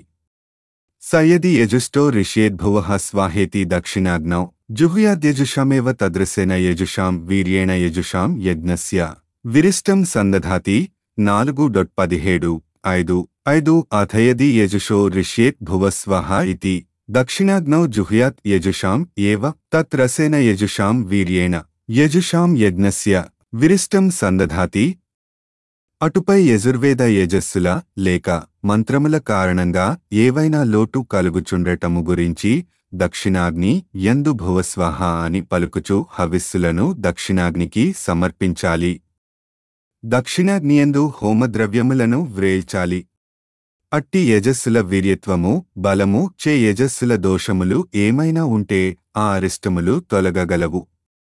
సయది యజుష్టో ఋష్యేద్భువ స్వాహేతి దక్షిణాగ్నౌ జుహుయాద్యజుషామేవ తదృశేన యజుషాం వీర్యేణ యజుషాం యజ్ఞస్య విరిష్టం సందధాతి నాలుగు డొట్ పదిహేడు ఐదు ఐదు అథయది యజుషో ఋష్యేత్ భువస్వహ ఇతి దక్షిణాగ్నౌ జుహ్యాత్ యజుషాం ఏవ తత్రసేన యజుషాం వీర్యేణ యజుషాం యజ్ఞస్య విరిష్టం సందధాతి అటుపై యజుర్వేద యజస్సుల లేక మంత్రముల కారణంగా ఏవైనా లోటు కలుగుచుండటము గురించి దక్షిణాగ్ని ఎందు భువస్వాహ అని పలుకుచు హవిస్సులను దక్షిణాగ్నికి సమర్పించాలి దక్షిణాగ్నియందు హోమద్రవ్యములను వ్రేల్చాలి అట్టి యజస్సుల వీర్యత్వము బలము చే యజస్సుల దోషములు ఏమైనా ఉంటే ఆ అరిష్టములు తొలగగలవు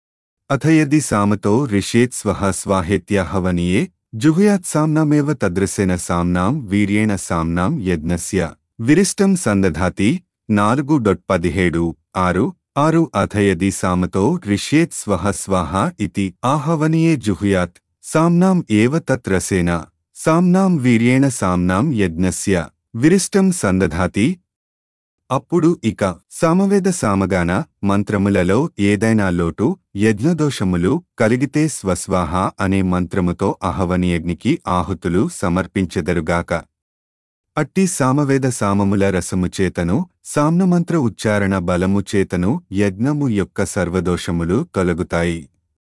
అథయది సామతో రిషేత్ స్వహ స్వాహేత్యాహవనియే జుహుయాత్సామ్నామేవ తదృశేన సామ్నాం వీర్యేణ సామ్నాం యజ్ఞస్య విరిష్టం సందధాతి నాలుగు డొట్ పదిహేడు ఆరు ఆరు అథయది సామతో రిష్యేత్ స్వహ స్వాహ ఇతి ఆహవనియే జుహుయాత్ సామ్నాం ఏవ తత్రసేన సామ్నాం వీర్యేణ సామ్నాం యజ్ఞస్య విరిష్టం సందధాతి అప్పుడు ఇక సామవేద సామగాన మంత్రములలో ఏదైనా లోటు యజ్ఞదోషములు కలిగితే స్వస్వాహ అనే మంత్రముతో అహవనియగ్నికి ఆహుతులు సమర్పించెదరుగాక అట్టి సామవేద సామముల రసము చేతను సామ్నమంత్ర ఉచ్చారణ బలము చేతను యజ్ఞము యొక్క సర్వదోషములు తొలగుతాయి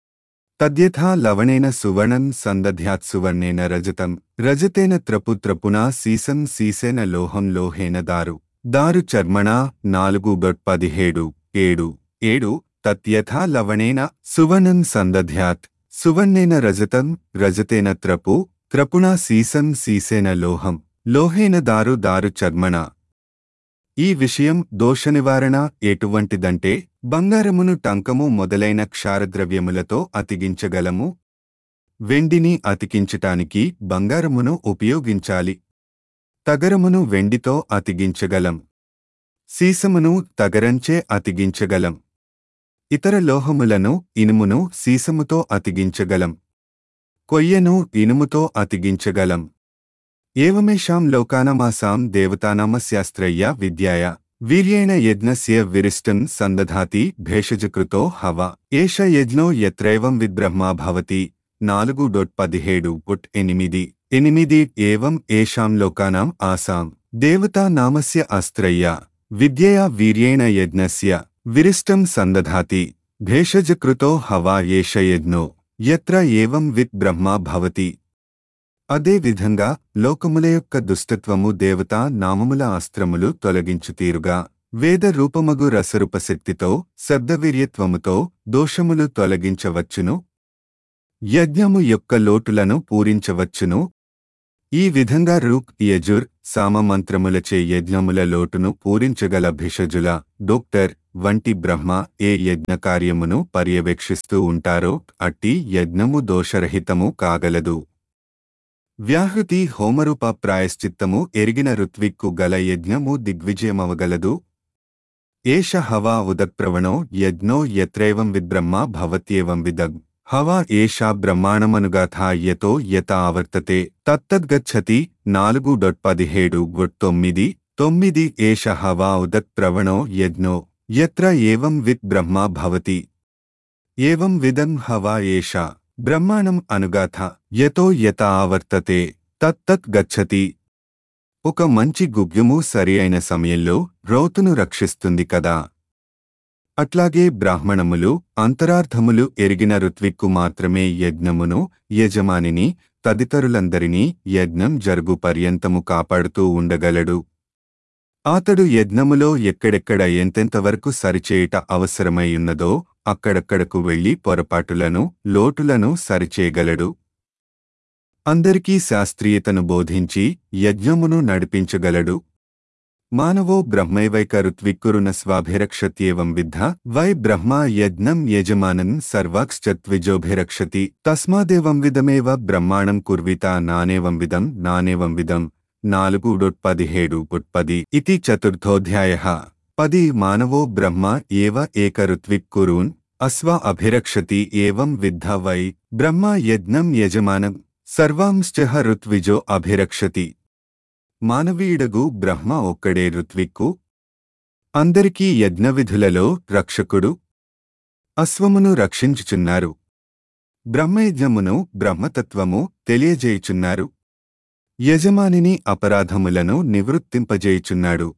తద్యథా లవణేన సువర్ణం సందధ్యాత్ సువర్ణేన రజతం రజతేన త్రపు త్రపునా సీసం సీసేన లోహం లోహేన దారు దారు చర్మణా నాలుగు గట్ పదిహేడు ఏడు ఏడు తత్యథా లవణేన సువర్ణం సందధ్యాత్ సువర్ణేన రజతం రజతేన త్రపు త్రపుణా సీసం సీసేన లోహం లోహేన దారు దారు చర్మణ ఈ విషయం దోష నివారణ ఎటువంటిదంటే బంగారమును టంకము మొదలైన క్షారద్రవ్యములతో అతికించగలము వెండిని అతికించటానికి బంగారమును ఉపయోగించాలి తగరమును వెండితో అతికించగలం సీసమును తగరంచే అతికించగలం ఇతర లోహములను ఇనుమును సీసముతో అతికించగలం కొయ్యను ఇనుముతో అతికించగలం ఏవమేషాం లోకానమాసాం దేవతానామశాస్త్రయ్య విద్యాయ వీర్యేణ యజ్ఞస్య విరిష్టం సందధాతి భేషజకృతో హవ ఏష యజ్ఞో యత్రైవం విద్బ్రహ్మా భవతి నాలుగు డొట్ పదిహేడు పుట్ ఎనిమిది ఎనిమిది ఏవం ఏషాం లోకానాం ఆసాం దేవతా నామస్య అస్త్రయ్య విద్యయా వీర్యేణ యజ్ఞస్య విరిష్టం సందధాతి భేషజకృతో హవా ఏష యజ్ఞో యత్ర ఏవం విత్ బ్రహ్మా భవతి అదే విధంగా లోకముల యొక్క దుష్టత్వము దేవతా నామముల అస్త్రములు తొలగించుతీరుగా వేద రూపమగు రసరూపశక్తితో శబ్దవీర్యత్వముతో దోషములు తొలగించవచ్చును యజ్ఞము యొక్క లోటులను పూరించవచ్చును ఈ విధంగా రుక్ యజుర్ సామమంత్రములచే యజ్ఞముల లోటును పూరించగల భిషజుల డోక్టర్ వంటి బ్రహ్మ ఏ యజ్ఞ కార్యమును పర్యవేక్షిస్తూ ఉంటారో అట్టి యజ్ఞము దోషరహితము కాగలదు వ్యాహృతి హోమరూప ప్రాయశ్చిత్తము ఎరిగిన ఋత్విక్కు గల యజ్ఞము దిగ్విజయమవగలదు ఏష హవా ఉదక్ప్రవణో యజ్ఞో యత్రైవం విద్బ్రహ్మ భవత్యేవం విదగ్ హవా ఏషా బ్రహ్మాణమనుగాథా యతో యత ఆవర్తతే తత్తద్గచ్చతి నాలుగు డొట్ పదిహేడు గుట్ తొమ్మిది తొమ్మిది ఏష హవా ఉదక్ప్రవణో యజ్ఞో యత్ర ఏవం విత్ బ్రహ్మ భవతి ఏవం విదం హవా ఏషా బ్రహ్మాణం అనుగాథ యతో యత ఆవర్తతే తత్తత్ గచ్చతి ఒక మంచి గుగ్యము సరి అయిన సమయంలో రోతును రక్షిస్తుంది కదా అట్లాగే బ్రాహ్మణములు అంతరార్థములు ఎరిగిన ఋత్విక్కు మాత్రమే యజ్ఞమును యజమానిని తదితరులందరినీ యజ్ఞం జరుగు పర్యంతము కాపాడుతూ ఉండగలడు అతడు యజ్ఞములో ఎక్కడెక్కడ ఎంతెంతవరకు సరిచేయుట అవసరమైయున్నదో అక్కడక్కడకు వెళ్లి పొరపాటులను లోటులను సరిచేయగలడు అందరికీ శాస్త్రీయతను బోధించి యజ్ఞమును నడిపించగలడు మానవో బ్రహ్మైవైక ఋత్విక్కురున స్వాభిరక్షత్యేవం విద్ధ వై బ్రహ్మ యజ్ఞం యజమానన్ సర్వాక్శ్చత్విజోభిరక్షతి తస్మాదేవం విధమేవ బ్రహ్మాణం కుర్విత నానేవం విధం నానేవం విధం నాలుగు డొట్ పదిహేడు పుట్ పది ఇది చతుర్థోధ్యాయ పది మానవో బ్రహ్మ ఏవ ఏక ఋత్విక్కురూన్ అస్వ అభిరక్షతి ఏవం విద్ధ వై బ్రహ్మ యజ్ఞం యజమానం సర్వాంశ్చ ఋత్విజో అభిరక్షతి మానవీయుడగు బ్రహ్మ ఒక్కడే ఋత్విక్కు అందరికీ యజ్ఞవిధులలో రక్షకుడు అశ్వమును రక్షించుచున్నారు బ్రహ్మయజ్ఞమును బ్రహ్మతత్వము తెలియజేయుచున్నారు యజమానిని అపరాధములను నివృత్తింపజేయుచున్నాడు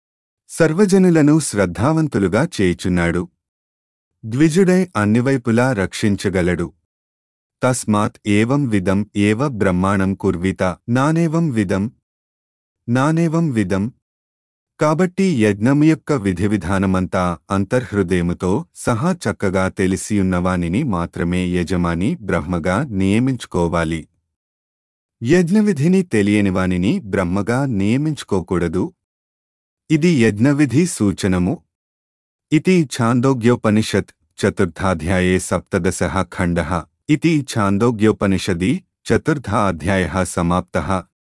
సర్వజనులను శ్రద్ధావంతులుగా చేయుచున్నాడు ద్విజుడై అన్నివైపులా రక్షించగలడు తస్మాత్ ఏవం విదం ఏవ బ్రహ్మాణం కుర్విత నానేవం విదం నానేవం విదం కాబట్టి యజ్ఞము యొక్క విధి విధానమంతా అంతర్హృదయముతో సహా చక్కగా తెలిసియున్నవానిని మాత్రమే యజమాని బ్రహ్మగా నియమించుకోవాలి యజ్ఞవిధిని తెలియనివానిని బ్రహ్మగా నియమించుకోకూడదు ఇది యజ్ఞవిధి సూచనము ఇది ఛాందోగ్యోపనిషత్ చతుర్థాధ్యాయే సప్తదశ ఖండ ఇది ఛాందోగ్యోపనిషది చతుర్థ అధ్యాయ సమాప్త